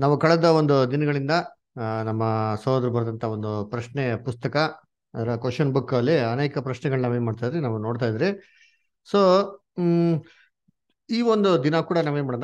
ನಾವು ಕಳೆದ ಒಂದು ದಿನಗಳಿಂದ ಆ, ನಮ್ಮ ಸಹೋದರು ಬರೆದಂತ ಒಂದು ಪ್ರಶ್ನೆ ಪುಸ್ತಕ ಅದರ ಕ್ವಶನ್ ಬುಕ್ ಅಲ್ಲಿ ಅನೇಕ ಪ್ರಶ್ನೆಗಳನ್ನ ನಾವೇನ್ ಮಾಡ್ತಾ ಇದ್ರಿ ನಾವು ನೋಡ್ತಾ ಇದ್ರಿ ಸೊ ಹ್ಮ್ ಈ ಒಂದು ದಿನ ಕೂಡ ನಾವೇನ್ ಮಾಡೋಣ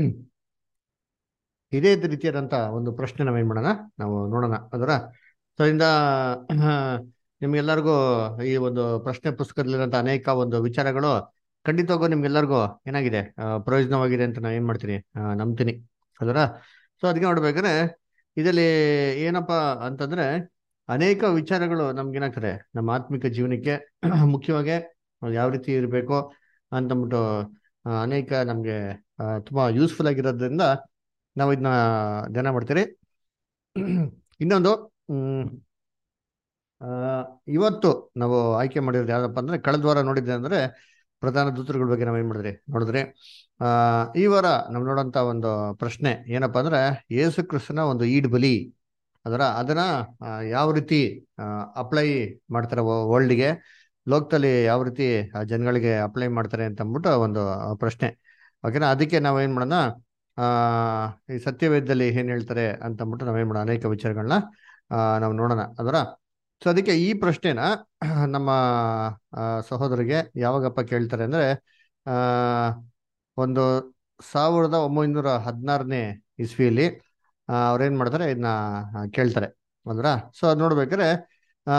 ಇದೇ ರೀತಿಯಾದಂತ ಒಂದು ಪ್ರಶ್ನೆ ನಾವೇನ್ ಮಾಡೋಣ ನಾವು ನೋಡೋಣ ಅದರ ಸೊ ಇಂದ ನಿಮ್ಗೆಲ್ಲರಿಗೂ ಈ ಒಂದು ಪ್ರಶ್ನೆ ಪುಸ್ತಕದಲ್ಲಿರುವಂತ ಅನೇಕ ಒಂದು ವಿಚಾರಗಳು ಖಂಡಿತವಾಗೂ ನಿಮ್ಗೆಲ್ಲರಿಗೂ ಏನಾಗಿದೆ ಆ, ಪ್ರಯೋಜನವಾಗಿದೆ ಅಂತ ನಾನು ಏನ್ ಮಾಡ್ತೀನಿ ಆ, ನಂಬ್ತೀನಿ ಅದರ ಸೊ ಅದಕ್ಕೆ ನೋಡ್ಬೇಕಾದ್ರೆ ಇದರಲ್ಲಿ ಏನಪ್ಪಾ ಅಂತಂದ್ರೆ ಅನೇಕ ವಿಚಾರಗಳು ನಮ್ಗೆ ಏನಾಗ್ತದೆ ನಮ್ಮ ಆತ್ಮಿಕ ಜೀವನಕ್ಕೆ ಮುಖ್ಯವಾಗಿ ಯಾವ ರೀತಿ ಇರಬೇಕು ಅಂತಂದ್ಬಿಟ್ಟು ಆ, ಅನೇಕ ನಮ್ಗೆ ಆ, ತುಂಬಾ ಯೂಸ್ಫುಲ್ ಆಗಿರೋದ್ರಿಂದ ನಾವು ಇದನ್ನ ಧ್ಯಾನ ಮಾಡ್ತೀರಿ ಇನ್ನೊಂದು ಹ್ಮ್ ಆ, ಇವತ್ತು ನಾವು ಆಯ್ಕೆ ಮಾಡಿರೋದು ಯಾವ್ದಪ್ಪ ಅಂದ್ರೆ ಕಳೆದ ವಾರ ನೋಡಿದ್ದೆ ಅಂದ್ರೆ ಪ್ರಧಾನ ದೂತರುಗಳ ಬಗ್ಗೆ ನಾವು ಏನ್ ಮಾಡಿದ್ರಿ ನೋಡಿದ್ರಿ ಆ ಈ ವಾರ ನಾವು ನೋಡೋಂತ ಒಂದು ಪ್ರಶ್ನೆ ಏನಪ್ಪಾ ಅಂದ್ರೆ ಯೇಸು ಕ್ರಿಸ್ತನ ಒಂದು ಈಡ್ ಬಲಿ ಅದರ ಅದನ್ನ ಆ, ಯಾವ ರೀತಿ ಅಪ್ಲೈ ಮಾಡ್ತಾರೆ ವರ್ಲ್ಡ್ಗೆ ಲೋಕದಲ್ಲಿ ಯಾವ ರೀತಿ ಆ ಜನಗಳಿಗೆ ಅಪ್ಲೈ ಮಾಡ್ತಾರೆ ಅಂತ ಅಂದ್ಬಿಟ್ಟು ಒಂದು ಆ, ಪ್ರಶ್ನೆ ಓಕೆನಾ ಅದಕ್ಕೆ ನಾವು ಏನ್ ಮಾಡೋಣ ಆ ಈ ಸತ್ಯವೇದದಲ್ಲಿ ಏನ್ ಹೇಳ್ತಾರೆ ಅಂತ ಅಂದ್ಬಿಟ್ಟು ನಾವೇನ್ ಮಾಡೋಣ ಅನೇಕ ವಿಚಾರಗಳನ್ನ ಆ, ನಾವು ನೋಡೋಣ ಅದರ ಸೊ ಅದಕ್ಕೆ ಈ ಪ್ರಶ್ನೆನ ನಮ್ಮ ಆ, ಸಹೋದರಿಗೆ ಯಾವಾಗಪ್ಪ ಕೇಳ್ತಾರೆ ಅಂದ್ರೆ ಆ ಒಂದು ಸಾವಿರದ ಒಂಬೈನೂರ ಹದಿನಾರನೇ ಇಸ್ವಿಯಲ್ಲಿ ಆ, ಅವ್ರೇನ್ ಮಾಡ್ತಾರೆ ಇದನ್ನ ಆ, ಕೇಳ್ತಾರೆ ಅಂದ್ರ ಸೊ ಅದ್ ನೋಡ್ಬೇಕಾದ್ರೆ ಆ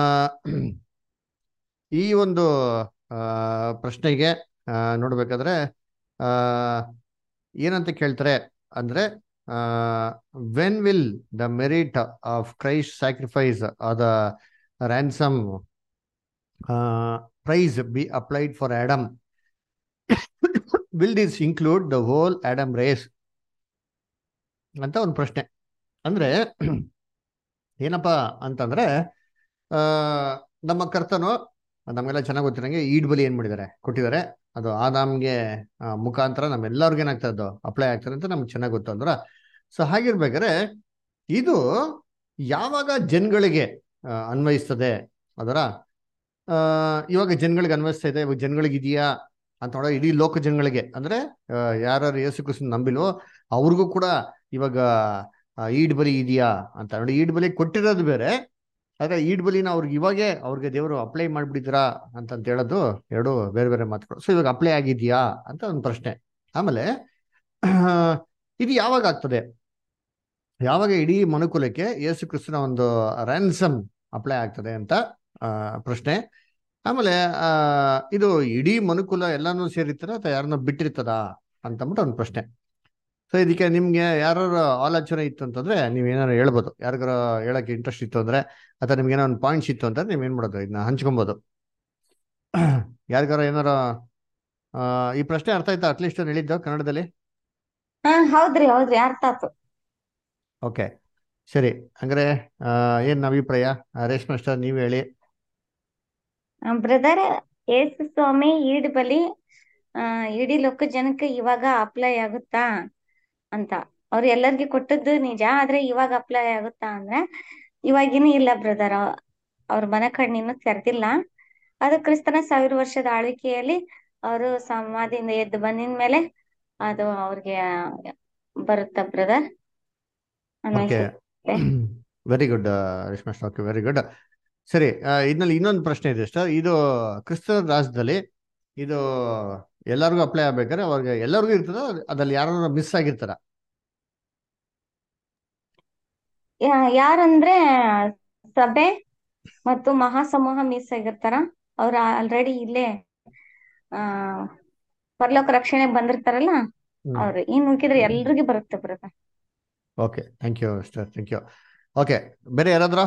ಈ ಒಂದು ಆ ಪ್ರಶ್ನೆಗೆ ಆ, ನೋಡ್ಬೇಕಾದ್ರೆ ಆ ಏನಂತ ಕೇಳ್ತಾರೆ ಅಂದ್ರೆ when will the merit of Christ sacrifice the ransom price be applied for Adam will this include the whole Adam race ಅಂತ ಒಂದು ಪ್ರಶ್ನೆ ಅಂದ್ರೆ ಏನಪ್ಪಾ ಅಂತಂದ್ರೆ ಆ ನಮ್ಮ ಕರ್ತನು ನಮಗೆಲ್ಲ ಚೆನ್ನಾಗಿ ಗೊತ್ತಿರಂಗೆ ಈಡ್ ಬಲಿ ಏನ್ ಮಾಡಿದ್ದಾರೆ ಕೊಟ್ಟಿದ್ದಾರೆ ಅದು ಆದಾಮ್ಗೆ ಆ, ಮುಖಾಂತರ ನಮ್ಮೆಲ್ಲರಿಗೂ ಏನಾಗ್ತಾ ಇದ್ದು ಅಪ್ಲೈ ಆಗ್ತದೆ ಅಂತ ನಮ್ಗೆ ಚೆನ್ನಾಗಿ ಗೊತ್ತು ಅಂದ್ರ ಸೊ ಹಾಗಿರ್ಬೇಕಾದ್ರೆ ಇದು ಯಾವಾಗ ಜನಗಳಿಗೆ ಆ, ಅನ್ವಯಿಸ್ತದೆ ಅದರ ಆ, ಇವಾಗ ಜನಗಳಿಗೆ ಅನ್ವಯಿಸ್ತಾ ಇದೆ ಇವಾಗ ಜನಗಳಿಗೆ ಇದೆಯಾ ಅಂತ ನೋಡೋ ಇಡೀ ಲೋಕ ಜನಗಳಿಗೆ ಅಂದ್ರೆ ಯಾರು ಯೇಸು ಕ್ರಿಸ್ತನ ನಂಬಿಲ್ವೋ ಅವ್ರಿಗೂ ಕೂಡ ಇವಾಗ ಆ, ಈಡ್ ಬಲಿ ಇದೆಯಾ ಅಂತ ನೋಡಿ ಈಡ್ ಬಲಿ ಕೊಟ್ಟಿರೋದು ಬೇರೆ ಆದ್ರೆ ಈಡ್ ಬಲಿನ ಅವ್ರಿಗೆ ಇವಾಗೆ ಅವ್ರಿಗೆ ದೇವರು ಅಪ್ಲೈ ಮಾಡ್ಬಿಟ್ಟಿದ್ದೀರಾ ಅಂತ ಅಂತ ಹೇಳೋದು ಎರಡು ಬೇರೆ ಬೇರೆ ಮಾತುಗಳು ಸೊ ಇವಾಗ ಅಪ್ಲೈ ಆಗಿದ್ಯಾ ಅಂತ ಒಂದು ಪ್ರಶ್ನೆ ಆಮೇಲೆ ಇದು ಯಾವಾಗ ಆಗ್ತದೆ ಯಾವಾಗ ಇಡೀ ಮನುಕುಲಕ್ಕೆ ಯೇಸು ಕ್ರಿಸ್ತನ ಒಂದು ರ್ಯಾನ್ಸಮ್ ಅಪ್ಲೈ ಆಗ್ತದೆ ಅಂತ ಆ, ಪ್ರಶ್ನೆ ಆಮೇಲೆ ಆ ಇದು ಇಡೀ ಮನುಕುಲ ಎಲ್ಲಾನು ಸೇರಿರ್ತದ ಅಥವಾ ಯಾರನ್ನ ಬಿಟ್ಟಿರ್ತದ ಅಂತಂದ್ಬಿಟ್ಟು ಒಂದು ಪ್ರಶ್ನೆ ಸೊ ಇದಕ್ಕೆ ನಿಮ್ಗೆ ಯಾರು ಆಲೋಚನೆ ಇತ್ತು ಅಂತಂದ್ರೆ ನೀವ್ ಏನಾರು ಹೇಳ್ಬೋದು ಯಾರಿಗಾರ ಹೇಳಕ್ಕೆ ಇಂಟ್ರೆಸ್ಟ್ ಇತ್ತು ಅಂದ್ರೆ ಅಥವಾ ನಿಮ್ಗೆ ಏನೋ ಒಂದು ಪಾಯಿಂಟ್ಸ್ ಇತ್ತು ಅಂದ್ರೆ ನೀವ್ ಏನ್ ಮಾಡೋದು ಇದನ್ನ ಹಂಚ್ಕೊಬೋದು ಯಾರಿಗಾರ ಏನಾರ ಆ, ಈ ಪ್ರಶ್ನೆ ಅರ್ಥ ಆಯ್ತಾ ಅಟ್ಲೀಸ್ಟ್ ಹೇಳಿದ್ದು ಕನ್ನಡದಲ್ಲಿ ಹಾ ಹೌದ್ರಿ ಹೌದ್ರಿ ಅರ್ಥ ಆತು ಓಕೆ ಸರಿ ಹಂಗಾರೆ ಆ, ಏನ್ ಅಭಿಪ್ರಾಯ ಆ, ರೇಷ್ಮೆ ಅಷ್ಟ ನೀವ್ ಹೇಳಿ ಬ್ರದರ್ ಏಸು ಸ್ವಾಮಿ ಈಡ್ ಬಲಿ ಆ ಇಡೀ ಲೋಕ ಜನಕ್ಕೆ ಇವಾಗ ಅಪ್ಲೈ ಆಗುತ್ತಾ ಅಂತ ಅವ್ರು ಎಲ್ಲರಿಗೂ ಕೊಟ್ಟದ್ದು ನಿಜ ಆದ್ರೆ ಇವಾಗ ಅಪ್ಲೈ ಆಗುತ್ತಾ ಅಂದ್ರೆ ಇವಾಗಿನೂ ಇಲ್ಲ ಬ್ರದರ್ ಅವ್ರ ಮನೆ ಕಣ್ಣಿನ್ನೂ ತೆರೆದಿಲ್ಲ ಅದು ಕ್ರಿಸ್ತನ ಸಾವಿರ ವರ್ಷದ ಆಳ್ವಿಕೆಯಲ್ಲಿ ಅವರು ಸಮಾಧಿಯಿಂದ ಎದ್ದು ಬಂದಿದ ಮೇಲೆ ಅದು ಅವ್ರಿಗೆ ಬರುತ್ತ brother okay very good Reshme okay very good ಸರಿ ಆ, ಇದ್ರಲ್ಲಿ ಇನ್ನೊಂದು ಪ್ರಶ್ನೆ ಇದೆ ಸರ್ ಇದು ಕ್ರಿಸ್ತ ರಾಜ್ಯದಲ್ಲಿ ಇದು ಎಲ್ಲರಿಗೂ ಅಪ್ಲೈ ಆಗ್ಬೇಕಾದ್ರೆ ಅವ್ರಿಗೆ ಎಲ್ಲರಿಗೂ ಇರ್ತದ ಅದ್ರಲ್ಲಿ ಯಾರು ಮಿಸ್ ಆಗಿರ್ತಾರ ಯಾರಂದ್ರೆ ಸಭೆ ಮತ್ತು ಮಹಾಸಮೂಹ ಮಿಸ್ ಆಗಿರ್ತಾರ ಅವ್ರ ಆಲ್ರೆಡಿ ಇಲ್ಲೇ ಆ ಪರಲೋಕ ರಕ್ಷಣೆ ಬಂದಿರ್ತಾರಲ್ಲ ಅವ್ರು ಇನ್ ಉಳ್ಕಿದ್ರೆ ಎಲ್ರಿಗೂ ಬರುತ್ತೆ brother okay thank you sir thank you okay ಬೇರೆ ಯಾರಾದ್ರ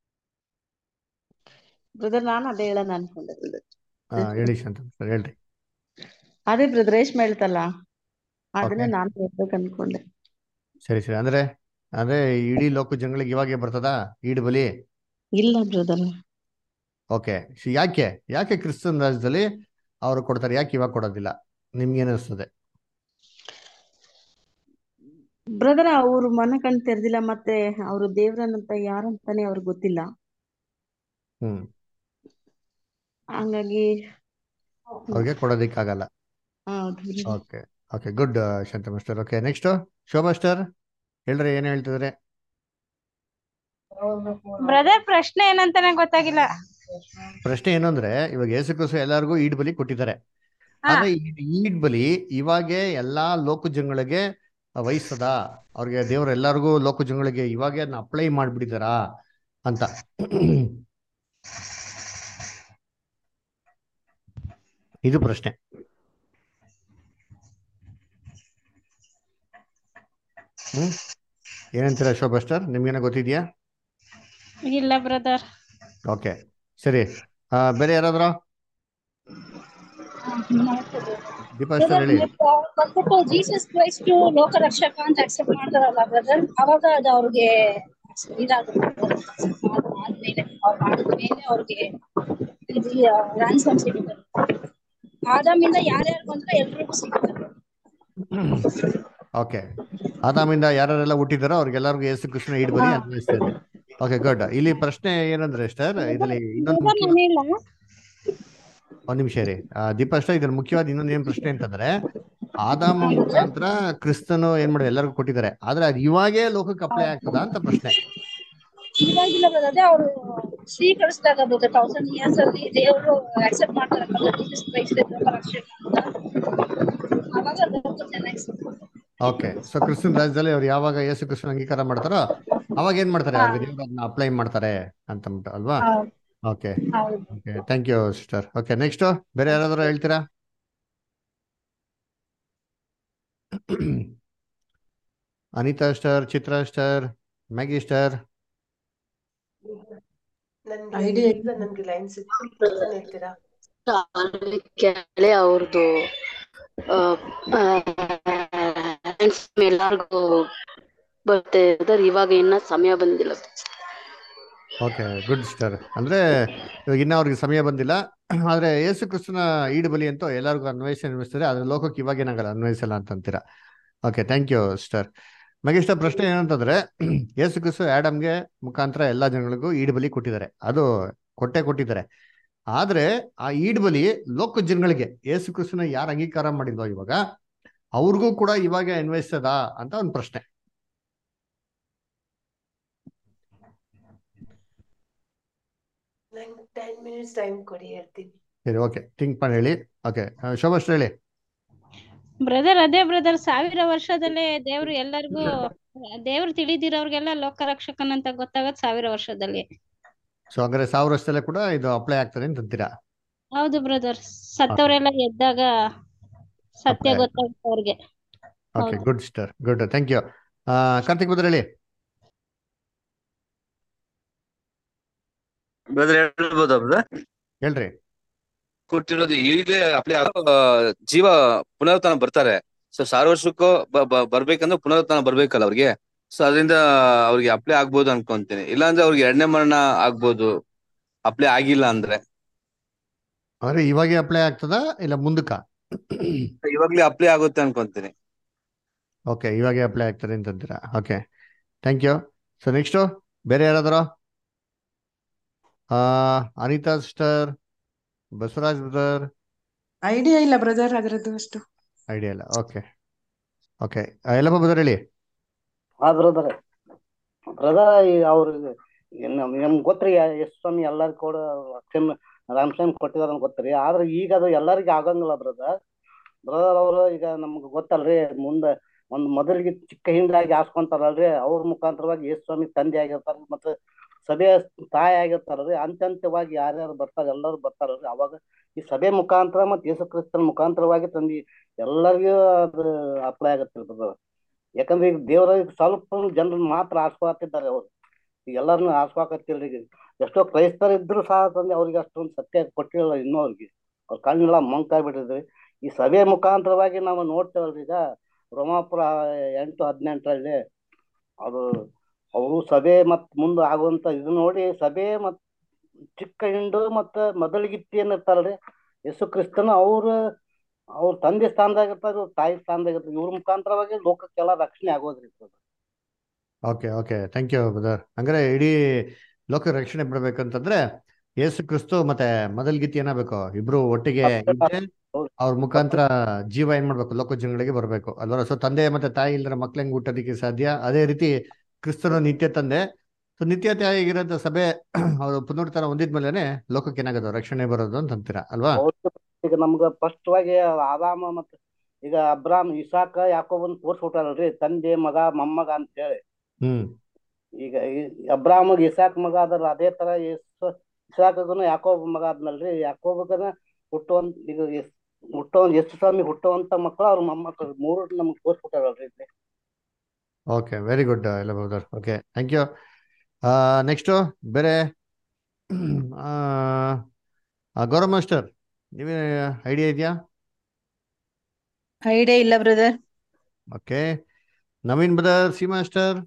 ಬ್ರದರ್ ನಾನು ಅದೇ ಹೇಳೋಣ ಅನ್ಕೊಂಡೆ ಬ್ರದರ್ ಆ, ಹೇಳಿ ಶಾಂತ ಸರ್ ಹೇಳ್ರಿ ಅದೇ ಬ್ರದರ್ ರೇಷ್ಮೆ ಹೇಳ್ತಲ್ಲ ಅದನ್ನೇ Okay. ನಾನು ಹೇಳ್ಬೇಕು ಅನ್ಕೊಂಡೆ ಸರಿ ಸರಿ ಅಂದ್ರೆ ಅಂದ್ರೆ ಇಡೀ ಲೋಕ ಜನಗಳಿಗೆ ಇವಾಗೆ ಬರ್ತದಾ ಈಡ್ ಬಲಿ ಇಲ್ಲ ಬ್ರದರ್ ಓಕೆ ಯಾಕೆ ಯಾಕೆ ಕ್ರಿಸ್ತನ್ ರಾಜ್ಯದಲ್ಲಿ ಅವ್ರು ಕೊಡ್ತಾರೆ ಯಾಕೆ ಇವಾಗ ಕೊಡೋದಿಲ್ಲ ನಿಮ್ಗೆ ಅನಿಸ್ತದೆ ಬ್ರದರ್ ಅವ್ರು ಮನ ಕಣ್ ತೆರೆದಿಲ್ಲ ಮತ್ತೆ ಅವರು ದೇವ್ರನ್ನಂತ ಯಾರಂತಾನೆ ಅವ್ರಿಗೆ ಗೊತ್ತಿಲ್ಲ ಹ್ಮ್ ಹಂಗಾಗಿ ಅವ್ರಿಗೆ ಕೊಡೋದಿಕ್ಕಾಗಲ್ಲ ಹೌದು brother. Okay okay good Shanta master okay next Shobha sister ಹೇಳ್ರಿ ಏನ್ ಹೇಳ್ತಿದ್ರೆ ಬ್ರದರ್ ಪ್ರಶ್ನೆ ಏನಂತಾನೆ ಗೊತ್ತಾಗಿಲ್ಲ ಪ್ರಶ್ನೆ ಏನು ಅಂದ್ರೆ ಇವಾಗ ಯೇಸು ಕ್ರಿಸ್ತು ಎಲ್ಲರಿಗೂ ಈಡ್ ಬಲಿ ಕೊಟ್ಟಿದ್ದಾರೆ ಹಾ. ಆದ್ರೆ ಈ ಈಡ್ ಬಲಿ ಇವಾಗೆ ಎಲ್ಲಾ ಲೋಕ ಜನಗಳಿಗೆ ವಹಿಸ್ತದ ಅವ್ರಿಗೆ ದೇವ್ರ ಎಲ್ಲರಿಗೂ ಲೋಕ ಜನಗಳಿಗೆ ಇವಾಗೆ ಅದನ್ನ ಅಪ್ಲೈ ಮಾಡ್ಬಿಟ್ಟಿದಾರಾ ಅಂತ ಇದು ಪ್ರಶ್ನೆ ಹ್ಮ್ ಏನಂತೀರಾ ಶೋಭಾಸ್ಟರ್ ನಿಮ್ಗೇನ ಗೊತ್ತಿದ್ಯಾ ಇಲ್ಲ ಬ್ರದರ್ ಓಕೆ ಸರಿ ಆ, ಬೇರೆ ಯಾರಾದ್ರು ದೀಪಾಸ್ಟರ್ ಹೇಳಿ ಬಂದ್ಬಿಟ್ಟು ಜೀಸಸ್ ಕ್ರೈಸ್ಟ್ ಲೋಕ ರಕ್ಷಕ ಅಂತ ಅಕ್ಸೆಪ್ಟ್ ಮಾಡ್ತಾರಲ್ಲ ಬ್ರದರ್ ಅವಾಗ ಅದು ಅವ್ರಿಗೆ ಇದಾಗುತ್ತೆ ಆದ್ಮೇಲೆ ಅವ್ರು ಮಾಡಿದ್ಮೇಲೆ ಅವ್ರಿಗೆ ಇದು ರಾನ್ಸಮ್ ಸಿಗುತ್ತೆ ಆದಾಮಿಂದ ಯಾರ್ಯಾರು ಬಂದ್ರೆ ಎಲ್ರಿಗೂ ಸಿಗುತ್ತೆ ಓಕೆ ಆದಾಮಿಂದ ಯಾರೆಲ್ಲ ಹುಟ್ಟಿದಾರೋ ಅವ್ರಿಗೆಲ್ಲರಿಗೂ ಯೇಸು ಕೃಷ್ಣ ಈಡ್ ಬಲಿ ಅನ್ವಯಿಸ್ತಾ ಇದೆ ಓಕೆ ಗುಡ್ ಇಲ್ಲಿ ಪ್ರಶ್ನೆ ಏನಂದ್ರೆ ಸರ್ ಇದರಲ್ಲಿ ಇನ್ನೊಂದು ಬ್ರದರ್ ಮುಖ್ಯ ನಾನಿಲ್ಲ ಒಂದ್ ನಿಮಿಷ ರೀ ಆ, ದೀಪಾಷ್ಟ ಇದ್ರ ಮುಖ್ಯವಾದ ಇನ್ನೊಂದು ಏನ್ ಪ್ರಶ್ನೆ ಅಂತಂದ್ರೆ ಆದಾಮ ಮುಖಾಂತರ ಕ್ರಿಸ್ತನು ಏನ್ ಮಾಡಿ ಎಲ್ಲರಿಗೂ ಕೊಟ್ಟಿದ್ದಾರೆ ಆದ್ರೆ ಅದು ಇವಾಗೇ ಲೋಕಕ್ಕೆ ಅಪ್ಲೈ ಆಗ್ತದಾ ಅಂತ ಪ್ರಶ್ನೆ ಇವಾಗಿಲ್ಲ ಬ್ರದರ್ ಅದೇ ಅವರು ಸ್ವೀಕರಿಸಿದಾಗ ಬ್ರದರ್ ತೌಸಂಡ್ ಇಯರ್ಸ್ ಅಲ್ಲಿ ದೇವರು ಅಕ್ಸೆಪ್ಟ್ ಮಾಡ್ತಾರಲ್ಲ ಜೀಸಸ್ ಕ್ರೈಸ್ಟ್ ಲೋಕ ರಕ್ಷಕ ಅಂತ ಅವಾಗ ಲೋಕ ಚೆನ್ನಾಗಿ ಸಿಗುತ್ತೆ ಓಕೆ ಸೊ ಕ್ರಿಸ್ತನ್ ರಾಜ್ಯದಲ್ಲಿ ಅವ್ರು ಯಾವಾಗ ಯೇಸು ಕೃಷ್ಣ ಅಂಗೀಕಾರ ಮಾಡ್ತಾರೋ ಅವಾಗ ಏನ್ ಮಾಡ್ತಾರೆ ಅವ್ರಿಗೆ ದೇವ್ರು ಅದನ್ನ ಅಪ್ಲೈ ಮಾಡ್ತಾರೆ ಅಂತ ಅಂದ್ಬಿಟ್ಟು ಅಲ್ವಾ ಹೌದು ಓಕೆ ಹೌದು okay thank you sister okay next ಬೇರೆ ಯಾರಾದ್ರೂ ಹೇಳ್ತೀರಾ Anita sister Chitra sister Maggie sister ನನ್ಗೆ ಐಡಿಯಾ ಈಗ ನನ್ಗೆ ಲೈನ್ ಸಿಕ್ತು ಏನ್ ಹೇಳ್ತೀರಾ ಕೆಳೆ ಅವ್ರದ್ದು ಎಲ್ಲಾರ್ಗು ಬರುತ್ತೆ ಬ್ರದರ್ ಇವಾಗ ಇನ್ನ ಸಮಯ ಬಂದಿಲ್ಲ ಓಕೆ ಗುಡ್ ಸ್ಟರ್ ಅಂದ್ರೆ ಇವಾಗ ಇನ್ನ ಅವ್ರಿಗೆ ಸಮಯ ಬಂದಿಲ್ಲ ಆದ್ರೆ ಯೇಸು ಕ್ರಿಸ್ತನ ಈಡು ಬಲಿ ಅಂತೂ ಎಲ್ಲರಿಗೂ ಅನ್ವಯಿಸಿ ಅನ್ವಯಿಸ್ತಾರೆ ಆದ್ರೆ ಲೋಕಕ್ಕೆ ಇವಾಗ ಏನಾಗಲ್ಲ ಅನ್ವಯಿಸಲ್ಲ ಅಂತ ಅಂತೀರಾ okay thank you sister Magesh ಪ್ರಶ್ನೆ ಏನಂತಂದ್ರೆ ಯೇಸು ಕ್ರಿಸ್ತು ಆಡಮ್ಗೆ ಮುಖಾಂತರ ಎಲ್ಲಾ ಜನಗಳಿಗೂ ಈಡು ಬಲಿ ಕೊಟ್ಟಿದ್ದಾರೆ ಅದು ಕೊಟ್ಟೆ ಕೊಟ್ಟಿದ್ದಾರೆ ಆದ್ರೆ ಆ ಈಡ್ ಬಲಿ ಲೋಕ ಜನಗಳಿಗೆ ಯೇಸು ಕ್ರಿಸ್ತನ ಯಾರು ಅಂಗೀಕಾರ ಮಾಡಿಲ್ವೋ ಇವಾಗ ಅವ್ರಿಗೂ ಕೂಡ ಇವಾಗ ಅನ್ವಯಿಸ್ತದ ಅಂತ ಒಂದು ಪ್ರಶ್ನೆ ನಂಗೆ ಟೆನ್ ಮಿನಿಟ್ಸ್ ಟೈಮ್ ಕೊಡಿ ಹೇಳ್ತೀನಿ ಸರಿ ಓಕೆ ಥಿಂಕ್ ಮಾಡಿ ಹೇಳಿ ಓಕೆ ಶೋಭಾಶ್ರೀ ಹೇಳಿ ಬ್ರದರ್ ಅದೇ ಬ್ರದರ್ ಸಾವಿರ ವರ್ಷದಲ್ಲೇ ದೇವ್ರು ಎಲ್ಲರಿಗೂ ದೇವ್ರು ತಿಳಿದಿರೋರ್ಗೆಲ್ಲ ಲೋಕ ರಕ್ಷಕನಂತ ಗೊತ್ತಾಗದ್ ಸಾವಿರ ವರ್ಷದಲ್ಲಿ ಸೊ ಹಂಗಾರೆ ಸಾವಿರ ವರ್ಷದಲ್ಲೇ ಕೂಡ ಇದು ಅಪ್ಲೈ ಆಗ್ತದೆ ಅಂತ ಅಂತೀರಾ ಹೌದು ಬ್ರದರ್ ಸತ್ತವರೆಲ್ಲ ಎದ್ದಾಗ ಸತ್ಯ Okay. ಗೊತ್ತಾಗುತ್ತೆ ಅವ್ರಿಗೆ ಓಕೆ ಹೌದು. Good sister good thank you Karthik brother ಹೇಳಿ ಬ್ರದರ್ ಹೇಳ್ಬೋದಾ ಬ್ರದರ್ ಹೇಳ್ರಿ ಕೊಟ್ಟಿರೋದು ಈಗಲೇ ಅಪ್ಲೈ ಜೀವ ಪುನರುತ್ಥಾನ ಬರ್ತಾರೆ ಸೊ ಸಾವಿರ ವರ್ಷಕ್ಕೂ ಬ- ಬ- ಬರ್ಬೇಕಂದ್ರೆ ಪುನರುತ್ಥಾನ ಬರ್ಬೇಕಲ್ಲ ಅವ್ರಿಗೆ ಸೊ ಅದರಿಂದ ಅವ್ರಿಗೆ ಅಪ್ಲೈ ಆಗ್ಬೋದು ಅನ್ಕೊಂತೀನಿ ಇಲ್ಲಾಂದ್ರೆ ಅವ್ರಿಗೆ ಎರಡನೇ ಮರಣ ಆಗ್ಬೋದು ಅಪ್ಲೈ ಆಗಿಲ್ಲ ಅಂದ್ರೆ ಅಂದ್ರೆ ಇವಾಗೆ ಅಪ್ಲೈ ಆಗ್ತದಾ ಇಲ್ಲ ಮುಂದಕ್ಕ ಇವಾಗ್ಲೇ ಅಪ್ಲೈ ಆಗುತ್ತೆ ಅನ್ಕೊಂತೀನಿ ಓಕೆ ಇವಾಗೆ ಅಪ್ಲೈ ಆಗ್ತದೆ ಅಂತ ಅಂತೀರಾ okay thank you so next ಬೇರೆ ಯಾರಾದರೂ Anita sister Basavaraj brother idea ಇಲ್ಲ ಬ್ರದರ್ ಅದರದ್ದು ಅಷ್ಟು ಐಡಿಯಾ ಇಲ್ಲ ಓಕೆ ಓಕೆ ಎಲ್ಲಪ್ಪ ಬ್ರದರ್ ಹೇಳಿ ಹಾ ಬ್ರದರ್ ಬ್ರದರ್ ಅವ್ರು ನಮ್ಗೆ ಗೊತ್ತ್ರಿ ಎಷ್ಟು ಸ್ವಾಮಿ ಎಲ್ಲಾರು ಕೂಡ ಅಕ್ಷಮ್ ರಾಮಸ್ವಾಮಿ ಕೊಟ್ಟಿದಾರ ಅಂತ ಗೊತ್ತ್ರಿ ಆದ್ರೆ ಈಗ ಅದು ಎಲ್ಲರಿಗೂ ಆಗಂಗಿಲ್ಲ ಬ್ರದರ್ ಬ್ರದರ್ ಅವರು ಈಗ ನಮ್ಗೆ ಗೊತ್ತಲ್ರಿ ಮುಂದೆ ಒಂದು ಮೊದಲಿಗೆ ಚಿಕ್ಕ ಹಿಂಡಾಗಿ ಹಾಸ್ಕೊಂತಾರಲ್ರಿ ಅವ್ರ ಮುಖಾಂತರವಾಗಿ ಯೇಸು ಸ್ವಾಮಿ ತಂದೆ ಆಗಿರ್ತಾರ ಮತ್ತೆ ಸಭೆಯ ತಾಯಿ ಆಗಿರ್ತಾರಲ್ರಿ ಹಂತವಾಗಿ ಯಾರ್ಯಾರು ಬರ್ತಾರೆ ಎಲ್ಲರೂ ಬರ್ತಾರಲ್ರಿ ಅವಾಗ ಈ ಸಭೆ ಮುಖಾಂತರ ಮತ್ತೆ ಯೇಸು ಕ್ರಿಸ್ತನ ಮುಖಾಂತರವಾಗಿ ತಂದು ಎಲ್ಲರಿಗೂ ಅದು ಅಪ್ಲೈ ಆಗತ್ತೆ ಬ್ರದರ್ ಯಾಕಂದ್ರೆ ಈಗ ದೇವರ ಸ್ವಲ್ಪ ಜನರನ್ನ ಮಾತ್ರ ಆಸ್ವಾತಿದ್ದಾರೆ ಅವರು ಈಗ ಎಲ್ಲರನ್ನು ಆಸ್ವಾಕತ್ತಿಲ್ರಿ ಈಗ ಎಷ್ಟೋ ಕ್ರೈಸ್ತರು ಇದ್ರು ಸಹ ತಂದೆ ಅವ್ರಿಗೆ ಅಷ್ಟೊಂದು ಸತ್ಯ ಕೊಟ್ಟಿಲ್ಲ ಇನ್ನೂ ಅವ್ರಿಗೆ ಅವ್ರ ಕಣ್ಣೆಲ್ಲ ಮಂಕಾಗ್ಬಿಟ್ಟಿದ್ರಿ ಈ ಸಭೆ ಮುಖಾಂತರವಾಗಿ ನಾವು ನೋಡ್ತೇವಲ್ರಿ ಈಗ ರೋಮಾಪುರ ಎಂಟು ಹದಿನೆಂಟರಲ್ಲಿ ಅದು ಅವರು ಸಭೆ ಮತ್ ಮುಂದೆ ಆಗುವಂತ ಇದು ನೋಡಿ ಸಭೆ ಮತ್ ಚಿಕ್ಕ ಹಿಂಡು ಮತ್ತ ಮೊದಲಿಗಿತ್ತಿ ಏನಿರ್ತಾರಲ್ರಿ ಯೇಸು ಕ್ರಿಸ್ತನ ಅವ್ರ ಅವ್ರ ತಂದೆ ಸ್ಥಾನದಾಗ ಇರ್ತಾರೆ ಇವ್ರ ತಾಯಿ ಸ್ಥಾನದಾಗ ಇರ್ತಾರೆ ಇವ್ರ ಮುಖಾಂತರವಾಗಿ ಲೋಕಕ್ಕೆಲ್ಲ ರಕ್ಷಣೆ ಆಗೋದ್ರಿ okay okay thank you brother ಹಂಗಾರೆ ಇಡೀ ಲೋಕ ರಕ್ಷಣೆ ಬಿಡ್ಬೇಕಂತಂದ್ರೆ ಯೇಸು ಕ್ರಿಸ್ತು ಮತ್ತೆ ಮೊದಲ್ಗಿತ್ತಿ ಏನಾಗಬೇಕು ಇಬ್ರು ಒಟ್ಟಿಗೆ ಇದ್ರೆ ಹೌದು. ಅವ್ರ ಮುಖಾಂತರ ಜೀವ ಏನ್ ಮಾಡ್ಬೇಕು ಲೋಕ ಜನಗಳಿಗೆ ಬರಬೇಕು ಅಲ್ವಾ ಸೊ ತಂದೆ ಮತ್ತೆ ತಾಯಿ ಇಲ್ದ್ರ ಮಕ್ಳು ಹೆಂಗ್ ಹುಟ್ಟೋದಕ್ಕೆ ಸಾಧ್ಯ ಅದೇ ರೀತಿ ಕ್ರಿಸ್ತನು ನಿತ್ಯ ತಂದೆ ಸೊ ನಿತ್ಯ ತಾಯಿಗಿರೋಂಥ ಸಭೆ ಅವರು ಪುನರುತ್ಥಾನ ಹೊಂದಿದ್ಮೇಲೆ ಲೋಕಕ್ಕೆ ಏನಾಗೋದು ರಕ್ಷಣೆ ಬರೋದು ಅಂತ ಅಂತೀರಾ ಅಲ್ವಾ ಹೌದು. ಈಗ ನಮ್ಗ ಸ್ಪಷ್ಟವಾಗಿ ಆದಾಮ ಮತ್ತ ಈಗ ಅಬ್ರಾಮ್ ಇಸಾಕ ಯಾಕೋಬನ್ ತೋರ್ಸ್ಬಿಟ್ಟಾರಲ್ರಿ ತಂದೆ ಮಗ ಮೊಮ್ಮಗ ಅಂತ ಹೇಳಿ ಹ್ಮ್ ಈಗ ಈ- ಅಬ್ರಾಮಗ್ ಇಸಾಕ್ ಮಗ ಅದಲ್ಲ ಅದೇ ತರ ಇಸ್- ಇಸಾಕಗನು ಯಾಕೋಬ ಮಗ ಆದ್ನಲ್ರಿ ಯಾಕೋಬಗನ ಹುಟ್ಟುವಂತ ಈಗ ಎಸ್- ಹುಟ್ಟುವಂತ ಎಷ್ಟು ಸ್ವಾಮಿ ಹುಟ್ಟುವಂತ ಮಕ್ಕಳು ಅವ್ರ ಮೊಮ್ಮಕ್ಕಳು ಮೂರು ನಮ್ಗೆ ತೋರ್ಸ್ಬಿಟ್ಟಾರಲ್ರಿ ಇಲ್ಲಿ ಓಕೆ ವೆರಿ ಗುಡ್ ಎಲ್ಲ brother okay thank you next ಬೇರೆ ಗೌರವ್ ಮಾಸ್ಟರ್ ನೀವೇ ಐಡಿಯಾ ಇದೆಯಾ ಐಡಿಯಾ ಇಲ್ಲ brother okay Naveen brother C master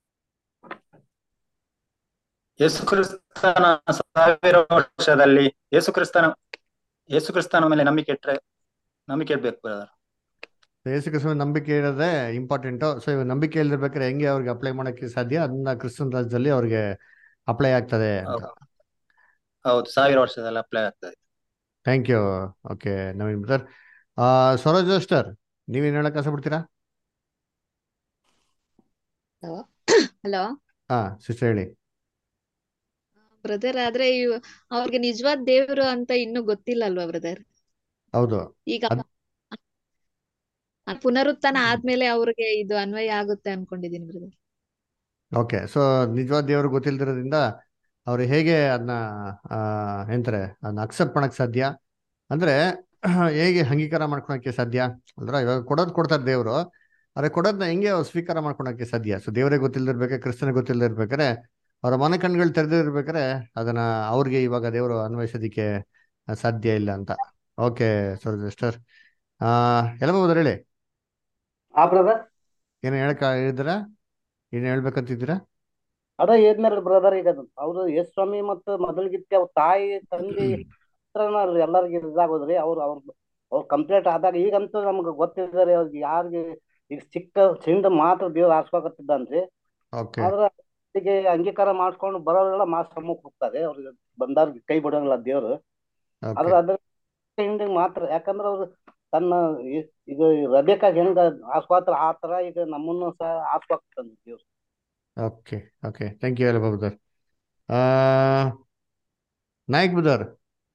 Yesu ಕ್ರಿಸ್ತನ ಸಾವಿರ ವರ್ಷದಲ್ಲಿ ಯೇಸು ಕ್ರಿಸ್ತನ ಯೇಸು ಕ್ರಿಸ್ತನ ಮೇಲೆ ನಂಬಿಕೆ ಇಟ್ರೆ ನಂಬಿಕೆ ಇಡ್ಬೇಕು ಬ್ರದರ್ ಯೇಸು ಕ್ರಿಸ್ತನ ನಂಬಿಕೆ ಇರೋದೇ ಇಂಪಾರ್ಟೆಂಟು ಸೊ ಇವಾಗ ನಂಬಿಕೆ ಇಲ್ದಿರ್ಬೇಕಾದ್ರೆ ಹೆಂಗೆ ಅವ್ರಿಗೆ ಅಪ್ಲೈ ಮಾಡೋಕ್ಕೆ ಸಾಧ್ಯ ಅದನ್ನ ಕ್ರಿಸ್ತನ ರಾಜ್ಯದಲ್ಲಿ ಅವ್ರಿಗೆ ಅಪ್ಲೈ ಆಗ್ತದೆ ಅಂತ ಹೌದು ಸಾವಿರ ವರ್ಷದಲ್ಲಿ ಅಪ್ಲೈ ಆಗ್ತದೆ thank you okay Naveen brother Saroj master ನೀವೇನು ಹೇಳಕ್ ಆಸೆಪಡ್ತೀರಾ ಹಲೋ ಹಾ ಸಿಸ್ಟರ್ ಹೇಳಿ ಬ್ರದರ್ ಆದ್ರೆ ಇವ್- ಅವ್ರಿಗೆ ನಿಜವಾದ ದೇವ್ರು ಅಂತ ಇನ್ನೂ ಗೊತ್ತಿಲ್ಲ ಅಲ್ವಾ ಬ್ರದರ್ ಹೌದು ಈಗ ಅದ್ ಆ ಪುನರುತ್ಥಾನ ಆದ್ಮೇಲೆ ಅವ್ರಿಗೆ ಇದು ಅನ್ವಯ ಆಗುತ್ತೆ ಅನ್ಕೊಂಡಿದೀನಿ ಬ್ರದರ್ ಓಕೆ ಸೊ ನಿಜವಾದ ದೇವರು ಗೊತ್ತಿಲ್ದಿರೋದ್ರಿಂದ ಅವ್ರು ಹೇಗೆ ಅದನ್ನ ಏನಂತಾರೆ ಅದನ್ನ ಅಕ್ಸೆಪ್ಟ್ ಮಾಡಕ್ ಸಾಧ್ಯ ಅಂದ್ರೆ ಹೇಗೆ ಅಂಗೀಕಾರ ಮಾಡ್ಕೊಳಕ್ಕೆ ಸಾಧ್ಯ ಅಂದ್ರೆ ಇವಾಗ ಕೊಡೋದು ಕೊಡ್ತಾರೆ ದೇವರು ಆದ್ರೆ ಕೊಡೋದನ್ನ ಹೆಂಗೆ ಅವ್ರು ಸ್ವೀಕಾರ ಮಾಡ್ಕೊಳಕ್ಕೆ ಸಾಧ್ಯ ಸೊ ದೇವರೇ ಗೊತ್ತಿಲ್ದಿರ್ಬೇಕಾದ್ರೆ ಕ್ರಿಸ್ತನೇ ಗೊತ್ತಿಲ್ದಿರ್ಬೇಕಾದ್ರೆ ಅವರ ಮನೆ ಕಣ್ಗಳು ತೆರೆದಿರ್ಬೇಕಾದ್ರೆ ಅದನ್ನ ಅವ್ರಿಗೆ ಇವಾಗ ದೇವರು ಅನ್ವಯಿಸೋದಿಕ್ಕೆ ಸಾಧ್ಯ ಇಲ್ಲ ಅಂತ ಓಕೆ ಸರ್ ಸಿಸ್ಟರ್ ಆ ಎಲ್ಲ ಹೋದ್ರೆ ಹೇಳಿ ಆ ಬ್ರದರ್ ಏನು ಹೇಳಕ್ ಹೇಳಿದ್ರ ಏನು ಹೇಳ್ಬೇಕಂತಿದ್ದೀರಾ ಅದ ಏದ್ಮೇಲೆ ಬ್ರದರ್ ಈಗ ಅವ್ರು ಯೇಸು ಸ್ವಾಮಿ ಮತ್ತ ಮೊದಲ್ಗಿತ್ತಿ ಅವ್ರ ತಾಯಿ ತಂದೆ ಹತ್ರನ ಎಲ್ಲರಿಗೂ ಇದಾಗೋದ್ರಿ ಅವ್ರು ಅವ್ರ ಅವ್ರ ಕಂಪ್ಲೀಟ್ ಆದಾಗ ಈಗಂತೂ ನಮ್ಗೆ ಗೊತ್ತಿದ್ದಾರೆ ಅವ್ರಿಗೆ ಯಾರಿಗೆ ಈಗ ಚಿಕ್ಕ ಚಿಂದ ಮಾತ್ರ ದೇವ್ರು ಆರ್ಸ್ಕೊಕತ್ತಿದ್ದಾನ್ರಿ ಓಕೆ ಆದ್ರ ಅವರಿಗೆ ಅಂಗೀಕಾರ ಮಾಡ್ಕೊಂಡು ಬರೋರೆಲ್ಲ ಮಾಸ್ ಸಮ್ಮುಖ ಹೋಗ್ತಾರೆ ಅವ್ರಿಗೆ ಬಂದವ್ರಿಗೆ ಕೈ ಬಿಡೋಂಗಿಲ್ಲ ದೇವ್ರು ಆದ್ರ ಓಕೆ ಅದ್ರ ಹಿಂದೆ ಮಾತ್ರ ಯಾಕಂದ್ರ ಅವ್ರು ತನ್ನ ಈ- ಈಗ ರಬೇಕಾಗಿ ಹೆಂಗ ಆಸ್ವಾತ್ರ ಆ ತರ ಈಗ ನಮ್ಮನ್ನು ಸಹ ಆಸ್ವಾಕ್ತಾನೆ ದೇವ್ರು ಓಕೆ ಓಕೆ ಥ್ಯಾಂಕ್ ಯು ಎಲ್ಲ ಬದರ್ ನಾಯಕ್ ಬದರ್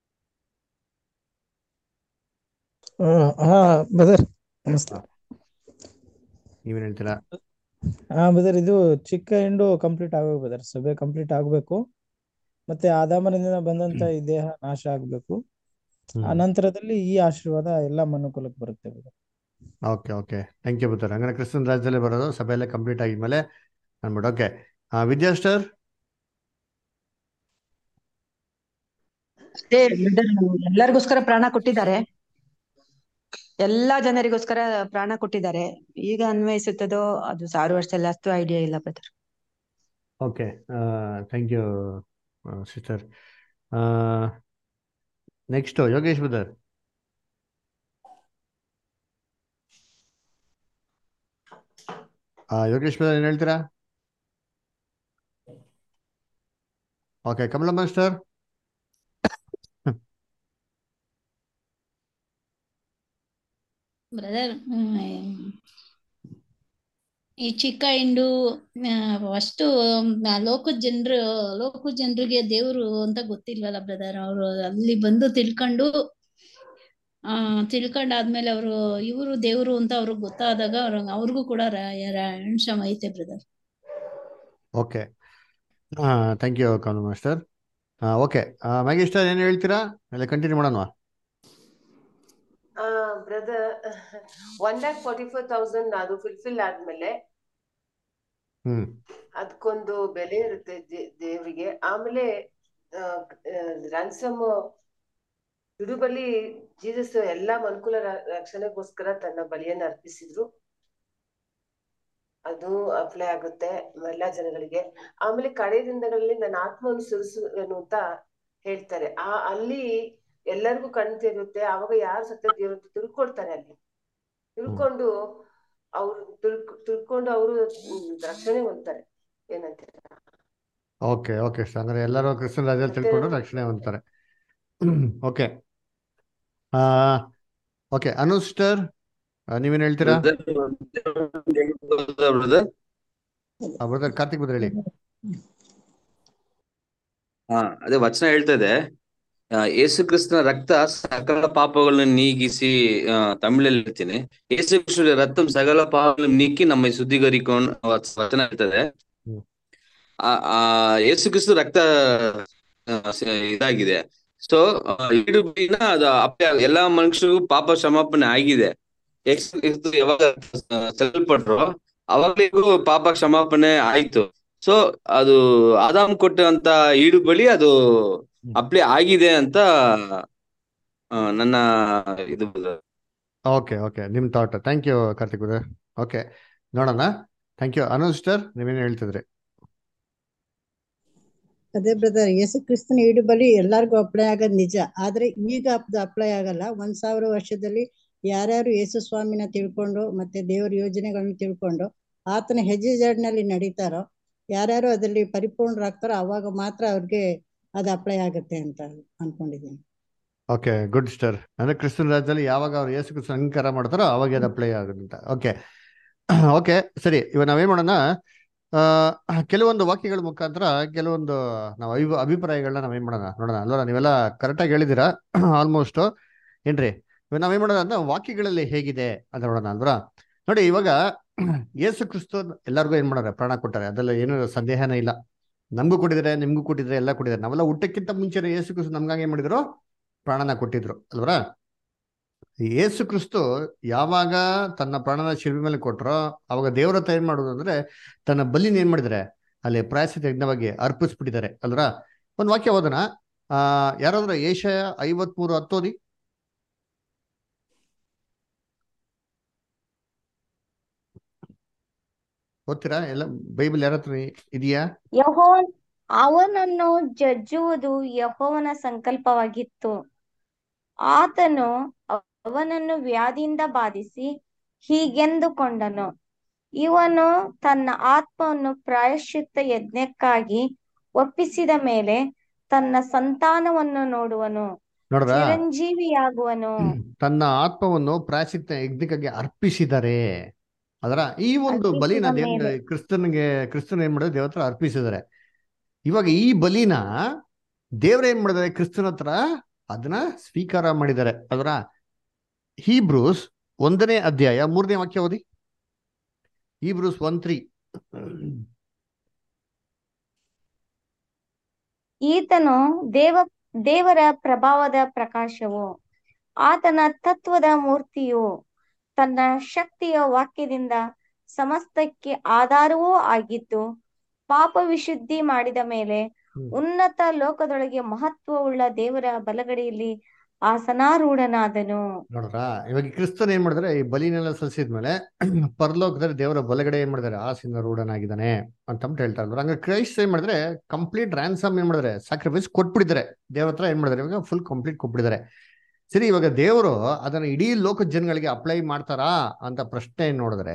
ಹಾ ಬದರ್ ನಮಸ್ತೆ ನೀವೇನು ಹೇಳ್ತೀರಾ ಹಾ ಬದರ್ ಇದು ಚಿಕ್ಕ ಹಿಂಡು ಕಂಪ್ಲೀಟ್ ಆಗ್ಬೇಕು ಬದರ್ ಸಭೆ ಕಂಪ್ಲೀಟ್ ಆಗ್ಬೇಕು ಮತ್ತೆ ಆದಾಮನಿಂದ ಬಂದಂತ ಈ ದೇಹ ನಾಶ ಆಗ್ಬೇಕು ಆ ಹ್ಮ್ ನಂತರದಲ್ಲಿ ಈ ಆಶೀರ್ವಾದ ಎಲ್ಲಾ ಮನುಕುಲಕ್ಕೆ ಬರುತ್ತೆ brother okay okay thank you brother ಹಂಗಾರೆ ಕ್ರಿಸ್ತನ್ ರಾಜ್ಯದಲ್ಲೇ ಬರೋದು ಸಭೆಯಲ್ಲೇ ಕಂಪ್ಲೀಟ್ ಆಗಿದ್ಮೇಲೆ ಅನ್ಬಿಟ್ಟು ಓಕೆ ವಿದ್ಯಾಸ್ಟರ್ ಅದೇ ಬ್ರದರ್ ಎಲ್ಲರಿಗೋಸ್ಕರ ಪ್ರಾಣ ಕೊಟ್ಟಿದ್ದಾರೆ ಎಲ್ಲಾ ಜನರಿಗೋಸ್ಕರ ಪ್ರಾಣ ಕೊಟ್ಟಿದ್ದಾರೆ ಈಗ ಅನ್ವಯಿಸುತ್ತದೋ ಅದು ಸಾವಿರ ವರ್ಷದಲ್ಲಿ ಅಷ್ಟು ಐಡಿಯಾ ಇಲ್ಲ brother okay thank you sister next Yogesh brother Yogesh brother ಏನು ಹೇಳ್ತೀರಾ ಓಕೆ ಕಮಲ ಮಾಸ್ಟರ್ ಬ್ರದರ್ ಈ ಚಿಕ್ಕ ಹಿಂಡು ಅಷ್ಟು ಲೋಕದ ಜನರು ಲೋಕದ ಜನರಿಗೆ ದೇವ್ರು ಅಂತ ಗೊತ್ತಿಲ್ವಲ್ಲ ಬ್ರದರ್ ಅವರು ಅಲ್ಲಿ ಬಂದು ತಿಳ್ಕೊಂಡು ಆ ತಿಳ್ಕೊಂಡಾದ್ಮೇಲೆ ಅವರು ಇವರು ದೇವ್ರು ಅಂತ ಅವ್ರಿಗೆ ಗೊತ್ತಾದಾಗ ಅವ್ರ ಅವ್ರಿಗೂ ಕೂಡ ರಣಶಮ ಐತೆ brother okay thank you Kamala master okay Maggie sister ಏನು ಹೇಳ್ತೀರಾ ಇಲ್ಲ ಕಂಟಿನ್ಯೂ ಮಾಡೋಣ brother one lakh forty four thousand ಅದು ಫುಲ್ಫಿಲ್ ಆದ್ಮೇಲೆ ಹ್ಮ್ ಅದಕ್ಕೊಂದು ಬೆಲೆ ಇರುತ್ತೆ ದೇ- ದೇವ್ರಿಗೆ ಆಮೇಲೆ ರ್ಯಾನ್ಸಮ್ ಬಿಡುಬಲಿ ಜೀಸಸ್ ಎಲ್ಲಾ ಮನುಕುಲ ರ- ರಕ್ಷಣೆಗೋಸ್ಕರ ತನ್ನ ಬಲಿಯನ್ನು ಅರ್ಪಿಸಿದ್ರು ಅದು ಅಪ್ಲೈ ಆಗುತ್ತೆ ಎಲ್ಲಾ ಜನಗಳಿಗೆ ಆಮೇಲೆ ಕಡೆ ದಿನಗಳಲ್ಲಿ ನನ್ನ ಆತ್ಮವನ್ನು ಸುರಿಸುವೆನು ಅಂತ ಹೇಳ್ತಾರೆ ಆ ಅಲ್ಲಿ ಎಲ್ಲರಿಗೂ ಕಣ್ ತೆರೆಯುತ್ತೆ ಆವಾಗ ಯಾರು ಸತ್ಯ ದೇವರು ಅಂತ ತಿಳ್ಕೊಳ್ತಾರೆ ಅಲ್ಲಿ ತಿಳ್ಕೊಂಡು ಅವ್ರು ತಿಳ್ಕೊ ತಿಳ್ಕೊಂಡು ಅವರು ರಕ್ಷಣೆ ಹೊಂದ್ತಾರೆ ಏನಂತೀರ ಓಕೆ ಓಕೆ ಸರ್ ಅಂದ್ರೆ ಎಲ್ಲರೂ ಕ್ರಿಸ್ತನ್ ರಾಜ್ಯದಲ್ಲಿ ಮತ್ತೆ ತಿಳ್ಕೊಂಡು ರಕ್ಷಣೆ ಹೊಂದ್ತಾರೆ ಓಕೆ ಓಕೆ ಅನುಸ್ಟರ್ ನೀವೇನ್ ಹೇಳ್ತೀರಾ ಬ್ರದರ್ ಬ್ರದರ್ ಕಾರ್ತಿಕ್ ಬದ್ರ ಹೇಳಿ ಹಾ ಅದೇ ವಚನ ಹೇಳ್ತಾ ಇದೆ ಆ, ಯೇಸು ಕ್ರಿಸ್ತನ ರಕ್ತ ಸಕಲ ಪಾಪಗಳನ್ನು ನೀಗಿಸಿ ಆ, ತಮಿಳಲ್ಲಿ ಹೇಳ್ತೀನಿ ಯೇಸು ಕ್ರಿಸ್ತನ ರಕ್ತಂ ಸಕಲ ಪಾಪಗಳನ್ನು ನೀಕಿ ನಮ್ಮ ಶುದ್ಧೀಕರಿಕೊಂಡು ವಚನ ಹೇಳ್ತದೆ ಹ್ಮ್. ಆ ಆ, ಯೇಸು ಕ್ರಿಸ್ತ ರಕ್ತ ಆ, ಸ- ಇದಾಗಿದೆ ಸೊ ಇಡು ದಿನ ಅದು ಅಪ್ಪ ಎಲ್ಲಾ ಮನುಷ್ಯರಿಗೂ ಪಾಪ ಕ್ಷಮಾಪಣೆ ಆಗಿದೆ ಯೇಸು ಕ್ರಿಸ್ತ ಯಾವಾಗ ಸೆಲ್ಪಟ್ರು ಅವಾಗ್ಲಿಗೂ ಪಾಪ ಕ್ಷಮಾಪಣೆ ಆಯ್ತು ಸೊ ಅದು ಆದಾಮ್ ಕೊಟ್ಟಂತ ಈಡು ಬಳಿ ಅದು ಅಪ್ಲೈ ಆಗಿದೆ ಅಂತ ಆ, ನನ್ನ ಇದು ಓಕೆ ಓಕೆ ನಿಮ್ thought thank you Karthik brother okay ನೋಡೋಣ ಥ್ಯಾಂಕ್ ಯು ಅನುಸ್ಟರ್ ನೀವೇನು ಹೇಳ್ತಿದ್ರಿ ಅದೇ ಬ್ರದರ್ ಯೇಸು ಕ್ರಿಸ್ತನ ಈಡು ಬಲಿ ಎಲ್ಲಾರ್ಗೂ ಅಪ್ಲೈ ಆಗೋದ್ ನಿಜ ಆದ್ರೆ ಈಗ ಅದು ಅಪ್ಲೈ ಆಗಲ್ಲ ಒಂದ್ ಸಾವಿರ ವರ್ಷದಲ್ಲಿ ಯಾರ್ಯಾರು ಯೇಸು ಸ್ವಾಮಿನ ತಿಳ್ಕೊಂಡು ಮತ್ತೆ ದೇವರ ಯೋಜನೆಗಳನ್ನ ತಿಳ್ಕೊಂಡು ಆತನ ಹೆಜ್ಜೆ ಜಾಡಿನಲ್ಲಿ ನಡೀತಾರೋ ಯಾರ್ಯಾರು ಅದರಲ್ಲಿ ಪರಿಪೂರ್ಣರಾಗ್ತಾರೋ ಅವಾಗ ಮಾತ್ರ ಅವ್ರಿಗೆ ಅದು ಅಪ್ಲೈ ಆಗುತ್ತೆ ಅಂತ ಅನ್ಕೊಂಡಿದ್ದೀನಿ ಓಕೆ ಗುಡ್ ಸ್ಟರ್ ಅಂದ್ರೆ ಕ್ರಿಸ್ತನ ರಾಜ್ಯದಲ್ಲಿ ಯಾವಾಗ ಅವ್ರು ಯೇಸು ಕ್ರಿಸ್ತನ ಅಂಗೀಕಾರ ಮಾಡ್ತಾರೋ ಅವಾಗ ಅದು ಅಪ್ಲೈ ಆಗುತ್ತೆ ಓಕೆ ಓಕೆ ಸರಿ ಇವಾಗ ನಾವೇನ್ ಮಾಡೋಣ ಆ, ಕೆಲವೊಂದು ವಾಕ್ಯಗಳ ಮುಖಾಂತರ ಕೆಲವೊಂದು ನಾವು ಅಭಿ ಅಭಿಪ್ರಾಯಗಳನ್ನ ನಾವೇನ್ ಮಾಡೋಣ ನೋಡೋಣ ಅಲ್ವಾ ನೀವೆಲ್ಲ ಕರೆಕ್ಟಾಗಿ ಹೇಳಿದ್ದೀರಾ ಆಲ್ಮೋಸ್ಟ್ ಏನ್ರಿ ಇವಾಗ ನಾವೇನ್ ಮಾಡೋಣ ಅಂದ್ರೆ ವಾಕ್ಯಗಳಲ್ಲಿ ಹೇಗಿದೆ ಅಂತ ನೋಡೋಣ ಅಲ್ವಾ ನೋಡಿ ಇವಾಗ ಯೇಸು ಕ್ರಿಸ್ತು ಎಲ್ಲರಿಗೂ ಏನ್ ಮಾಡೋರೆ ಪ್ರಾಣ ಕೊಟ್ಟಾರೆ ಅದೆಲ್ಲ ಏನು ಸಂದೇಹನೇ ಇಲ್ಲ ನಮಗೂ ಕೊಟ್ಟಿದ್ದಾರೆ ನಿಮ್ಗೂ ಕೊಟ್ಟಿದ್ದಾರೆ ಎಲ್ಲ ಕೊಟ್ಟಿದ್ದಾರೆ ನಾವೆಲ್ಲ ಊಟಕ್ಕಿಂತ ಮುಂಚೆ ಯೇಸು ಕ್ರಿಸ್ತು ನಮ್ಗಾಗಿ ಏನ್ ಮಾಡಿದ್ರು ಪ್ರಾಣನ ಕೊಟ್ಟಿದ್ರು ಅಲ್ವರ ಯೇಸು ಕ್ರಿಸ್ತು ಯಾವಾಗ ತನ್ನ ಪ್ರಾಣನ ಶಿಲ್ಬೆ ಮೇಲೆ ಕೊಟ್ರೋ ಅವಾಗ ದೇವರ ಹತ್ರ ಏನ್ ಮಾಡೋದು ಅಂದ್ರೆ ತನ್ನ ಬಲಿನ ಏನ್ ಮಾಡಿದ್ದಾರೆ ಅಲ್ಲಿ ಪ್ರಾಯಶ್ಚಿತ ಯಜ್ಞವಾಗಿ ಅರ್ಪಿಸ್ಬಿಟ್ಟಿದ್ದಾರೆ ಅಲ್ವರ ಒಂದ್ ವಾಕ್ಯ ಓದೋಣ ಆ ಯಾರಾದ್ರೂ ಏಷಯ ಐವತ್ಮೂರು ಹತ್ತೋದಿ ಓದ್ತೀರಾ ಎಲ್ಲ ಬೈಬಲ್ ಯಾರ ಹತ್ರ ಇದೆಯಾ ಯಹೋವನ್ ಅವನನ್ನು ಜಜ್ಜುವುದು ಯಹೋವನ ಸಂಕಲ್ಪವಾಗಿತ್ತು ಆತನು ಅವನನ್ನು ವ್ಯಾಧಿಯಿಂದ ಬಾಧಿಸಿ ಹೀಗೆಂದುಕೊಂಡನು ಇವನು ತನ್ನ ಆತ್ಮವನ್ನು ಪ್ರಾಯಶ್ಚಿತ್ತ ಯಜ್ಞಕ್ಕಾಗಿ ಒಪ್ಪಿಸಿದ ಮೇಲೆ ತನ್ನ ಸಂತಾನವನ್ನು ನೋಡುವನು ನೋಡ್ರಾ ಚಿರಂಜೀವಿಯಾಗುವನು ತನ್ನ ಆತ್ಮವನ್ನು ಪ್ರಾಯಶ್ಚಿತ್ತ ಯಜ್ಞಕ್ಕಾಗಿ ಅರ್ಪಿಸಿದ್ದಾರೆ ಅದರ ಈ ಒಂದು ಬಲಿನ ಅರ್ಪಿಸಿದ ದೇವ್ ಮೇಲೆ ಕ್ರಿಸ್ತನಿಗೆ ಕ್ರಿಸ್ತನ ಏನ್ ಮಾಡಿದ್ರೆ ದೇವ್ರ ಹತ್ರ ಅರ್ಪಿಸಿದ್ದಾರೆ ಇವಾಗ ಈ ಬಲಿನ ದೇವ್ರ ಏನ್ ಮಾಡಿದ್ದಾರೆ ಕ್ರಿಸ್ತನ ಹತ್ರ ಅದನ್ನ ಸ್ವೀಕಾರ ಮಾಡಿದ್ದಾರೆ ಅದರ ಹೀಬ್ರೂಸ್ ಒಂದನೇ ಅಧ್ಯಾಯ ಮೂರನೇ ವಾಕ್ಯ ಓದಿ ಹೀಬ್ರೂಸ್ ಒನ್ ತ್ರೀ ಈತನು ದೇವ ದೇವರ ಪ್ರಭಾವದ ಪ್ರಕಾಶವು ಆತನ ತತ್ವದ ಮೂರ್ತಿಯು ತನ್ನ ಶಕ್ತಿಯ ವಾಕ್ಯದಿಂದ ಸಮಸ್ತಕ್ಕೆ ಆಧಾರವೂ ಆಗಿದ್ದು ಪಾಪ ವಿಶುದ್ಧಿ ಮಾಡಿದ ಮೇಲೆ ಉನ್ನತ ಲೋಕದೊಳಗೆ ಮಹತ್ವವುಳ್ಳ ದೇವರ ಬಲಗಡೆಯಲ್ಲಿ ಆಸನಾರೂಢನಾದನು ನೋಡ್ರ ಇವಾಗ ಈ ಕ್ರಿಸ್ತನ್ ಏನ್ ಮಾಡಿದ್ರೆ ಈ ಬಲಿನೆಲ್ಲ ಸಲ್ಲಿಸಿದ್ಮೇಲೆ ಪರಲೋಕದಲ್ಲಿ ದೇವರ ಬಲಗಡೆ ಏನ್ ಮಾಡಿದಾರೆ ಆಸಿನ ರೂಢನಾಗಿದ್ದಾನೆ ಅಂತಂದ್ಬಿಟ್ಟು ಹೇಳ್ತಾ ಇದ್ರು ಹಂಗ ಕ್ರೈಸ್ಟ್ ಏನ್ ಮಾಡಿದ್ರೆ ಕಂಪ್ಲೀಟ್ ರ್ಯಾನ್ಸಮ್ ಏನ್ ಮಾಡಿದ್ರೆ ಸ್ಯಾಕ್ರಿಫೈಸ್ ಕೊಟ್ಬಿಟ್ಟಿದ್ದಾರೆ ದೇವ್ರ ಹತ್ರ ಏನ್ ಮಾಡಿದಾರೆ ಇವಾಗ ಫುಲ್ ಕಂಪ್ಲೀಟ್ ಕೊಟ್ಬಿಟ್ಟಿದ್ದಾರೆ ಸರಿ ಇವಾಗ ದೇವರು ಅದನ್ನ ಇಡೀ ಲೋಕದ ಜನಗಳಿಗೆ ಅಪ್ಲೈ ಮಾಡ್ತಾರಾ ಅಂತ ಪ್ರಶ್ನೆ ನೋಡಿದ್ರೆ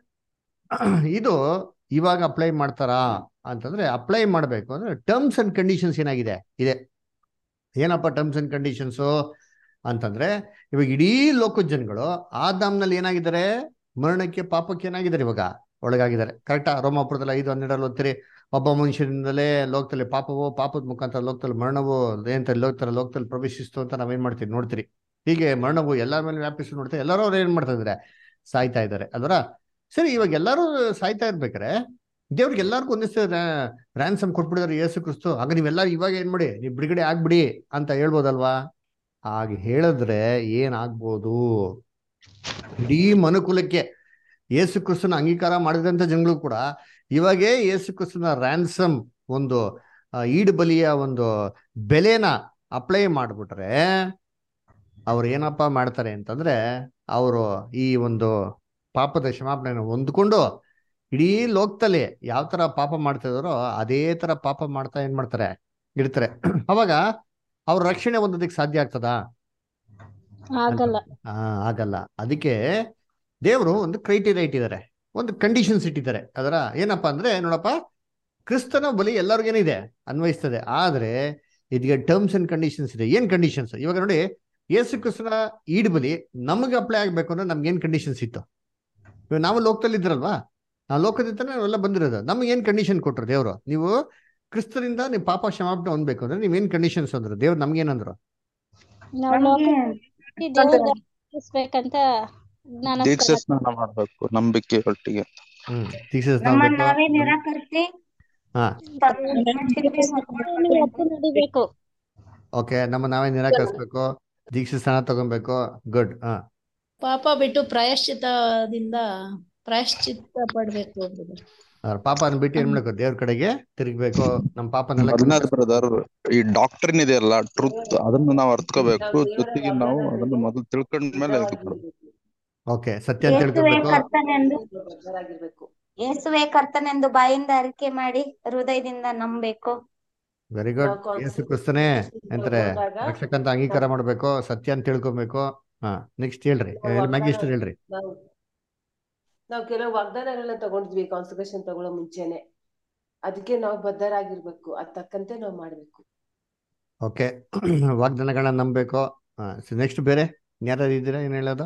ಇದು ಇವಾಗ ಅಪ್ಲೈ ಮಾಡ್ತಾರಾ ಅಂತಂದ್ರೆ ಅಪ್ಲೈ ಮಾಡ್ಬೇಕು ಅಂದ್ರೆ ಟರ್ಮ್ಸ್ ಅಂಡ್ ಕಂಡೀಷನ್ಸ್ ಏನಾಗಿದೆ ಇದೆ ಏನಪ್ಪ ಟರ್ಮ್ಸ್ ಅಂಡ್ ಕಂಡೀಷನ್ಸು ಅಂತಂದ್ರೆ ಇವಾಗ ಇಡೀ ಲೋಕದ ಜನಗಳು ಆದಾಮ್ನಲ್ಲಿ ಏನಾಗಿದ್ದಾರೆ ಮರಣಕ್ಕೆ ಪಾಪಕ್ಕೆ ಏನಾಗಿದ್ದಾರೆ ಇವಾಗ ಒಳಗಾಗಿದ್ದಾರೆ ಕರೆಕ್ಟಾ ರೋಮಾಪುರದಲ್ಲಿ ಐದು ಹನ್ನೆರಡರಲ್ಲಿ ಓದ್ತೀರಿ ಒಬ್ಬ ಮನುಷ್ಯರಿಂದಲೇ ಲೋಕದಲ್ಲಿ ಪಾಪವೋ ಪಾಪದ ಮುಖಾಂತರ ಲೋಕದಲ್ಲಿ ಮರಣವೋ ಏನಂತ ಲೋಕದಲ್ಲಿ ಲೋಕದಲ್ಲಿ ಪ್ರವೇಶಿಸ್ತು ಅಂತ ನಾವೇನ್ ಮಾಡ್ತೀವಿ ನೋಡ್ತೀರಿ ಹೀಗೆ ಮರಣವು ಎಲ್ಲರ ಮೇಲೆ ವ್ಯಾಪಿಸಿ ನೋಡ್ತೀವಿ ಎಲ್ಲರೂ ಅವ್ರು ಏನ್ ಮಾಡ್ತಾ ಇದಾರೆ ಸಾಯ್ತಾ ಇದ್ದಾರೆ ಅದರ ಸರಿ ಇವಾಗ ಎಲ್ಲರೂ ಸಾಯ್ತಾ ಇರ್ಬೇಕಾರೆ ದೇವ್ರಿಗೆ ಎಲ್ಲರಿಗೂ ಒಂದಿಷ್ಟು ರ್ಯಾನ್ಸಮ್ ಕೊಟ್ಬಿಡಿದಾರೆ ಯೇಸು ಕ್ರಿಸ್ತು ಆಗ ನೀವೆಲ್ಲ ಇವಾಗ ಏನ್ ಮಾಡಿ ನೀವು ಬಿಡುಗಡೆ ಆಗ್ಬಿಡಿ ಅಂತ ಹೇಳ್ಬೋದಲ್ವಾ ಹಾಗೆ ಹೇಳಿದ್ರೆ ಏನಾಗ್ಬೋದು ಇಡೀ ಮನುಕುಲಕ್ಕೆ ಯೇಸು ಕ್ರಿಸ್ತನ ಅಂಗೀಕಾರ ಮಾಡಿದಂತ ಜನಗಳು ಕೂಡ ಇವಾಗೇ ಯೇಸು ಕ್ರಿಸ್ತನ ರ್ಯಾನ್ಸಮ್ ಒಂದು ಆ, ಈಡು ಬಲಿಯ ಒಂದು ಬೆಲೆನ ಅಪ್ಲೈ ಮಾಡ್ಬಿಟ್ರೆ ಅವ್ರು ಏನಪ್ಪ ಮಾಡ್ತಾರೆ ಅಂತಂದ್ರೆ ಅವರು ಈ ಒಂದು ಪಾಪದ ಕ್ಷಮಾಪಣೆಯನ್ನು ಹೊಂದ್ಕೊಂಡು ಇಡೀ ಲೋಕದಲ್ಲಿ ಯಾವ ತರ ಪಾಪ ಮಾಡ್ತಾ ಇದಾರೋ ಅದೇ ತರ ಪಾಪ ಮಾಡ್ತಾ ಏನ್ ಮಾಡ್ತಾರೆ ಇರ್ತಾರೆ ಅವಾಗ ಅವ್ರ ರಕ್ಷಣೆ ಹೊಂದೋದಕ್ಕೆ ಸಾಧ್ಯ ಆಗ್ತದಾ ಆಗಲ್ಲ ಆ ಆಗಲ್ಲ ಅದಕ್ಕೆ ದೇವರು ಒಂದು ಕ್ರೈಟೀರಿಯಾ ಇಟ್ಟಿದ್ದಾರೆ ಒಂದು ಕಂಡೀಷನ್ಸ್ ಇಟ್ಟಿದ್ದಾರೆ ಅದರ ಏನಪ್ಪಾ ಅಂದ್ರೆ ನೋಡಪ್ಪ ಕ್ರಿಸ್ತನ ಬಲಿ ಎಲ್ಲರಿಗೇನಿದೆ ಅನ್ವಯಿಸ್ತದೆ ಆದ್ರೆ ಇದಕ್ಕೆ ಟರ್ಮ್ಸ್ ಅಂಡ್ ಕಂಡೀಷನ್ಸ್ ಇದೆ ಏನ್ ಕಂಡೀಷನ್ಸ್ ಇವಾಗ ನೋಡಿ ಯೇಸು ಕ್ರಿಸ್ತನ ಈಡ್ಬಲಿ ನಮಗೆ ಅಪ್ಲೈ ಆಗ್ಬೇಕು ಅಂದ್ರೆ ನಮ್ಗೆ ಏನ್ ಕಂಡೀಷನ್ಸ್ ಇತ್ತು ಇವಾಗ ನಾವು ಲೋಕದಲ್ಲಿ ಇದ್ರಲ್ವಾ ನಾವು ಲೋಕದಿಂದನೇ ನಾವೆಲ್ಲ ಬಂದಿರೋದು ನಮ್ಗೆ ಏನ್ ಕಂಡೀಷನ್ ಕೊಟ್ರು ದೇವರು ನೀವು ಕ್ರಿಸ್ತರಿಂದ ನೀವು ಪಾಪ ಕ್ಷಮಾಪಣೆ ಹೊಂದ್ಬೇಕು ಅಂದ್ರೆ ನೀವೇನ್ ಕಂಡೀಷನ್ಸ್ ಅಂದ್ರು ದೇವ್ರು ನಮ್ಗೇನಂದ್ರು ನಾವು ನಮ್ಗೆ ದೇವರಿಗೆ ಅರ್ಪಿಸ್ಬೇಕಂತ ಜ್ಞಾನ ದೀಕ್ಷೆ ಸ್ನಾನ ಮಾಡ್ಬೇಕು ನಂಬಿಕೆ ಒಟ್ಟಿಗೆ ಹ್ಮ್ ದೀಕ್ಷಿಸ್ ನಮ್ಮನ್ನ ನಾವ್ ನಾವೇ ನಿರಾಕರಿಸಿ ಹಾ ಎತ್ತು ನಡಿಬೇಕು ಓಕೆ ನಮ್ಮ ನಾವೇ ನಿರಾಕರಿಸ್ಬೇಕು ದೀಕ್ಷೆ ಸ್ಥಾನ ತಗೊಬೇಕು ಗುಡ್ ಹಾ ಪಾಪ ಬಿಟ್ಟು ಪ್ರಾಯಶ್ಚಿತ್ತದಿಂದ ಪ್ರಾಯಶ್ಚಿತ್ತ ಪಡ್ಬೇಕು brother. ಅವ್ರ ಪಾಪನ ಬಿಟ್ಟು ಏನ್ ಮಾಡ್ಬೇಕು ದೇವ್ರ ಕಡೆಗೆ ತಿರುಗ್ಬೇಕು ನಮ್ಮ ಪಾಪನೆಲ್ಲ ಮೊದಲನೇದು ಬ್ರದರ್ ಈ ಡಾಕ್ಟ್ರಿನ್ ಇದೆಯಲ್ಲ ಟ್ರುತ್ ಅದನ್ನ ನಾವು ಅರ್ಥಕೋಬೇಕು ಜೊತೆಗೆ ನಾವು ಅದನ್ನ ಮೊದಲು ತಿಳ್ಕೊಂಡ್ಮೇಲೆ ಅದಕ್ಕೆ ಬರ್ಬೇಕು ಓಕೆ ಸತ್ಯ ಅಂತ ಯೇಸುವೆ ತಿಳ್ಕೊಬೇಕು ಕರ್ತನೆಂದು ಬದ್ಧರಾಗಿರ್ಬೇಕು ಯೇಸುವೆ ಕರ್ತನೆಂದು ಬಾಯಿಂದ ಅರಿಕೆ ಮಾಡಿ ಹೃದಯದಿಂದ ನಂಬಬೇಕು ವೆರಿ ಗುಡ್ ನಾವು ಕಾನ್ಸ್- ಯೇಸು ಕ್ರಿಸ್ತನೇ ಅಂತಾರೆ ತಗೊಂಡಾಗ ರಕ್ಷಕ ಅಂತ ಅಂಗೀಕಾರ ಮಾಡ್ಬೇಕು ಸತ್ಯ ಅಂತ ತಿಳ್ಕೊಬೇಕು ಹಾ ನೆಕ್ಸ್ಟ್ ಹೇಳ್ರಿ ನಾವು ಮ್ಯಾಗಿಸ್ಟರ್ ಹೇಳ್ರಿ ನಾವು ನಾವು ಕೆಲವು ವಾಗ್ದಾನಗಳನ್ನ ತಗೊಂಡಿದ್ವಿ ಕಾನ್ಸಂಟ್ರೇಷನ್ ತಗೊಳ್ಳೋ ಮುಂಚೆನೆ ಅದಕ್ಕೆ ನಾವು ಬದ್ಧರಾಗಿರ್ಬೇಕು ಅದ್ ತಕ್ಕಂತೆ ನಾವು ಮಾಡ್ಬೇಕು ಓಕೆ ವಾಗ್ದಾನಗಳನ್ನ ನಂಬಬೇಕು ನೆಕ್ಸ್ಟ್ ಬೇರೆ ಯಾರು ಇದ್ದೀರಾ ಏನ್ ಹೇಳೋದು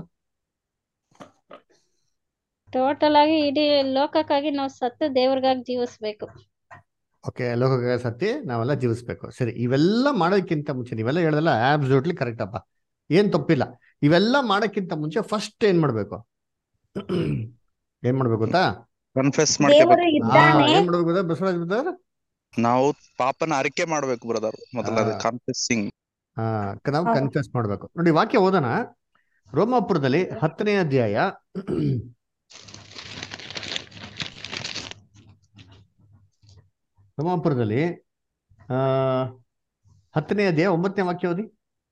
ಟೋಟಲ್ ಆಗಿ ಇಡೀ ಲೋಕಕ್ಕಾಗಿ ನಾವು ಸತ್ತು ದೇವ್ರಿಗಾಗಿ ಜೀವಿಸ್ಬೇಕು ಓಕೆ ಲೋಕ ಸತ್ಯ ನಾವೆಲ್ಲ ಜೀವಿಸ್ಬೇಕು ಸರಿ ಇವೆಲ್ಲ ಮಾಡೋದಕ್ಕಿಂತ ಮುಂಚೆ ನೀವೆಲ್ಲ ಹೇಳೋದಲ್ಲ ಆಬ್ಸಲ್ಯೂಟ್ಲಿ ಕರೆಕ್ಟ್ ಅಪ್ಪ ಏನ್ ತಪ್ಪಿಲ್ಲ ಇವೆಲ್ಲ ಮಾಡೋಕ್ಕಿಂತ ಮುಂಚೆ ಫಸ್ಟ್ ಏನ್ ಮಾಡ್ಬೇಕು ಏನ್ ಮಾಡ್ಬೇಕು ಗೊತ್ತಾ ಕನ್ಫೆಸ್ ದೇವರು ಮಾಡ್ಕೋಬೇಕು ಹಾ ಇದ್ದಾನೆ ಏನ್ ಮಾಡ್ಬೇಕು ಗೊತ್ತಾ ಬಸವರಾಜ್ ಬ್ರದರ್ ನಾವು ಪಾಪನ ಅರಿಕೆ ಮಾಡ್ಬೇಕು ಬ್ರದರ್ ಮೊದಲ ಹಾ. ಕನ್ಫೆಸ್ಸಿಂಗ್ ಹಾ ನಾವು ಹೌದು. ಕನ್ಫ್ಯೂಸ್ ಮಾಡ್ಬೇಕು ನೋಡಿ ವಾಕ್ಯ ಓದೋಣ ರೋಮಾಪುರದಲ್ಲಿ ಹತ್ತನೇ ಅಧ್ಯಾಯ ರೋಮಾಪುರದಲ್ಲಿ ಆ ಹತ್ತನೇ ಅಧ್ಯಾಯ ಒಂಬತ್ತನೇ ವಾಕ್ಯ ಓದಿ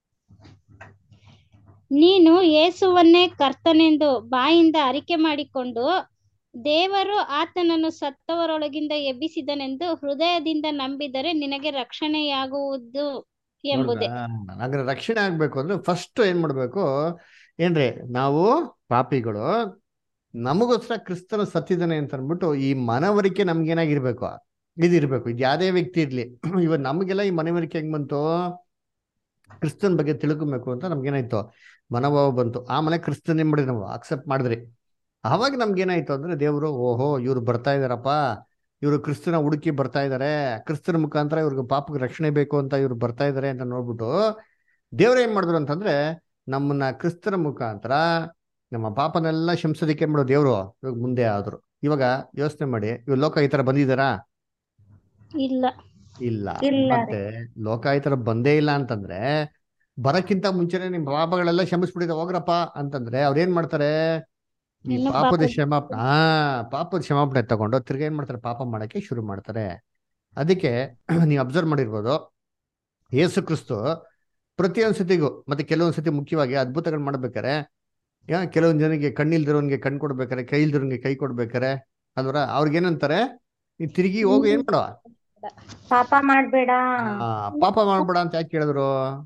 ನೀನು ಯೇಸುವನ್ನೇ ಕರ್ತನೆಂದು ಬಾಯಿಂದ ಅರಿಕೆ ಮಾಡಿಕೊಂಡು ದೇವರು ಆತನನ್ನು ಸತ್ತವರೊಳಗಿಂದ ಎಬ್ಬಿಸಿದನೆಂದು ಹೃದಯದಿಂದ ನಂಬಿದರೆ ನಿನಗೆ ರಕ್ಷಣೆಯಾಗುವುದು ಎಂಬುದೇ ನೋಡ್ದಾ ಹಾಗಾದ್ರೆ ರಕ್ಷಣೆ ಆಗ್ಬೇಕು ಅಂದ್ರೆ ಫಸ್ಟ್ ಏನ್ ಮಾಡ್ಬೇಕು ಏನ್ರಿ ನಾವು ಪಾಪಿಗಳು ನಮಗೋಸ್ಕರ ಕ್ರಿಸ್ತನ ಸತ್ತಿದ್ದಾನೆ ಅಂತ ಅಂದ್ಬಿಟ್ಟು ಈ ಮನವರಿಕೆ ನಮ್ಗೇನಾಗಿರ್ಬೇಕು ಇದಿರ್ಬೇಕು ಇದು ಯಾವ್ದೇ ವ್ಯಕ್ತಿ ಇರ್ಲಿ ಇವತ್ತು ನಮಗೆಲ್ಲ ಈ ಮನವರಿಕೆ ಹೆಂಗ್ ಬಂತು ಕ್ರಿಸ್ತನ್ ಬಗ್ಗೆ ತಿಳ್ಕೊಬೇಕು ಅಂತ ನಮ್ಗೇನಾಯ್ತು ಮನೋಭಾವ ಬಂತು ಆಮೇಲೆ ಕ್ರಿಸ್ತನ್ ಏನ್ ಮಾಡಿದ್ರಿ ನಾವು ಅಕ್ಸೆಪ್ಟ್ ಮಾಡಿದ್ರಿ ಅವಾಗ ನಮ್ಗೇನಾಯ್ತು ಅಂದ್ರೆ ದೇವರು ಓಹೋ ಇವ್ರು ಬರ್ತಾ ಇದಾರಪ್ಪ ಇವರು ಕ್ರಿಸ್ತನ ಹುಡುಕಿ ಬರ್ತಾ ಇದಾರೆ ಕ್ರಿಸ್ತನ ಮುಖಾಂತರ ಇವ್ರಿಗೆ ಪಾಪಕ್ಕೆ ರಕ್ಷಣೆ ಬೇಕು ಅಂತ ಇವ್ರು ಬರ್ತಾ ಇದಾರೆ ಅಂತ ನೋಡ್ಬಿಟ್ಟು ದೇವ್ರ ಏನ್ ಮಾಡಿದ್ರು ಅಂತಂದ್ರೆ ನಮ್ಮನ್ನ ಕ್ರಿಸ್ತನ ಮುಖಾಂತರ ನಮ್ಮ ಪಾಪನೆಲ್ಲ ಶಂಸೋದಿಕ್ಕೆ ಮಾಡೋ ದೇವ್ರು ಇವಾಗ ಮುಂದೆ ಆದ್ರು ಇವಾಗ ಯೋಚನೆ ಮಾಡಿ ಇವ್ ಲೋಕ ಈ ತರ ಬಂದಿದಾರಾ ಇಲ್ಲ ಇಲ್ಲ ಇಲ್ಲ ರೀ. ಮತ್ತೆ ಲೋಕ ಈ ತರ ಬಂದೇ ಇಲ್ಲ ಅಂತಂದ್ರೆ ಬರಕ್ಕಿಂತ ಮುಂಚೆನೆ ನಿಮ್ ಪಾಪಗಳೆಲ್ಲ ಕ್ಷಮಿಸ್ಬಿಟ್ಟಿದೆ ಹೋಗ್ರಪ್ಪ ಅಂತಂದ್ರೆ ಅವ್ರ ಏನ್ ಮಾಡ್ತಾರೆ ಈ ಇನ್ನು ಪಾಪದ ಪಾಪ ಕ್ಷಮಾಪಣೆ ಹಾ ಪಾಪದ ಕ್ಷಮಾಪಣೆ ತಗೊಂಡು ತಿರ್ಗಾ ಏನ್ ಮಾಡ್ತಾರೆ ಪಾಪ ಮಾಡಕ್ಕೆ ಶುರು ಮಾಡ್ತಾರೆ ಅದಕ್ಕೆ ನೀವು ಅಬ್ಸರ್ವ್ ಮಾಡಿರ್ಬೋದು ಯೇಸು ಕ್ರಿಸ್ತು ಪ್ರತಿಯೊಂದ್ ಸತಿಗೂ ಮತ್ತೆ ಕೆಲವೊಂದ್ ಸತಿ ಮುಖ್ಯವಾಗಿ ಅದ್ಭುತಗಳು ಮಾಡ್ಬೇಕಾರೆ ಯಾ ಕೆಲವೊಂದ್ ಜನಕ್ಕೆ ಕಣ್ಣಿಲ್ದಿರೋನ್ಗೆ ಕಣ್ ಕೊಡ್ಬೇಕಾರೆ ಕೈ ಇಲ್ದಿರೋನ್ಗೆ ಕೈ ಕೊಡ್ಬೇಕಾರೆ ಅಲ್ವರ ಅವ್ರಿಗೇನಂತಾರೆ ನೀ ತಿರುಗಿ ಹೋಗಿ ಏನ್ ಮಾಡೋ ಪಾಪ ಮಾಡ್ಬೇಡ ಆ ಪಾಪ ಮಾಡ್ಬೇಡ ಅಂತ ಯಾಕೆ ಕೇಳಿದ್ರು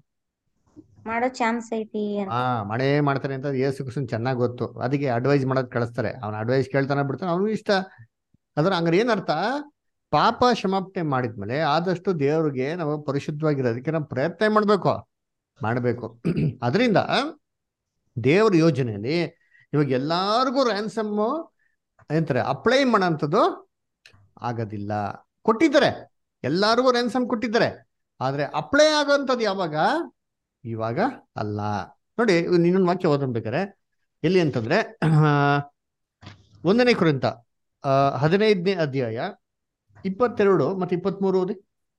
ಮಾಡೋ ಚಾನ್ಸ್ ಐತಿ ಅಂತ ಆ ಮಾಡೇ ಮಾಡ್ತಾನೆ ಅಂತ ಯೇಸು ಕ್ರಿಸ್ತನ್ ಚೆನ್ನಾಗ್ ಗೊತ್ತು ಅದಕ್ಕೆ ಅಡ್ವೈಸ್ ಮಾಡೋದ್ ಕಳಿಸ್ತಾರೆ ಅವ್ನ ಅಡ್ವೈಸ್ ಕೇಳ್ತಾನೆ ಬಿಡ್ತಾನೆ ಅವನು ಇಷ್ಟ ಅದ್ರ ಹಂಗಾರೆ ಏನರ್ಥ ಪಾಪ ಕ್ಷಮಾಪಣೆ ಮಾಡಿದ್ಮೇಲೆ ಆದಷ್ಟು ದೇವ್ರಿಗೆ ನಾವು ಪರಿಶುದ್ಧವಾಗಿರೋದಕ್ಕೆ ನಾವು ಪ್ರಯತ್ನ ಮಾಡ್ಬೇಕು ಮಾಡ್ಬೇಕು ಅದರಿಂದ ದೇವ್ರ ಯೋಜನೆಯಲ್ಲಿ ಇವಾಗ ಎಲ್ಲಾರ್ಗೂ ರ್ಯಾನ್ಸಮ್ ಏನಂತಾರೆ ಅಪ್ಲೈ ಮಾಡೋಂಥದ್ದು ಆಗೋದಿಲ್ಲ ಕೊಟ್ಟಿದ್ದಾರೆ ಎಲ್ಲಾರ್ಗೂ ರ್ಯಾನ್ಸಮ್ ಕೊಟ್ಟಿದ್ದಾರೆ ಆದ್ರೆ ಅಪ್ಲೈ ಆಗೋಂಥದ್ದು ಯಾವಾಗ ಇವಾಗ ಅಲ್ಲ ನೋಡಿ ಇನ್ನೊಂದು ವಾಕ್ಯ ಓದಬೇಕಾರೆ ಎಲ್ಲಿ ಅಂತಂದ್ರೆ ಆ, ಒಂದನೇ ಕುರಿತ ಆ, ಹದಿನೈದನೇ ಅಧ್ಯಾಯ ಇಪ್ಪತ್ತೆರಡು ಮತ್ತೆ ಇಪ್ಪತ್ಮೂರು ಓದಿ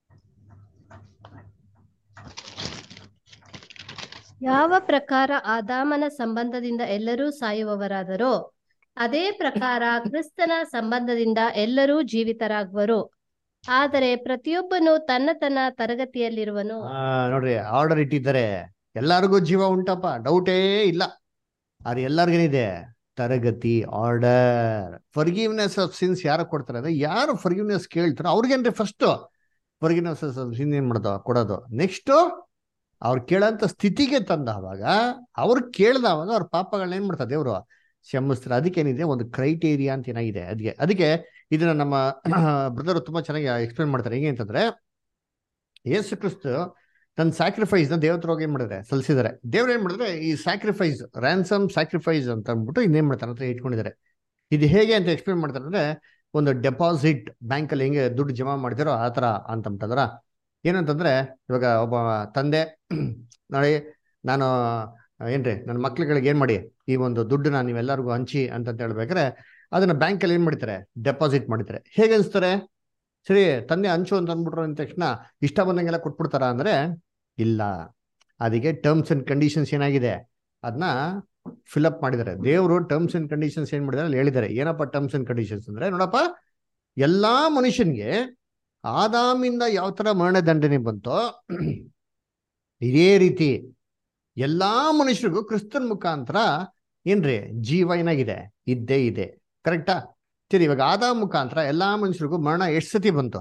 ಯಾವ ಪ್ರಕಾರ ಆದಾಮನ ಸಂಬಂಧದಿಂದ ಎಲ್ಲರೂ ಸಾಯುವವರಾದರೋ ಅದೇ ಪ್ರಕಾರ ಕ್ರಿಸ್ತನ ಸಂಬಂಧದಿಂದ ಎಲ್ಲರೂ ಜೀವಿತರಾಗುವರು ಆದರೆ ಪ್ರತಿಯೊಬ್ಬನು ತನ್ನ ತನ್ನ ತರಗತಿಯಲ್ಲಿರುವನು ಆ ನೋಡ್ರಿ ಆರ್ಡರ್ ಇಟ್ಟಿದ್ದಾರೆ ಎಲ್ಲರಿಗೂ ಜೀವ ಉಂಟಪ್ಪ ಡೌಟೇ ಇಲ್ಲ ಆದ್ರೆ ಎಲ್ಲರಿಗೇನಿದೆ ತರಗತಿ ಆರ್ಡರ್ ಫರ್ಗಿವ್ನೆಸ್ ಆಫ್ ಸಿನ್ಸ್ ಯಾರು ಕೊಡ್ತಾರೆ ಅಂದ್ರೆ ಯಾರು ಫರ್ಗಿವ್ನೆಸ್ ಕೇಳ್ತಾರೋ ಅವ್ರಿಗೇನ್ರಿ ಫಸ್ಟ್ ಫರ್ಗಿವ್ನೆಸ್ ಆಫ್ ಸಿನ್ ಏನ್ ಮಾಡೋದು ಕೊಡೋದು ನೆಕ್ಸ್ಟ್ ಅವ್ರು ಕೇಳೋಂಥ ಸ್ಥಿತಿಗೆ ತಂದವಾಗ ಅವ್ರು ಕೇಳ್ದವಾಗ ಅವ್ರ ಪಾಪಗಳನ್ನ ಏನ್ ಮಾಡ್ತಾರೆ ದೇವ್ರು ಕ್ಷಮಿಸ್ತಾರೆ ಅದಕ್ಕೇನಿದೆ ಒಂದು ಕ್ರೈಟೇರಿಯಾ ಅಂತ ಏನಾಗಿದೆ ಅದಕ್ಕೆ ಅದಕ್ಕೆ ಇದನ್ನ ನಮ್ಮ ಬ್ರದರ್ ತುಂಬಾ ಚೆನ್ನಾಗಿ ಎಕ್ಸ್ಪ್ಲೇನ್ ಮಾಡ್ತಾರೆ ಹೇಗೆ ಅಂತಂದ್ರೆ ಯೇಸು ಕ್ರಿಸ್ತು ತನ್ನ ಸ್ಯಾಕ್ರಿಫೈಸ್ ನ ದೇವತ್ರ ಹೋಗಿ ಏನ್ ಮಾಡಿದ್ರೆ ಸಲ್ಲಿಸಿದ್ದಾರೆ ದೇವ್ರು ಏನ್ ಮಾಡಿದ್ರೆ ಈ ಸ್ಯಾಕ್ರಿಫೈಸ್ ರ್ಯಾನ್ಸಮ್ ಸ್ಯಾಕ್ರಿಫೈಸ್ ಅಂತ ಅಂದ್ಬಿಟ್ಟು ಇನ್ನೇನ್ ಮಾಡ್ತಾರೆ ಹತ್ರ ಇಟ್ಕೊಂಡಿದ್ದಾರೆ ಇದು ಹೇಗೆ ಅಂತ ಎಕ್ಸ್ಪ್ಲೇನ್ ಮಾಡ್ತಾರೆ ಅಂದ್ರೆ ಒಂದು ಡೆಪಾಸಿಟ್ ಬ್ಯಾಂಕ್ ಅಲ್ಲಿ ಹೆಂಗೆ ದುಡ್ಡು ಜಮಾ ಮಾಡ್ತಿರೋ ಆ ತರ ಅಂತಂದ್ರ ಏನಂತಂದ್ರೆ ಇವಾಗ ಒಬ್ಬ ತಂದೆ ನೋಡಿ ನಾನು ಏನ್ರಿ ನನ್ನ ಮಕ್ಳುಗಳಿಗೆ ಏನ್ ಮಾಡಿ ಈ ಒಂದು ದುಡ್ಡನ್ನ ನೀವೆಲ್ಲರಿಗೂ ಹಂಚಿ ಅಂತ ಹೇಳ್ಬೇಕಾರೆ ಅದನ್ನ ಬ್ಯಾಂಕ್ ಅಲ್ಲಿ ಏನ್ ಮಾಡ್ತಾರೆ ಡೆಪಾಸಿಟ್ ಮಾಡಿದ್ದಾರೆ ಹೇಗೆ ಅನ್ಸ್ತಾರೆ ಸರಿ ತಂದೆ ಹಂಚು ಅಂತ ಅಂದ್ಬಿಟ್ರು ಅಂದ ತಕ್ಷಣ ಇಷ್ಟ ಬಂದಂಗೆಲ್ಲ ಕೊಟ್ಬಿಡ್ತಾರ ಅಂದ್ರೆ ಇಲ್ಲ ಅದಕ್ಕೆ ಟರ್ಮ್ಸ್ ಅಂಡ್ ಕಂಡೀಷನ್ಸ್ ಏನಾಗಿದೆ ಅದನ್ನ ಫಿಲಪ್ ಮಾಡಿದ್ದಾರೆ ದೇವರು ಟರ್ಮ್ಸ್ ಅಂಡ್ ಕಂಡೀಷನ್ಸ್ ಏನ್ ಮಾಡಿದಾರೆ ಅಲ್ಲಿ ಹೇಳಿದ್ದಾರೆ ಏನಪ್ಪ ಟರ್ಮ್ಸ್ ಅಂಡ್ ಕಂಡೀಷನ್ಸ್ ಅಂದ್ರೆ ನೋಡಪ್ಪ ಎಲ್ಲಾ ಮನುಷ್ಯನ್ಗೆ ಆದಾಮಿಂದ ಯಾವ ತರ ಮರಣ ದಂಡನೆ ಬಂತೋ ಇದೇ ರೀತಿ ಎಲ್ಲಾ ಮನುಷ್ಯರಿಗೂ ಕ್ರಿಸ್ತನ್ ಮುಖಾಂತರ ಏನ್ರಿ ಜೀವ ಏನಾಗಿದೆ ಇದ್ದೇ ಇದೆ ಕರೆಕ್ಟಾ ಸರಿ ಇವಾಗ ಆದಾಮ ಮುಖಾಂತರ ಎಲ್ಲಾ ಮನುಷ್ಯರಿಗೂ ಮರಣ ಎಷ್ಟು ಸತಿ ಬಂತು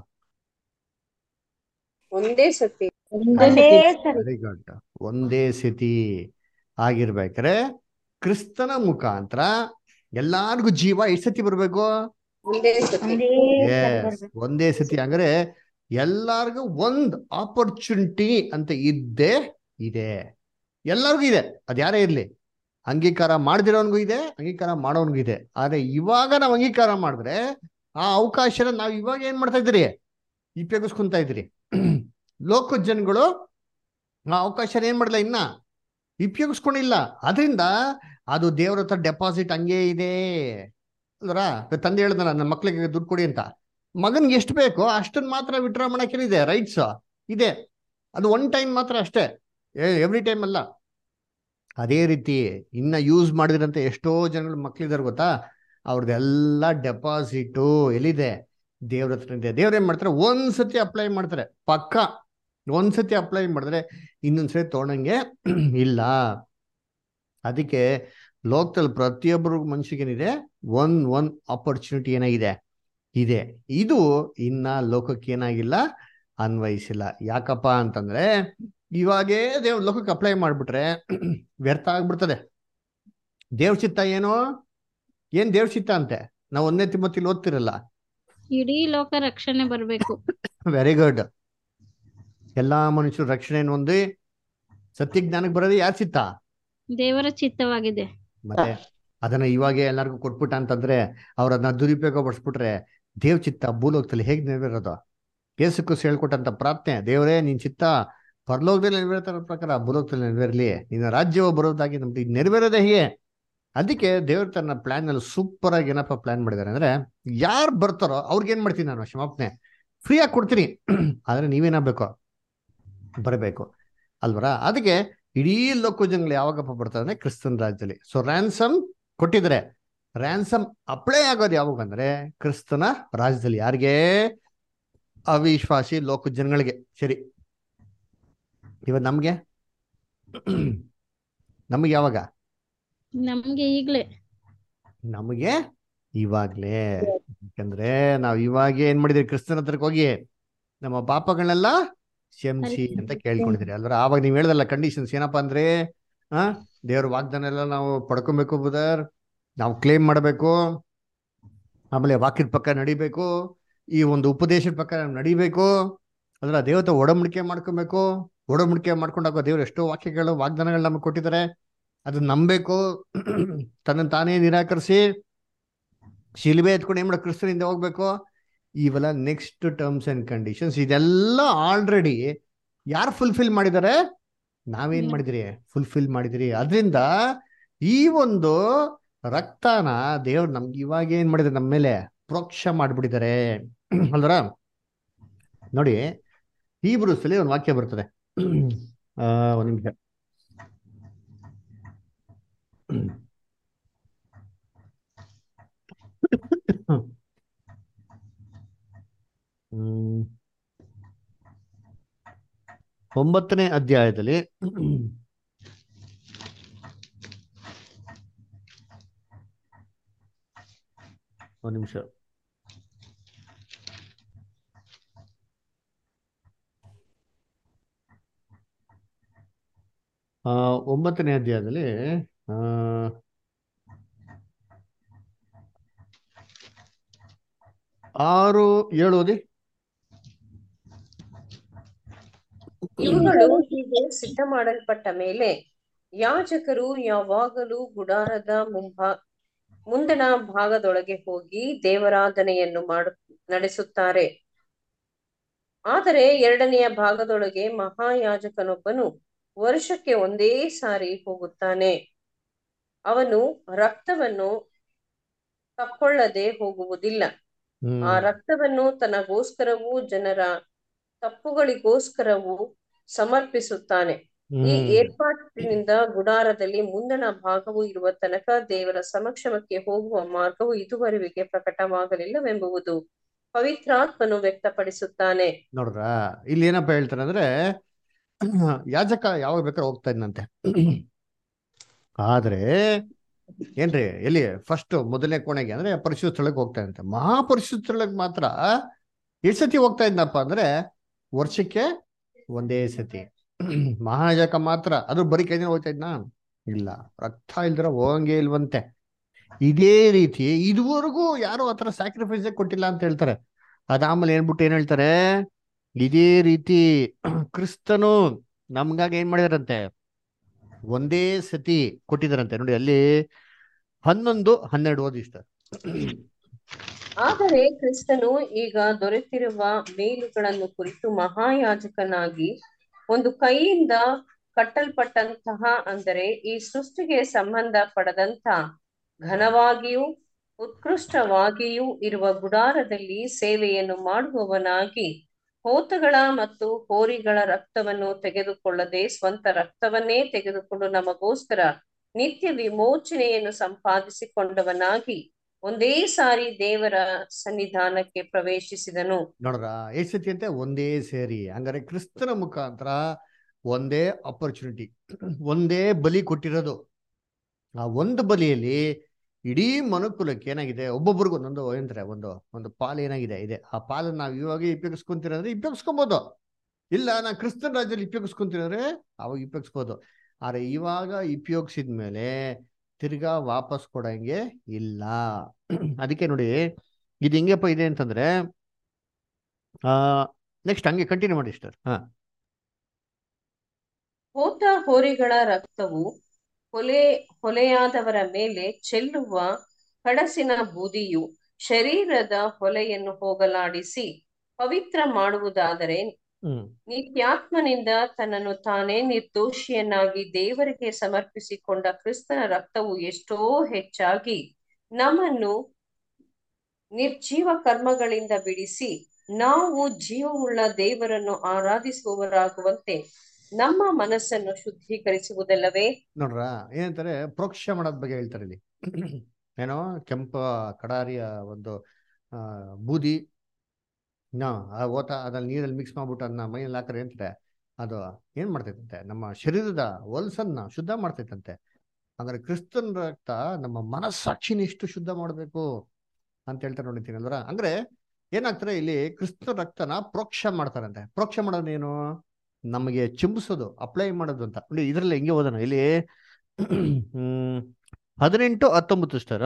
ಒಂದೇ ಸತಿ ಒಂದೇ ಸರಿ ವೆರಿ ಗುಡ್ ಒಂದೇ ಸತಿ ಆಗಿರ್ಬೇಕಾರೆ ಕ್ರಿಸ್ತನ ಮುಖಾಂತರ ಎಲ್ಲಾರ್ಗು ಜೀವ ಎಷ್ಟು ಸತಿ ಬರ್ಬೇಕು ಒಂದೇ ಸತಿ ಒಂದೇ ಸರಿ ಎಸ್ ಬರ್ಬೇಕು ಒಂದೇ ಸತಿ ಅಂದ್ರೆ ಎಲ್ಲಾರ್ಗು ಒಂದ್ ಆಪರ್ಚುನಿಟಿ ಅಂತ ಇದ್ದೇ ಇದೆ ಎಲ್ಲರಿಗೂ ಇದೆ ಅದ್ ಯಾರೇ ಇರ್ಲಿ ಅಂಗೀಕಾರ ಮಾಡದಿರೋನ್ಗೂ ಇದೆ ಅಂಗೀಕಾರ ಮಾಡೋನ್ಗೂ ಇದೆ ಆದ್ರೆ ಇವಾಗ ನಾವು ಅಂಗೀಕಾರ ಮಾಡಿದ್ರೆ ಆ ಅವಕಾಶನ ನಾವು ಇವಾಗ ಏನ್ ಮಾಡ್ತಾ ಇದ್ದೀರಿ ಉಪಯೋಗಿಸ್ಕೊಂತ ಇದ್ರಿ ಲೋಕ ಜನಗಳು ಆ ಅವಕಾಶ ಏನ್ ಮಾಡಲ್ಲ ಇನ್ನ ಉಪಯೋಗಿಸ್ಕೊಂಡಿಲ್ಲ ಅದರಿಂದ ಅದು ದೇವ್ರ ಹತ್ರ ಡೆಪಾಸಿಟ್ ಹಂಗೇ ಇದೆ ಅಲ್ವರ ತಂದೆ ಹೇಳ್ದ ನನ್ನ ಮಕ್ಳಿಗೆ ದುಡ್ಡು ಕೊಡಿ ಅಂತ ಮಗನ್ಗೆ ಎಷ್ಟು ಬೇಕೋ ಅಷ್ಟನ್ನ ಮಾತ್ರ ವಿಡ್ರಾ ಮಾಡಕ್ಕೇನಿದೆ ರೈಟ್ಸ್ ಇದೆ ಅದು ಒನ್ ಟೈಮ್ ಮಾತ್ರ ಅಷ್ಟೇ ಎವ್ರಿ ಟೈಮ್ ಅಲ್ಲ ಅದೇ ರೀತಿ ಇನ್ನ ಯೂಸ್ ಮಾಡಿದ್ರಂತೆ ಎಷ್ಟೋ ಜನಗಳು ಮಕ್ಳಿದಾರೆ ಗೊತ್ತಾ ಅವ್ರದ್ದೆಲ್ಲ ಡೆಪಾಸಿಟು ಎಲ್ಲಿದೆ ದೇವ್ರ ಹತ್ರ ಇದೆ ದೇವ್ರ ಏನ್ ಮಾಡ್ತಾರೆ ಒಂದ್ಸತಿ ಅಪ್ಲೈ ಮಾಡ್ತಾರೆ ಪಕ್ಕ ಒಂದ್ಸತಿ ಅಪ್ಲೈ ಮಾಡಿದ್ರೆ ಇನ್ನೊಂದ್ಸತಿ ತೊಗೊಂಡಂಗೆ ಇಲ್ಲ ಅದಕ್ಕೆ ಲೋಕದಲ್ಲಿ ಪ್ರತಿಯೊಬ್ಬರು ಮನುಷ್ಯಗೇನಿದೆ ಒನ್ ಒನ್ ಆಪರ್ಚುನಿಟಿ ಏನಾಗಿದೆ ಇದೆ ಇದು ಇನ್ನ ಲೋಕಕ್ಕೆ ಏನಾಗಿಲ್ಲ ಅನ್ವಯಿಸಿಲ್ಲ ಯಾಕಪ್ಪ ಅಂತಂದ್ರೆ ಇವಾಗೇ ದೇವ್ ಲೋಕಕ್ಕೆ ಅಪ್ಲೈ ಮಾಡ್ಬಿಟ್ರೆ ವ್ಯರ್ಥ ಆಗ್ಬಿಡ್ತದೆ ದೇವ್ರ ಚಿತ್ತ ಏನು ಏನ್ ದೇವ್ರ ಚಿತ್ತ ಅಂತೆ ನಾವು ಒಂದನೇ ತಿಮ್ಮತ್ತಿಲಿ ಓದ್ತಿರಲ್ಲ ಇಡೀ ಲೋಕ ರಕ್ಷಣೆ ಬರ್ಬೇಕು ವೆರಿ ಗುಡ್ ಎಲ್ಲಾ ಮನುಷ್ಯರು ರಕ್ಷಣೆ ಹೊಂದಿ ಸತ್ಯ ಜ್ಞಾನಕ್ಕೆ ಬರೋದು ಯಾರ ಚಿತ್ತ ದೇವರ ಚಿತ್ತವಾಗಿದೆ ಮತ್ತೆ ಅದನ್ನ ಇವಾಗೆ ಎಲ್ಲರಿಗೂ ಕೊಟ್ಬಿಟ್ಟ ಅಂತಂದ್ರೆ ಅವ್ರ ಅದನ್ನ ದುರುಪಯೋಗ ಪಡಿಸ್ಬಿಟ್ರೆ ದೇವ್ ಚಿತ್ತ ಭೂಲೋಕದಲ್ಲಿ ಹೇಗ್ ನೆರವೇರೋದು ಯೇಸುಕ್ರಿಸ್ ಹೇಳ್ಕೊಟ್ಟಂತ ಪ್ರಾರ್ಥನೆ ದೇವರೇ ನಿನ್ ಚಿತ್ತ ಪರಲೋಕದಲ್ಲಿ ನೆರವೇರ್ತಾರ ಪ್ರಕಾರ ಭೂಲೋಕದಲ್ಲಿ ನೆರವೇರ್ಲಿ ನಿನ್ನ ರಾಜ್ಯವು ಬರೋದಾಗಿ ನಮ್ದು ಇದು ನೆರವೇರೋದೇ ಹೇಗೆ ಅದಕ್ಕೆ ದೇವ್ರ ತನ್ನ ಪ್ಲಾನ್ ಅಲ್ಲಿ ಸೂಪರ್ ಆಗಿ ಏನಪ್ಪ ಪ್ಲಾನ್ ಮಾಡಿದಾರೆ ಅಂದ್ರೆ ಯಾರು ಬರ್ತಾರೋ ಅವ್ರಿಗೆ ಏನ್ ಮಾಡ್ತೀನಿ ನಾನು ಕ್ಷಮಾಪಣೆ ಫ್ರೀ ಆಗಿ ಕೊಡ್ತೀನಿ ಆದ್ರೆ ನೀವೇನಾಗಬೇಕು ಬರಬೇಕು ಅಲ್ವರ ಅದಕ್ಕೆ ಇಡೀ ಲೋಕ ಜನಗಳು ಯಾವಾಗಪ್ಪ ಬರ್ತಾರೆ ಅಂದ್ರೆ ಕ್ರಿಸ್ತನ್ ರಾಜ್ಯದಲ್ಲಿ ಸೊ ರ್ಯಾನ್ಸಮ್ ಕೊಟ್ಟಿದ್ರೆ ರ್ಯಾನ್ಸಮ್ ಅಪ್ಲೈ ಆಗೋದು ಯಾವಾಗ ಅಂದ್ರೆ ಕ್ರಿಸ್ತನ ರಾಜ್ಯದಲ್ಲಿ ಯಾರಿಗೆ ಅವಿಶ್ವಾಸಿ ಲೋಕ ಜನಗಳಿಗೆ ಸರಿ ಇವತ್ತು ನಮ್ಗೆ ನಮಗೆ ಯಾವಾಗ ನಮ್ಗೆ ಈಗ್ಲೇ ನಮಗೆ ಇವಾಗ್ಲೇ ಯಾಕಂದ್ರೆ ನಾವ್ ಇವಾಗೆ ಏನ್ ಮಾಡಿದ್ರಿ ಕ್ರಿಸ್ತನ ಹತ್ರಕ್ಕೆ ಹೋಗಿ ನಮ್ಮ ಪಾಪಗಳನ್ನೆಲ್ಲ ಕ್ಷಮಿಸಿ ಅಂತ ಕೇಳ್ಕೊಂಡಿದ್ರಿ ಅಲ್ವರ ಆವಾಗ ನೀವ್ ಹೇಳ್ದಲ್ಲ ಕಂಡೀಷನ್ಸ್ ಏನಪ್ಪಾ ಅಂದ್ರೆ ಆ ದೇವ್ರ ವಾಗ್ದಾನ ಎಲ್ಲ ನಾವು ಪಡ್ಕೊಬೇಕು ಬುದರ್ ನಾವು ಕ್ಲೇಮ್ ಮಾಡಬೇಕು ಆಮೇಲೆ ವಾಕ್ಯದ ಪಕ್ಕ ನಡಿಬೇಕು ಈ ಒಂದು ಉಪದೇಶದ ಪಕ್ಕ ನಾವು ನಡಿಬೇಕು ಅದ್ರ ದೇವತೆ ಒಡಂಬಡಿಕೆ ಮಾಡ್ಕೊಬೇಕು ಒಡಂಬಡಿಕೆ ಮಾಡ್ಕೊಂಡಾಗ ದೇವ್ರು ಎಷ್ಟೋ ವಾಕ್ಯಗಳು ವಾಗ್ದಾನಗಳು ನಮಗೆ ಕೊಟ್ಟಿದ್ದಾರೆ ಅದನ್ನ ನಂಬೇಕು ತನ್ನ ತಾನೇ ನಿರಾಕರಿಸಿ ಶಿಲ್ಬೆ ಎತ್ಕೊಂಡು ಏನ್ ಮಾಡೋ ಕ್ರಿಸ್ತನಿಂದ ಹೋಗ್ಬೇಕು ಇವೆಲ್ಲ ನೆಕ್ಸ್ಟ್ ಟರ್ಮ್ಸ್ ಅಂಡ್ ಕಂಡೀಷನ್ಸ್ ಇದೆಲ್ಲ ಆಲ್ರೆಡಿ ಯಾರು ಫುಲ್ಫಿಲ್ ಮಾಡಿದ್ದಾರೆ ನಾವೇನ್ ಮಾಡಿದಿರಿ ಫುಲ್ಫಿಲ್ ಮಾಡಿದಿರಿ ಅದರಿಂದ ಈ ಒಂದು ರಕ್ತನ ದೇವ್ರು ನಮ್ಗೆ ಇವಾಗ ಏನ್ ಮಾಡಿದ್ರೆ ನಮ್ಮ ಮೇಲೆ ಪ್ರೋಕ್ಷ ಮಾಡ್ಬಿಟ್ಟಿದ್ದಾರೆ ಅಲ್ವರ ನೋಡಿ ಈ ಬ್ರೂಸಲ್ಲಿ ಒಂದು ವಾಕ್ಯ ಬರ್ತದೆ ಆ ಒಂದ್ ನಿಮಿಷ ಹ್ಮ್ ಒಂಬತ್ತನೇ ಅಧ್ಯಾಯದಲ್ಲಿ ಒಂದು ನಿಮಿಷ ಆ ಒಂಬತ್ತನೇ ಅಧ್ಯಾಯದಲ್ಲಿ ಆ ಆರು ಏಳು ಓದಿ ಇವುಗಳು ಹೀಗೆ ಸಿದ್ಧ ಮಾಡಲ್ಪಟ್ಟ ಮೇಲೆ ಯಾಜಕರು ಯಾವಾಗಲೂ ಗುಡಾರದ ಮುಂಭಾ ಮುಂದಣ ಭಾಗದೊಳಗೆ ಹೋಗಿ ದೇವರಾಧನೆಯನ್ನು ಮಾಡು ನಡೆಸುತ್ತಾರೆ ಆದರೆ ಎರಡನೆಯ ಭಾಗದೊಳಗೆ ಮಹಾಯಾಜಕನೊಬ್ಬನು ವರ್ಷಕ್ಕೆ ಒಂದೇ ಸಾರಿ ಹೋಗುತ್ತಾನೆ ಅವನು ರಕ್ತವನ್ನು ತಕ್ಕೊಳ್ಳದೆ ಹೋಗುವುದಿಲ್ಲ ಆ ಹ್ಮ್ ರಕ್ತವನ್ನು ತನಗೋಸ್ಕರವೂ ಜನರ ತಪ್ಪುಗಳಿಗೋಸ್ಕರವೂ ಸಮರ್ಪಿಸುತ್ತಾನೆ ಈ ಹ್ಮ್ ಏರ್ಪಾಟಿನಿಂದ ಗುಡಾರದಲ್ಲಿ ಮುಂದಣ ಭಾಗವು ಇರುವ ತನಕ ದೇವರ ಸಮಕ್ಷಮಕ್ಕೆ ಹೋಗುವ ಮಾರ್ಗವು ಇದುವರೆಗೆ ಪ್ರಕಟವಾಗಲಿಲ್ಲವೆಂಬುವುದು ಪವಿತ್ರಾತ್ಮನು ವ್ಯಕ್ತಪಡಿಸುತ್ತಾನೆ ನೋಡ್ರ ಇಲ್ಲಿ ಏನಪ್ಪ ಹೇಳ್ತಾರೆ ಅಂದ್ರೆ ಯಾಜಕ ಯಾವಾಗ ಬೇಕಾದ್ರೆ ಹೋಗ್ತಾ ಇದ್ನಂತೆ ಆದ್ರೆ ಏನ್ರಿ ಎಲ್ಲಿ ಫಸ್ಟ್ ಮೊದಲನೇ ಕೋಣೆಗೆ ಅಂದ್ರೆ ಪರಿಶುದ್ಧ ಸ್ಥಳಕ್ಕೆ ಹೋಗ್ತಾ ಇದ್ದಂತೆ ಮಹಾಪರಿಶುದ್ಧ ಸ್ಥಳಕ್ಕೆ ಮಾತ್ರ ಎಷ್ಟು ಸತಿ ಹೋಗ್ತಾ ಇದ್ನಪ್ಪ ಅಂದ್ರೆ ವರ್ಷಕ್ಕೆ ಒಂದೇ ಸತಿ ಮಹಾಯಾಜಕ ಮಾತ್ರ ಅದು ಬರೀ ಕೈ ದಿನ ಹೋಗ್ತಾ ಇದ್ನಾ ಇಲ್ಲ ರಕ್ತ ಇಲ್ದಿರ ಹೋಗಂಗೆ ಇಲ್ವಂತೆ ಇದೇ ರೀತಿ ಇದುವರೆಗೂ ಯಾರು ಆತರ ಸ್ಯಾಕ್ರಿಫೈಸ್ ಕೊಟ್ಟಿಲ್ಲ ಅಂತ ಹೇಳ್ತಾರೆ ಅದಾದ್ಮೇಲೆ ಏನ್ಬಿಟ್ಟು ಏನ್ ಹೇಳ್ತಾರೆ ಇದೇ ರೀತಿ ಕ್ರಿಸ್ತನು ನಮ್ಗಾಗಿ ಏನ್ ಮಾಡಿದಾರಂತೆ ಒಂದೇ ಸತಿ ಕೊಟ್ಟಿದಾರಂತೆ ನೋಡಿ ಅಲ್ಲಿ ಹನ್ನೊಂದು ಹನ್ನೆರಡು ಓದಿ ಇಷ್ಟ ಆದರೆ ಕ್ರಿಸ್ತನು ಈಗ ದೊರೆತಿರುವ ಮೇಲುಗಳನ್ನು ಕುರಿತು ಮಹಾಯಾಜಕನಾಗಿ ಒಂದು ಕೈಯಿಂದ ಕಟ್ಟಲ್ಪಟ್ಟಂತಹ ಅಂದರೆ ಈ ಸೃಷ್ಟಿಗೆ ಸಂಬಂಧ ಪಡದಂತ ಘನವಾಗಿಯೂ ಉತ್ಕೃಷ್ಟವಾಗಿಯೂ ಇರುವ ಗುಡಾರದಲ್ಲಿ ಸೇವೆಯನ್ನು ಮಾಡುವವನಾಗಿ ಹೋತಗಳ ಮತ್ತು ಹೋರಿಗಳ ರಕ್ತವನ್ನು ತೆಗೆದುಕೊಳ್ಳದೆ ಸ್ವಂತ ರಕ್ತವನ್ನೇ ತೆಗೆದುಕೊಂಡು ನಮಗೋಸ್ಕರ ನಿತ್ಯ ವಿಮೋಚನೆಯನ್ನು ಸಂಪಾದಿಸಿಕೊಂಡವನಾಗಿ ಒಂದೇ ಸಾರಿ ದೇವರ ಸನ್ನಿಧಾನಕ್ಕೆ ಪ್ರವೇಶಿಸಿದನು ನೋಡ್ರ ಎಷ್ಟು ಸತಿ ಅಂತೆ ಒಂದೇ ಸೇರಿ ಹಂಗಾರೆ ಕ್ರಿಸ್ತನ ಮುಖಾಂತರ ಒಂದೇ ಅಪರ್ಚುನಿಟಿ ಒಂದೇ ಬಲಿ ಕೊಟ್ಟಿರೋದು ಆ ಒಂದು ಬಲಿಯಲ್ಲಿ ಇಡೀ ಮನುಕುಲಕ್ಕೆ ಏನಾಗಿದೆ ಒಬ್ಬೊಬ್ರಿಗೂ ಒಂದೊಂದು ಏನಂತಾರೆ ಒಂದು ಒಂದು ಪಾಲು ಏನಾಗಿದೆ ಇದೆ ಆ ಪಾಲನ್ನು ನಾವು ಇವಾಗ ಉಪಯೋಗಿಸ್ಕೊಂತೀರಂದ್ರೆ ಉಪಯೋಗಿಸ್ಕೊಬೋದು ಇಲ್ಲ ನಾ ಕ್ರಿಸ್ತನ ರಾಜ್ಯದಲ್ಲಿ ಉಪಯೋಗಿಸ್ಕೊಂತೀರಂದ್ರೆ ಅವಾಗ ಉಪಯೋಗಿಸ್ಬೋದು ಆದ್ರೆ ಇವಾಗ ಉಪಯೋಗಿಸಿದ ಮೇಲೆ ತಿರ್ಗಾ ವಾಪಸ್ ಕೊಡಂಗೆ ಇಲ್ಲ ಅದಕ್ಕೆ ನೋಡಿ ಇದು ಹೆಂಗಪ್ಪ ಇದೆ ಅಂತಂದ್ರೆ ಆ ನೆಕ್ಸ್ಟ್ ಹಂಗೆ ಕಂಟಿನ್ಯೂ ಮಾಡಿ ಸರ್ ಹಾ ಹೋತ ಹೋರಿಗಳ ರಕ್ತವು ಹೊಲೆ ಹೊಲೆಯಾದವರ ಮೇಲೆ ಚೆಲ್ಲುವ ಕಡಸಿನ ಬೂದಿಯು ಶರೀರದ ಹೊಲೆಯನ್ನು ಹೋಗಲಾಡಿಸಿ ಪವಿತ್ರ ಮಾಡುವುದಾದರೆ ಹ್ಮ್ ನಿತ್ಯಾತ್ಮನಿಂದ ತನ್ನನ್ನು ತಾನೇ ನಿರ್ದೋಷಿಯನ್ನಾಗಿ ದೇವರಿಗೆ ಸಮರ್ಪಿಸಿಕೊಂಡ ಕ್ರಿಸ್ತನ ರಕ್ತವು ಎಷ್ಟೋ ಹೆಚ್ಚಾಗಿ ನಮ್ಮನ್ನು ನಿರ್ಜೀವ ಕರ್ಮಗಳಿಂದ ಬಿಡಿಸಿ ನಾವು ಜೀವವುಳ್ಳ ದೇವರನ್ನು ಆರಾಧಿಸುವವರಾಗುವಂತೆ ನಮ್ಮ ಮನಸ್ಸನ್ನು ಶುದ್ಧೀಕರಿಸುವುದಲ್ಲವೇ ನೋಡ್ರ ಏನಂತಾರೆ ಪ್ರೋಕ್ಷ ಮಾಡೋದ್ ಬಗ್ಗೆ ಹೇಳ್ತಾರೆ ಇಲ್ಲಿ ಏನೋ ಕೆಂಪ ಕಡಾರಿಯ ಒಂದು ಆ ಬೂದಿ ನಾ ಆ ಓತ ಅದ್ರಲ್ಲಿ ನೀರಲ್ಲಿ ಮಿಕ್ಸ್ ಮಾಡ್ಬಿಟ್ಟು ಅದನ್ನ ಮೈಯಲ್ಲಿ ಹಾಕ್ರೆ ಅಂತಾರೆ ಅದು ಏನ್ ಮಾಡ್ತೈತಂತೆ ನಮ್ಮ ಶರೀರದ ಹೊಲ್ಸನ್ನ ಶುದ್ಧ ಮಾಡ್ತೈತಂತೆ ಅಂದ್ರೆ ಕ್ರಿಸ್ತನ್ ರಕ್ತ ನಮ್ಮ ಮನಸ್ಸಾಕ್ಷಿನ ಎಷ್ಟು ಶುದ್ಧ ಮಾಡಬೇಕು ಅಂತ ಹೇಳ್ತಾರೆ ನೋಡಿತೀನಿ ಅಲ್ವರ ಅಂದ್ರೆ ಏನಾಗ್ತಾರೆ ಇಲ್ಲಿ ಕ್ರಿಸ್ತನ ರಕ್ತನ ಪ್ರೋಕ್ಷ ಮಾಡ್ತಾರಂತೆ ಪ್ರೋಕ್ಷ ಮಾಡೋದೇನು ನಮಗೆ ಚಿಂಬಿಸೋದು ಅಪ್ಲೈ ಮಾಡೋದು ಅಂತ ನೋಡಿ ಇದ್ರಲ್ಲಿ ಹೆಂಗೆ ಓದೋಣ ಇಲ್ಲಿ ಹ್ಮ್ ಹದಿನೆಂಟು ಹತ್ತೊಂಬತ್ತು ಸ್ಟಾರ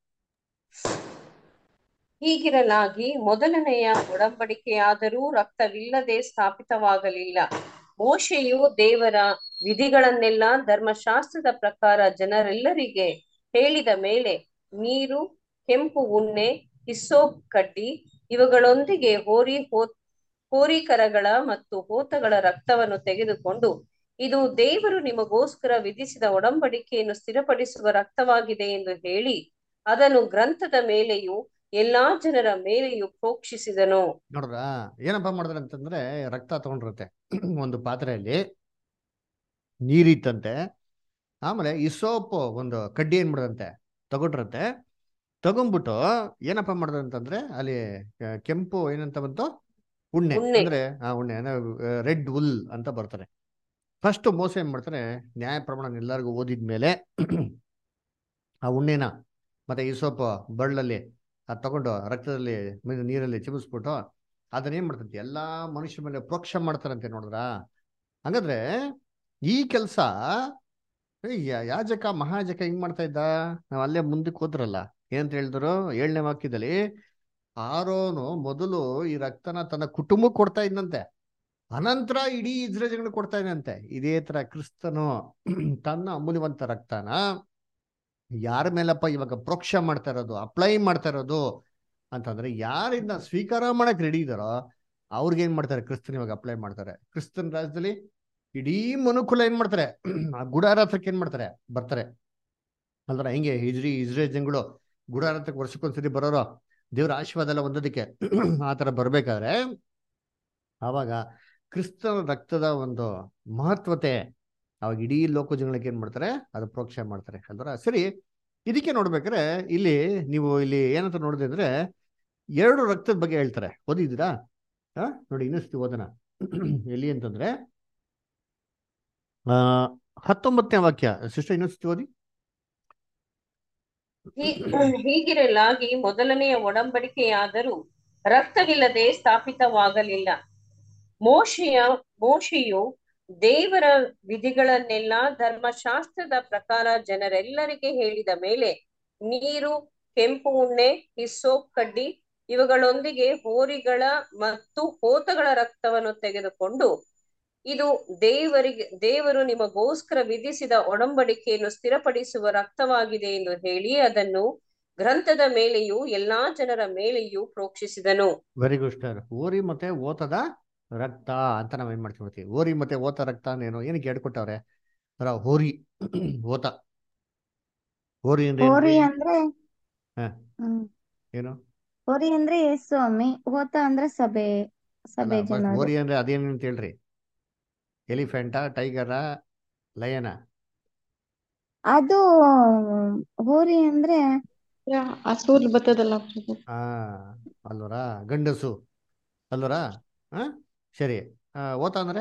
ಹೀಗಿರಲಾಗಿ ಮೊದಲನೆಯ ಒಡಂಬಡಿಕೆಯಾದರೂ ರಕ್ತವಿಲ್ಲದೆ ಸ್ಥಾಪಿತವಾಗಲಿಲ್ಲ ಮೋಶೆಯು ದೇವರ ವಿಧಿಗಳನ್ನೆಲ್ಲ ಧರ್ಮಶಾಸ್ತ್ರದ ಪ್ರಕಾರ ಜನರೆಲ್ಲರಿಗೆ ಹೇಳಿದ ಮೇಲೆ ನೀರು ಕೆಂಪು ಉಣ್ಣೆ ಹಿಸ್ಸೋಪ್ ಕಡ್ಡಿ ಇವುಗಳೊಂದಿಗೆ ಹೋರಿ ಹೋ ಹೋರಿಕರಗಳ ಮತ್ತು ಹೋತಗಳ ರಕ್ತವನ್ನು ತೆಗೆದುಕೊಂಡು ಇದು ದೇವರು ನಿಮಗೋಸ್ಕರ ವಿಧಿಸಿದ ಒಡಂಬಡಿಕೆಯನ್ನು ಸ್ಥಿರಪಡಿಸುವ ರಕ್ತವಾಗಿದೆ ಎಂದು ಹೇಳಿ ಅದನ್ನು ಗ್ರಂಥದ ಮೇಲೆಯೂ ಎಲ್ಲಾ ಜನರ ಮೇಲೆಯೂ ಪ್ರೋಕ್ಷಿಸಿದನು ನೋಡ್ರ ಏನಪ್ಪಾ ಮಾಡಿದ್ರೆ ಅಂತಂದ್ರೆ ರಕ್ತ ತಗೊಂಡಿರುತ್ತೆ ಒಂದು ಪಾತ್ರೆಯಲ್ಲಿ ನೀರಿತ್ತಂತೆ ಆಮೇಲೆ ಈ ಸೋಪ್ ಒಂದು ಕಡ್ಡಿ ಏನ್ ಮಾಡಿದಂತೆ ತಗೊಂಡ್ರಂತೆ ತಗೊಂಡ್ಬಿಟ್ಟು ಏನಪ್ಪ ಮಾಡಿದ್ರು ಅಂತಂದ್ರೆ ಅಲ್ಲಿ ಆ, ಕೆಂಪು ಏನಂತ ಬಂತು ಉಣ್ಣೆ ಉಣ್ಣೆ. ಅಂದ್ರೆ ಆ ಉಣ್ಣೆ ರೆಡ್ ಉಲ್ ಅಂತ ಬರ್ತಾರೆ ಫಸ್ಟ್ ಮೋಸ ಏನ್ ಮಾಡ್ತಾರೆ ನ್ಯಾಯ ಪ್ರಮಾಣ ಎಲ್ಲರಿಗೂ ಓದಿದ್ಮೇಲೆ ಆ ಉಣ್ಣೆನ ಮತ್ತೆ ಈ ಸೋಪ್ ಬಳ್ಳಲ್ಲಿ ಅದು ತಗೊಂಡು ರಕ್ತದಲ್ಲಿ ಮ- ನೀರಲ್ಲಿ ಚಿಮಿಸ್ಬಿಟ್ಟು ಅದನ್ನ ಏನ್ ಮಾಡ್ತಂತೆ ಎಲ್ಲಾ ಮನುಷ್ಯ ಮೇಲೆ ಪ್ರೋಕ್ಷ ಮಾಡ್ತಾರಂತೆ ನೋಡಿದ್ರ ಹಂಗಾದ್ರೆ ಈ ಕೆಲಸ ಯಾಜಕ ಮಹಾಜಕ ಹಿಂಗ್ ಮಾಡ್ತಾ ಇದ್ದ ನಾವ್ ಅಲ್ಲೇ ಮುಂದಕ್ಕೆ ಹೋದ್ರಲ್ಲ ಏನಂತ ಹೇಳಿದ್ರು ಏಳನೇ ವಾಕ್ಯದಲ್ಲಿ ಆರೋನು ಮೊದಲು ಈ ರಕ್ತನ ತನ್ನ ಕುಟುಂಬಕ್ಕೆ ಕೊಡ್ತಾ ಇದ್ದಂತೆ ಅನಂತರ ಇಡೀ ಇಸ್ರೇಲ್ ಜನಗಳು ಕೊಡ್ತಾ ಇದಂತೆ ಇದೇ ತರ ಕ್ರಿಸ್ತನು ತನ್ನ ಅಮೂಲ್ಯವಂತ ರಕ್ತನ ಯಾರ ಮೇಲಪ್ಪ ಇವಾಗ ಪ್ರೋಕ್ಷ ಮಾಡ್ತಾ ಇರೋದು ಅಪ್ಲೈ ಮಾಡ್ತಾ ಇರೋದು ಅಂತಂದ್ರೆ ಯಾರಿಂದ ಸ್ವೀಕಾರ ಮಾಡಕ್ ರೆಡಿ ಇದಾರೋ ಅವ್ರಿಗೆ ಏನ್ ಮಾಡ್ತಾರೆ ಕ್ರಿಸ್ತನ್ ಇವಾಗ ಅಪ್ಲೈ ಮಾಡ್ತಾರೆ ಕ್ರಿಸ್ತನ್ ರಾಜ್ಯದಲ್ಲಿ ಇಡೀ ಮನುಕುಲ ಏನ್ ಮಾಡ್ತಾರೆ ಆ ಗುಡಾರ ಹತ್ರಕ್ಕೆ ಏನ್ ಮಾಡ್ತಾರೆ ಬರ್ತಾರೆ ಅಲ್ದ್ರ ಹೆಂಗೆ ಇಜ್ರಿ ಇಸ್ರೇಲ್ ಜನಗಳು ಗುಡಾರ ಹತ್ರಕ್ಕೆ ವರ್ಷಕ್ಕೊಂದ್ಸತಿ ಬರೋರು ದೇವ್ರ ಆಶೀರ್ವಾದ ಎಲ್ಲ ಹೊಂದೋದಕ್ಕೆ ಆ ತರ ಬರ್ಬೇಕಾದ್ರೆ ಆವಾಗ ಕ್ರಿಸ್ತನ ರಕ್ತದ ಒಂದು ಮಹತ್ವತೆ ಅವಾಗ ಇಡೀ ಲೋಕ ಜನಗಳಿಗೆ ಏನ್ ಮಾಡ್ತಾರೆ ಅದು ಪ್ರೋಕ್ಷ ಮಾಡ್ತಾರೆ ಅಲ್ದ್ರ ಸರಿ ಇದಕ್ಕೆ ನೋಡ್ಬೇಕಾದ್ರೆ ಇಲ್ಲಿ ನೀವು ಇಲ್ಲಿ ಏನಂತ ನೋಡಿದೆ ಅಂದ್ರೆ ಎರಡು ರಕ್ತದ ಬಗ್ಗೆ ಹೇಳ್ತಾರೆ ಓದಿದ್ದೀರಾ ಹಾ ನೋಡಿ ಇನ್ನಿಸ್ತಿ ಓದನ ಎಲ್ಲಿ ಅಂತಂದ್ರೆ ಆ ಹತ್ತೊಂಬತ್ತನೇ ವಾಕ್ಯ ಸಿಸ್ಟರ್ ಇನ್ನೊಂದ್ಸತಿ ಓದಿ ಹೀ- ಹೀಗಿರಲಾಗಿ ಮೊದಲನೆಯ ಒಡಂಬಡಿಕೆಯಾದರೂ ರಕ್ತವಿಲ್ಲದೆ ಸ್ಥಾಪಿತವಾಗಲಿಲ್ಲ ಮೋಶೆಯ ಮೋಶೆಯು ದೇವರ ವಿಧಿಗಳನ್ನೆಲ್ಲ ಧರ್ಮಶಾಸ್ತ್ರದ ಪ್ರಕಾರ ಜನರೆಲ್ಲರಿಗೆ ಹೇಳಿದ ಮೇಲೆ ನೀರು ಕೆಂಪು ಉಣ್ಣೆ ಹಿಸ್ಸೋಪ್ ಕಡ್ಡಿ ಇವುಗಳೊಂದಿಗೆ ಹೋರಿಗಳ ಮತ್ತು ಹೋತಗಳ ರಕ್ತವನ್ನು ತೆಗೆದುಕೊಂಡು ಇದು ದೇವರಿಗೆ ದೇವರು ನಿಮಗೋಸ್ಕರ ವಿಧಿಸಿದ ಒಡಂಬಡಿಕೆಯನ್ನು ಸ್ಥಿರಪಡಿಸುವ ರಕ್ತವಾಗಿದೆ ಎಂದು ಹೇಳಿ ಅದನ್ನು ಗ್ರಂಥದ ಮೇಲೆಯೂ ಎಲ್ಲಾ ಜನರ ಮೇಲೆಯೂ ಪ್ರೋಕ್ಷಿಸಿದನು ವೆರಿ ಗುಡ್ ಸ್ಟಾರ್ ಓರಿ ಮತ್ತೆ ಓತದ ರಕ್ತ ಅಂತ ನಾವ್ ಏನ್ ಮಾಡ್ತೀವಿ ಓರಿ ಮತ್ತೆ ಓತ ರಕ್ತ ಅಂದ್ರೇನು ಏನಕ್ಕೆ ಹೇಳ್ಕೊಟ್ಟವ್ರೆ ಅರ ಹೋರಿ ಓತ ಹೋರಿ ಅಂದ್ರೆ ಹೋರಿ ಏನ್ರಿ ಅಂದ್ರೆ ಹ ಹ್ಮ್ ಏನು ಹೋರಿ ಅಂದ್ರೆ ಯೇಸು ಸ್ವಾಮಿ ಹೋತ ಅಂದ್ರೆ ಸಭೆ ಅಲ್ಲ ಸಭೆ ಫಸ್ಟ್ ಜನರು ಹೋರಿ ಅಂದ್ರೆ ಅದೇನು ಅಂತ ಹೇಳ್ರಿ ಎಲಿಫೆಂಟಾ ಟೈಗರಾ ಲಯನ ಅದು ಹೋರಿ ಅಂದ್ರೆ ಹಸೂರ್ ಬರ್ತದಲ್ಲ ಪ್ರಭು. ಆ ಅಲ್ವರಾ ಗಂಡಸು ಅಲ್ವರಾ ಹಾ ಸರಿ ಆ, ಓತ ಅಂದ್ರೆ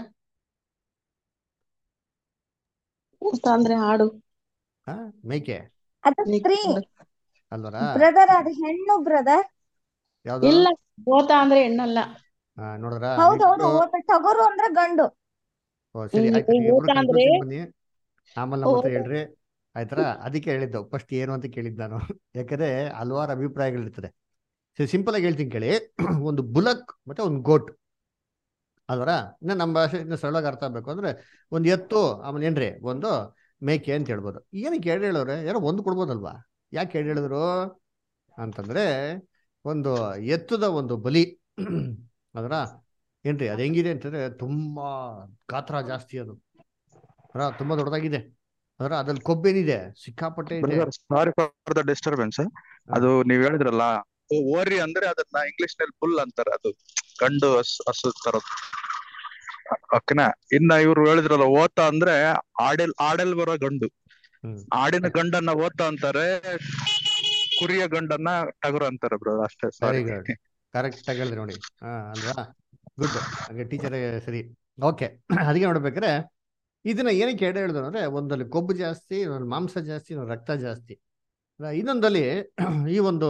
ಊತ ಅಂದ್ರೆ ಹಾಡು ಹಾ ಮೇಕೆ ಅದು ಸ್ತ್ರೀ ಅಲ್ವರಾ ಬ್ರದರ್ ಅದು ಹೆಣ್ಣು ಬ್ರದರ್ ಯಾವ್ದು ಇಲ್ಲ ಓತ ಅಂದ್ರೆ ಹೆಣ್ಣಲ್ಲ ಆ, ನೋಡಿದ್ರಾ ಹೌದೌದು ಇಬ್ರು ಓತ ಟಗರು ಅಂದ್ರೆ ಗಂಡು ಓ ಸರಿ ಈ- ಆಯ್ತು ಈ ಇಬ್ರು ಓತ ಅಂದ್ರೆ ಕನ್ಕ್ಲೂಷನ್ ಬನ್ನಿ ಆಮೇಲೆ ನಮ್ಮ ಹತ್ರ ಓ- ಹೇಳ್ರಿ ಆಯ್ತರಾ ಅದಕ್ಕೆ ಹೇಳಿದ್ದು ಫಸ್ಟ್ ಏನು ಅಂತ ಕೇಳಿದ್ದು ನಾನು ಯಾಕಂದ್ರೆ ಹಲವಾರು ಅಭಿಪ್ರಾಯಗಳಿರ್ತದೆ ಸರಿ ಸಿಂಪಲ್ ಆಗಿ ಹೇಳ್ತೀನಿ ಕೇಳಿ ಒಂದು ಬುಲಕ್ ಮತ್ತೆ ಒಂದು ಗೋಟ್ ಅಲ್ವರ ಇನ್ನು ನಮ್ಮ ಭಾಷೆ ಇನ್ನು ಸರಳವಾಗಿ ಅರ್ಥ ಆಗ್ಬೇಕು ಅಂದ್ರೆ ಒಂದು ಎತ್ತು ಆಮೇಲೆ ಏನ್ರಿ ಒಂದು ಮೇಕೆ ಅಂತ ಹೇಳ್ಬೋದು ಏನಕ್ಕೆ ಎರಡು ಹೇಳೋರೆ ಯಾರೋ ಒಂದು ಕೊಡ್ಬೋದಲ್ವಾ ಯಾಕೆ ಎರಡು ಹೇಳಿದ್ರು ಅಂತಂದ್ರೆ ಒಂದು ಎತ್ತದ ಒಂದು ಬಲಿ ಅದರ ಏನ್ರಿ ಅದು ಹೆಂಗಿದೆ ಅಂತಂದ್ರೆ ತುಂಬಾ ಗಾತ್ರ ಜಾಸ್ತಿ ಅದು ಅದರ ತುಂಬಾ ದೊಡ್ಡದಾಗಿದೆ ಅದರ ಅದ್ರಲ್ಲಿ ಕೊಬ್ಬೇನಿದೆ ಸಿಕ್ಕಾಪಟ್ಟೆ ಇದೆ brother sorry for the disturbance ಅದು ನೀವ್ ಹೇಳಿದ್ರಲ್ಲ ಓ- ಓರಿ ಅಂದ್ರೆ ಅದನ್ನ ಇಂಗ್ಲಿಷ್ ನಲ್ಲಿ ಬುಲ್ ಅಂತಾರೆ ಅದು ಗಂಡು ಹಸು ಹಸು ತರದ್ ಓಕೆನಾ ಇನ್ನ ಇವ್ರು ಹೇಳಿದ್ರಲ್ಲ ಓತ ಅಂದ್ರೆ ಆಡೆಲ್ ಆಡೆಲ್ ಬರೋ ಗಂಡು ಹ್ಮ್ ಆಡಿನ ಗಂಡನ್ನ ಓತ ಅಂತಾರೆ ಕುರಿಯ ಗಂಡನ್ನ ಟಗರು ಅಂತಾರೆ ಬ್ರದರ್ ಅಷ್ಟೇ ವೆರಿ ಸಾರಿ ಗುಡ್ ಕರೆಕ್ಟ್ ಆಗಿ ಹೇಳಿದ್ರಿ ನೋಡಿ ಹಾ ಅಲ್ವಾ ಗುಡ್ ಹಾಗೆ ಟೀಚರ್ ಸರಿ ಓಕೆ ಅದಕ್ಕೆ ನೋಡ್ಬೇಕಾದ್ರೆ ಇದನ್ನ ಏನಕ್ಕೆ ಎಡೆ ಹೇಳಿದ್ರು ಅಂದ್ರೆ ಒಂದಲ್ಲಿ ಕೊಬ್ಬು ಜಾಸ್ತಿ ಇನ್ನೊಂದು ಮಾಂಸ ಜಾಸ್ತಿ ಇನ್ನೊಂದು ರಕ್ತ ಜಾಸ್ತಿ ಅಲ್ಲ, ಇನ್ನೊಂದಲ್ಲಿ ಈ ಒಂದು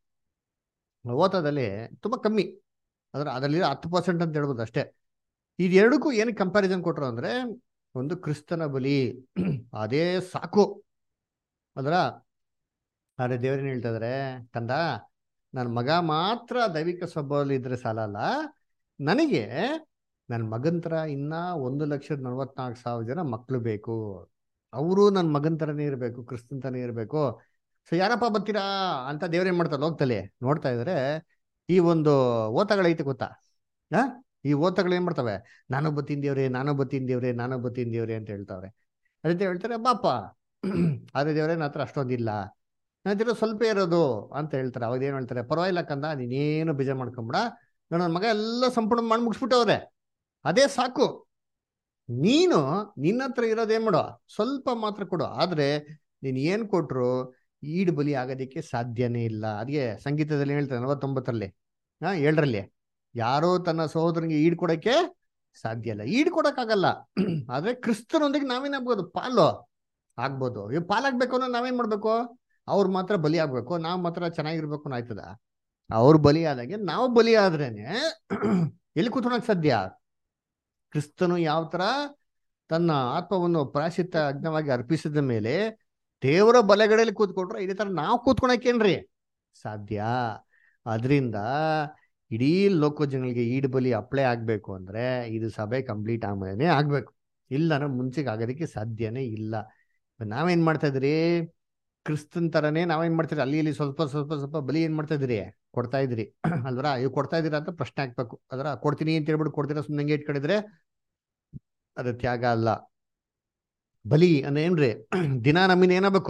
ಓತದಲ್ಲಿ ತುಂಬಾ ಕಮ್ಮಿ ಅಂದ್ರೆ ಅದರಲ್ಲಿ ಹತ್ತು ಪರ್ಸೆಂಟ್ ಅಂತ ಹೇಳ್ಬೋದು ಅಷ್ಟೇ ಇದೆರಡಕ್ಕೂ ಏನಕ್ಕೆ ಕಂಪ್ಯಾರಿಸನ್ ಕೊಟ್ರು ಅಂದ್ರೆ ಒಂದು ಕ್ರಿಸ್ತನ ಬಲಿ ಅದೇ ಸಾಕು ಅದರ ಆದ್ರೆ ದೇವ್ರೇನ್ ಹೇಳ್ತಾ ಇದಾರೆ ಕಂದ ನನ್ನ ಮಗ ಮಾತ್ರ ದೈವಿಕ ಸ್ವಭಾವದಲ್ಲಿ ಇದ್ರೆ ಸಾಲಲ್ಲ ನನಗೆ ನನ್ನ ಮಗನ್ ಥರ ಇನ್ನ ಒಂದು ಲಕ್ಷದ ನಲವತ್ನಾಲ್ಕು ಸಾವಿರ ಜನ ಮಕ್ಕಳು ಬೇಕು ಅವರು ನನ್ನ ಮಗನ್ ಥರನೇ ಇರಬೇಕು ಕ್ರಿಸ್ತನ್ ಥರನೇ ಇರಬೇಕು ಸೊ ಯಾರಪ್ಪ ಬರ್ತೀರಾ ಅಂತ ದೇವ್ರೇನ್ ಮಾಡ್ತಾರೆ ಹೋಗ್ತಲೆ ನೋಡ್ತಾ ಇದಾರೆ ಈ ಒಂದು ಓತಗಳೈತೆ ಗೊತ್ತಾ ಆ ಈ ಓತಗಳು ಏನ್ ಮಾಡ್ತವೆ ನಾನು ಬತ್ತೀನಿ ದೇವ್ರೆ ನಾನು ಬತ್ತೀನಿ ದೇವ್ರೆ ನಾನು ಬತ್ತೀನಿ ದೇವ್ರೆ ಅಂತ ಹೇಳ್ತಾವ್ರೆ ಅದಕ್ಕೆ ಹೇಳ್ತಾರೆ ಬಾಪ ಆದ್ರೆ ದೇವ್ರೆ ನನ್ನ ಹತ್ರ ಅಷ್ಟೊಂದಿಲ್ಲ ನನ್ನ ಹತ್ರ ಸ್ವಲ್ಪ ಇರೋದು ಅಂತ ಹೇಳ್ತಾರೆ ಅವಾಗ ಏನ್ ಹೇಳ್ತಾರೆ ಪರವಾಗಿಲ್ಲ ಕಂದ ನೀನೇನು ಬೇಜ ಮಾಡ್ಕೊಂಬಿಡ ನನ್ನ ಮಗ ಎಲ್ಲ ಸಂಪೂರ್ಣ ಮಾಡಿ ಮುಗಿಸ್ಬಿಟ್ಟವ್ರೆ ಅದೇ ಸಾಕು ನೀನು ನಿನ್ನ ಹತ್ರ ಇರೋದೇನ್ ಮಾಡೋ ಸ್ವಲ್ಪ ಮಾತ್ರ ಕೊಡು ಆದ್ರೆ ನೀನ್ ಏನ್ ಕೊಟ್ರು ಈಡು ಬಲಿ ಆಗೋದಕ್ಕೆ ಸಾಧ್ಯನೇ ಇಲ್ಲ ಅದಕ್ಕೆ ಸಂಗೀತದಲ್ಲಿ ಹೇಳ್ತಾರೆ ನಲವತ್ತೊಂಬತ್ತರಲ್ಲಿ ಹಾ ಏಳರಲ್ಲಿ ಯಾರೋ ತನ್ನ ಸಹೋದರನಿಗೆ ಈಡ್ ಕೊಡಕ್ಕೆ ಸಾಧ್ಯ ಇಲ್ಲ ಈಡ್ ಕೊಡಕ್ಕಾಗಲ್ಲ ಆದ್ರೆ ಕ್ರಿಸ್ತನೊಂದಿಗೆ ನಾವೇನಾಗ್ಬೋದು ಪಾಲು ಆಗ್ಬೋದು ಇವ್ ಪಾಲಾಗ್ಬೇಕು ಅಂದ್ರೆ ನಾವೇನ್ ಮಾಡ್ಬೇಕು ಅವ್ರು ಮಾತ್ರ ಬಲಿ ಆಗ್ಬೇಕು ನಾವ್ ಮಾತ್ರ ಚೆನ್ನಾಗಿರ್ಬೇಕು ಅನ್ನೋ ಆಯ್ತದ ಅವ್ರು ಬಲಿ ಆದಂಗೆ ನಾವು ಬಲಿ ಆದ್ರೇನೆ ಎಲ್ಲಿ ಕೂತ್ಕೊಳಕ್ ಸಾಧ್ಯ ಕ್ರಿಸ್ತನು ಯಾವ ತರ ತನ್ನ ಆತ್ಮವನ್ನು ಪ್ರಾಶಿತ ಅಗ್ನವಾಗಿ ಅರ್ಪಿಸಿದ ಮೇಲೆ ದೇವರ ಬಲಗಡೆಯಲ್ಲಿ ಕೂತ್ಕೊಂಡ್ರೆ ಇದೇ ತರ ನಾವು ಕೂತ್ಕೊಳಕೇನ್ರಿ ಸಾಧ್ಯ ಅದರಿಂದ ಇಡೀ ಲೋಕ ಜನಗಳಿಗೆ ಈಡು ಬಲಿ ಅಪ್ಲೈ ಆಗ್ಬೇಕು ಅಂದ್ರೆ ಇದು ಸಭೆ ಕಂಪ್ಲೀಟ್ ಆಮೇಲೆ ಆಗ್ಬೇಕು ಇಲ್ಲ ಅಂದ್ರೆ ಮುಂಚೆಗೆ ಆಗೋದಕ್ಕೆ ಸಾಧ್ಯನೇ ಇಲ್ಲ ನಾವೇನ್ ಮಾಡ್ತಾ ಇದ್ರಿ ಕ್ರಿಸ್ತನ್ ತರನೇ ನಾವೇನ್ ಮಾಡ್ತೀರಿ ಅಲ್ಲಿ ಇಲ್ಲಿ ಸ್ವಲ್ಪ ಸ್ವಲ್ಪ ಸ್ವಲ್ಪ ಬಲಿ ಏನ್ ಮಾಡ್ತಾ ಇದ್ರಿ ಕೊಡ್ತಾ ಇದ್ರಿ ಅಲ್ವರ ಇವ್ ಕೊಡ್ತಾ ಇದೀರಾ ಅಂತ ಪ್ರಶ್ನೆ ಹಾಕ್ಬೇಕು ಅದರ ಕೊಡ್ತೀನಿ ಅಂತ ಹೇಳ್ಬಿಟ್ಟು ಕೊಡ್ತೀರಾ ಸುಮ್ಮನೆ ಹಂಗೆ ಇಟ್ಕೊಂಡಿದ್ರೆ ಅದು ತ್ಯಾಗ ಅಲ್ಲ ಬಲಿ ಅಂದ್ರೆ ಏನ್ರಿ ದಿನ ನಮ್ಮಿಂದ ಏನಾಗಬೇಕು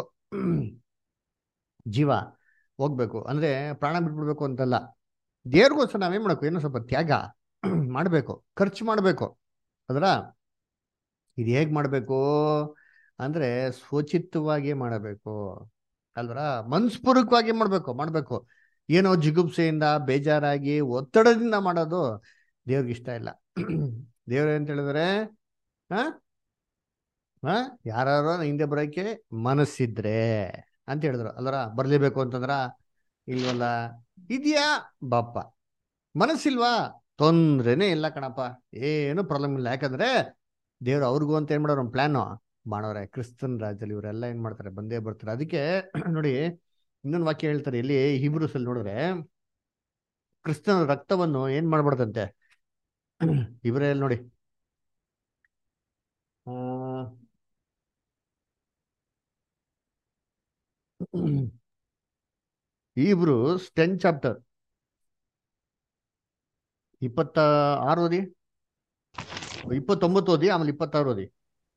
ಜೀವ ಹೋಗ್ಬೇಕು ಅಂದ್ರೆ ಪ್ರಾಣ ಬಿಟ್ಬಿಡ್ಬೇಕು ಅಂತಲ್ಲ ದೇವ್ರಿಗೋಸ್ಕರ ನಾವೇನ್ ಮಾಡ್ಬೇಕು ಏನೋ ಸ್ವಲ್ಪ ತ್ಯಾಗ ಮಾಡ್ಬೇಕು ಖರ್ಚು ಮಾಡ್ಬೇಕು ಅದರ ಇದು ಹೇಗ್ ಮಾಡ್ಬೇಕು ಅಂದ್ರೆ ಸ್ವಚಿತ್ತವಾಗಿ ಮಾಡಬೇಕು ಅಲ್ವರ ಮನ್ಸ್ಪೂರ್ವಕವಾಗಿ ಮಾಡ್ಬೇಕು ಮಾಡ್ಬೇಕು ಏನೋ ಜಿಗುಪ್ಸೆಯಿಂದ ಬೇಜಾರಾಗಿ ಒತ್ತಡದಿಂದ ಮಾಡೋದು ದೇವ್ರಿಗೆ ಇಷ್ಟ ಇಲ್ಲ ದೇವ್ರ ಅಂತ ಹೇಳಿದ್ರೆ ಹ ಹ ಯಾರು ಹಿಂದೆ ಬರೋಕೆ ಮನಸ್ಸಿದ್ರೆ ಅಂತ ಹೇಳಿದ್ರು ಅಲ್ವರ ಬರ್ಲೇಬೇಕು ಅಂತಂದ್ರ ಇಲ್ವಲ್ಲ ಇದೆಯಾ ಬಾಪ ಮನಸ್ಸಿಲ್ವಾ ತೊಂದ್ರೆನೇ ಇಲ್ಲ ಕಣಪ್ಪ ಏನು ಪ್ರಾಬ್ಲಮ್ ಇಲ್ಲ ಯಾಕಂದ್ರೆ ದೇವ್ರು ಅವ್ರಿಗೂ ಅಂತ ಏನ್ ಮಾಡೋರು ಪ್ಲಾನು ಮಾಡೋರೆ ಕ್ರಿಸ್ತನ್ ರಾಜ್ಯದಲ್ಲಿ ಇವರೆಲ್ಲ ಏನ್ ಮಾಡ್ತಾರೆ ಬಂದೇ ಬರ್ತಾರೆ ಅದಕ್ಕೆ ನೋಡಿ ಇನ್ನೊಂದು ವಾಕ್ಯ ಹೇಳ್ತಾರೆ ಇಲ್ಲಿ ಹಿಬ್ರೂಸ್ ಅಲ್ಲಿ ನೋಡಿದ್ರೆ ಕ್ರಿಸ್ತನ ರಕ್ತವನ್ನು ಏನ್ ಮಾಡ್ಬಾರ್ದಂತೆ ಇವರೇ ನೋಡಿ ಆ ಈಬ್ರೂಸ್ ಟೆನ್ ಚಾಪ್ಟರ್ ಇಪ್ಪತ್ತ ಆರು ಓದಿ ಇಪ್ಪತ್ತೊಂಬತ್ತು ಓದಿ ಆಮೇಲೆ ಇಪ್ಪತ್ತಾರು ಓದಿ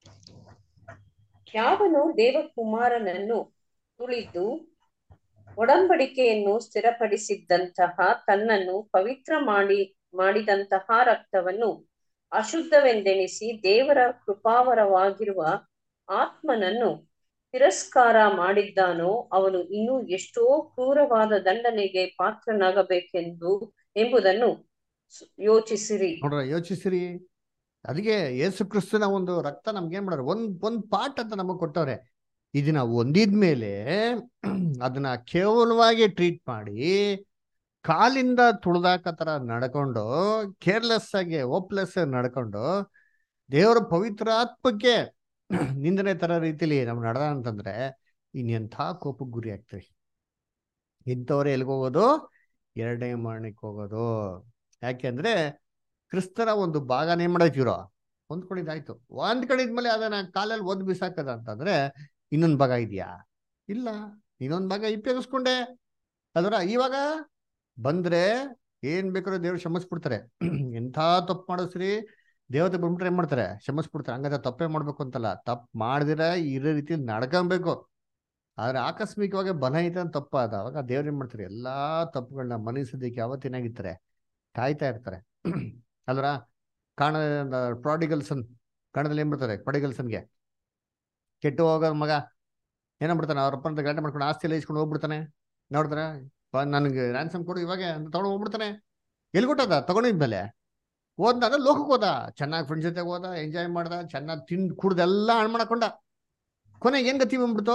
ಯಾವನು ದೇವಕುಮಾರನನ್ನು ತುಳಿದು ಒಡಂಬಡಿಕೆಯನ್ನು ಸ್ಥಿರಪಡಿಸಿದ್ದಂತಹ ತನ್ನನ್ನು ಪವಿತ್ರ ಮಾಡಿ ಮಾಡಿದಂತಹ ರಕ್ತವನ್ನು ಅಶುದ್ಧವೆಂದೆಣಿಸಿ ದೇವರ ಕೃಪಾವರವಾಗಿರುವ ಆತ್ಮನನ್ನು ತಿರಸ್ಕಾರ ಮಾಡಿದ್ದಾನೋ ಅವನು ಇನ್ನೂ ಎಷ್ಟೋ ಕ್ರೂರವಾದ ದಂಡನೆಗೆ ಪಾತ್ರನಾಗಬೇಕೆಂದು ಎಂಬುದನ್ನು ಯೋಚಿಸಿರಿ ನೋಡ್ರ ಯೋಚಿಸಿರಿ ಅದಕ್ಕೆ ಯೇಸು ಕ್ರಿಸ್ತನ ಒಂದು ರಕ್ತ ನಮ್ಗೆ ಏನ್ ಮಾಡೋರು ಒಂದ್ ಒಂದ್ ಪಾರ್ಟ್ ಅಂತ ನಮಗ್ ಕೊಟ್ಟವ್ರೆ ಇದನ್ನ ಒಂದಿದ್ಮೇಲೆ ಅದನ್ನ ಕೇವಲವಾಗಿ ಟ್ರೀಟ್ ಮಾಡಿ ಕಾಲಿಂದ ತುಳಿದಾಕ ತರ ನಡ್ಕೊಂಡು ಕೇರ್ಲೆಸ್ ಆಗಿ ಓಪ್ಲೆಸ್ ನಡ್ಕೊಂಡು ದೇವರ ಪವಿತ್ರಾತ್ಮಕ್ಕೆ ನಿಂದನೆ ತರ ರೀತಿಲಿ ನಾವು ನಡೆದ ಅಂತಂದ್ರೆ ಇನ್ನೆಂಥ ಕೋಪಕ್ಕೆ ಗುರಿ ಆಗ್ತೀವಿ ಇಂಥವ್ರೆ ಎಲ್ಗೆ ಹೋಗೋದು ಎರಡನೇ ಮರಣಕ್ಕೆ ಹೋಗೋದು ಯಾಕೆಂದ್ರೆ ಕ್ರಿಸ್ತನ ಒಂದು ಭಾಗನೇ ಮಾಡೈತಿವ್ರೋ ಹೊಂದ್ಕೊಂಡಿದ್ದಾಯ್ತು ಹೊಂದ್ಕೊಂಡಿದ್ಮೇಲೆ ಅದನ್ನ ಕಾಲಲ್ಲಿ ಒದ್ ಬಿಸಾಕದ ಅಂತಂದ್ರೆ ಇನ್ನೊಂದ್ ಭಾಗ ಇದೆಯಾ ಇಲ್ಲ ಇನ್ನೊಂದ್ ಭಾಗ ಉಪಯೋಗಿಸ್ಕೊಂಡೆ ಅದರ ಇವಾಗ ಬಂದ್ರೆ ಏನ್ ಬೇಕಾದ್ರೂ ದೇವ್ರು ಕ್ಷಮಿಸ್ಬಿಡ್ತಾರೆ ಎಂಥ ತಪ್ಪು ಮಾಡಿಸ್ರಿ ದೇವತೆ ಬಂದ್ಬಿಟ್ರೆ ಏನ್ ಮಾಡ್ತಾರೆ ಕ್ಷಮಿಸ್ಬಿಡ್ತಾರೆ ಹಂಗಾದ್ರೆ ತಪ್ಪೇ ಮಾಡ್ಬೇಕು ಅಂತಲ್ಲ ತಪ್ಪು ಮಾಡಿದಿರ ಇರೋ ರೀತಿ ನಡ್ಕೊಬೇಕು ಆದ್ರೆ ಆಕಸ್ಮಿಕವಾಗಿ ಬನ ಐತೆ ಅಂತ ತಪ್ಪ ಅದ ಅವಾಗ ದೇವ್ರು ಏನ್ ಮಾಡ್ತಾರೆ ಎಲ್ಲಾ ತಪ್ಪುಗಳನ್ನ ಮನಸ್ಸೋದಕ್ಕೆ ಯಾವತ್ತಿನಾಗಿರ್ತಾರೆ ಕಾಯ್ತಾ ಇರ್ತಾರೆ ಅಲ್ರ ಕಾಣ ಪ್ರಾಡಿಗಲ್ಸನ್ ಕಣದಲ್ಲಿ ಏನ್ ಮಾಡ್ತಾರೆ ಪ್ರಾಡಿಗಲ್ಸನ್ಗೆ ಕೆಟ್ಟು ಹೋಗೋ ಮಗ ಏನಾಗ್ಬಿಡ್ತಾನೆ ಅವ್ರ ಅಪ್ಪನ ಗಲಾಟೆ ಮಾಡ್ಕೊಂಡು ಆಸ್ತಿ ಎಲ್ಲ ಇಸ್ಕೊಂಡು ಹೋಗ್ಬಿಡ್ತಾನೆ ನೋಡಿದ್ರೆ ನನಗೆ ರ್ಯಾನ್ಸಮ್ ಕೊಡು ಇವಾಗ ಅಂತ ತಗೊಂಡು ಹೋಗ್ಬಿಡ್ತಾನೆ ಎಲ್ಲಿ ಕೊಟ್ಟದ ತಗೊಂಡಿದ್ಮೇಲೆ ಹೋದ್ನಾಗ ಲೋಕಕ್ಕೆ ಹೋದ ಚೆನ್ನಾಗಿ ಫ್ರೆಂಡ್ಸ್ ಜೊತೆಗೆ ಹೋದ ಎಂಜಾಯ್ ಮಾಡ್ದ ಚೆನ್ನಾಗಿ ತಿಂದು ಕುಡ್ದೆಲ್ಲ ಹಾಳು ಮಾಡಕೊಂಡ ಕೊನೆಗೆ ಏನ್ ಗತಿ ಬಂದ್ಬಿಡ್ತು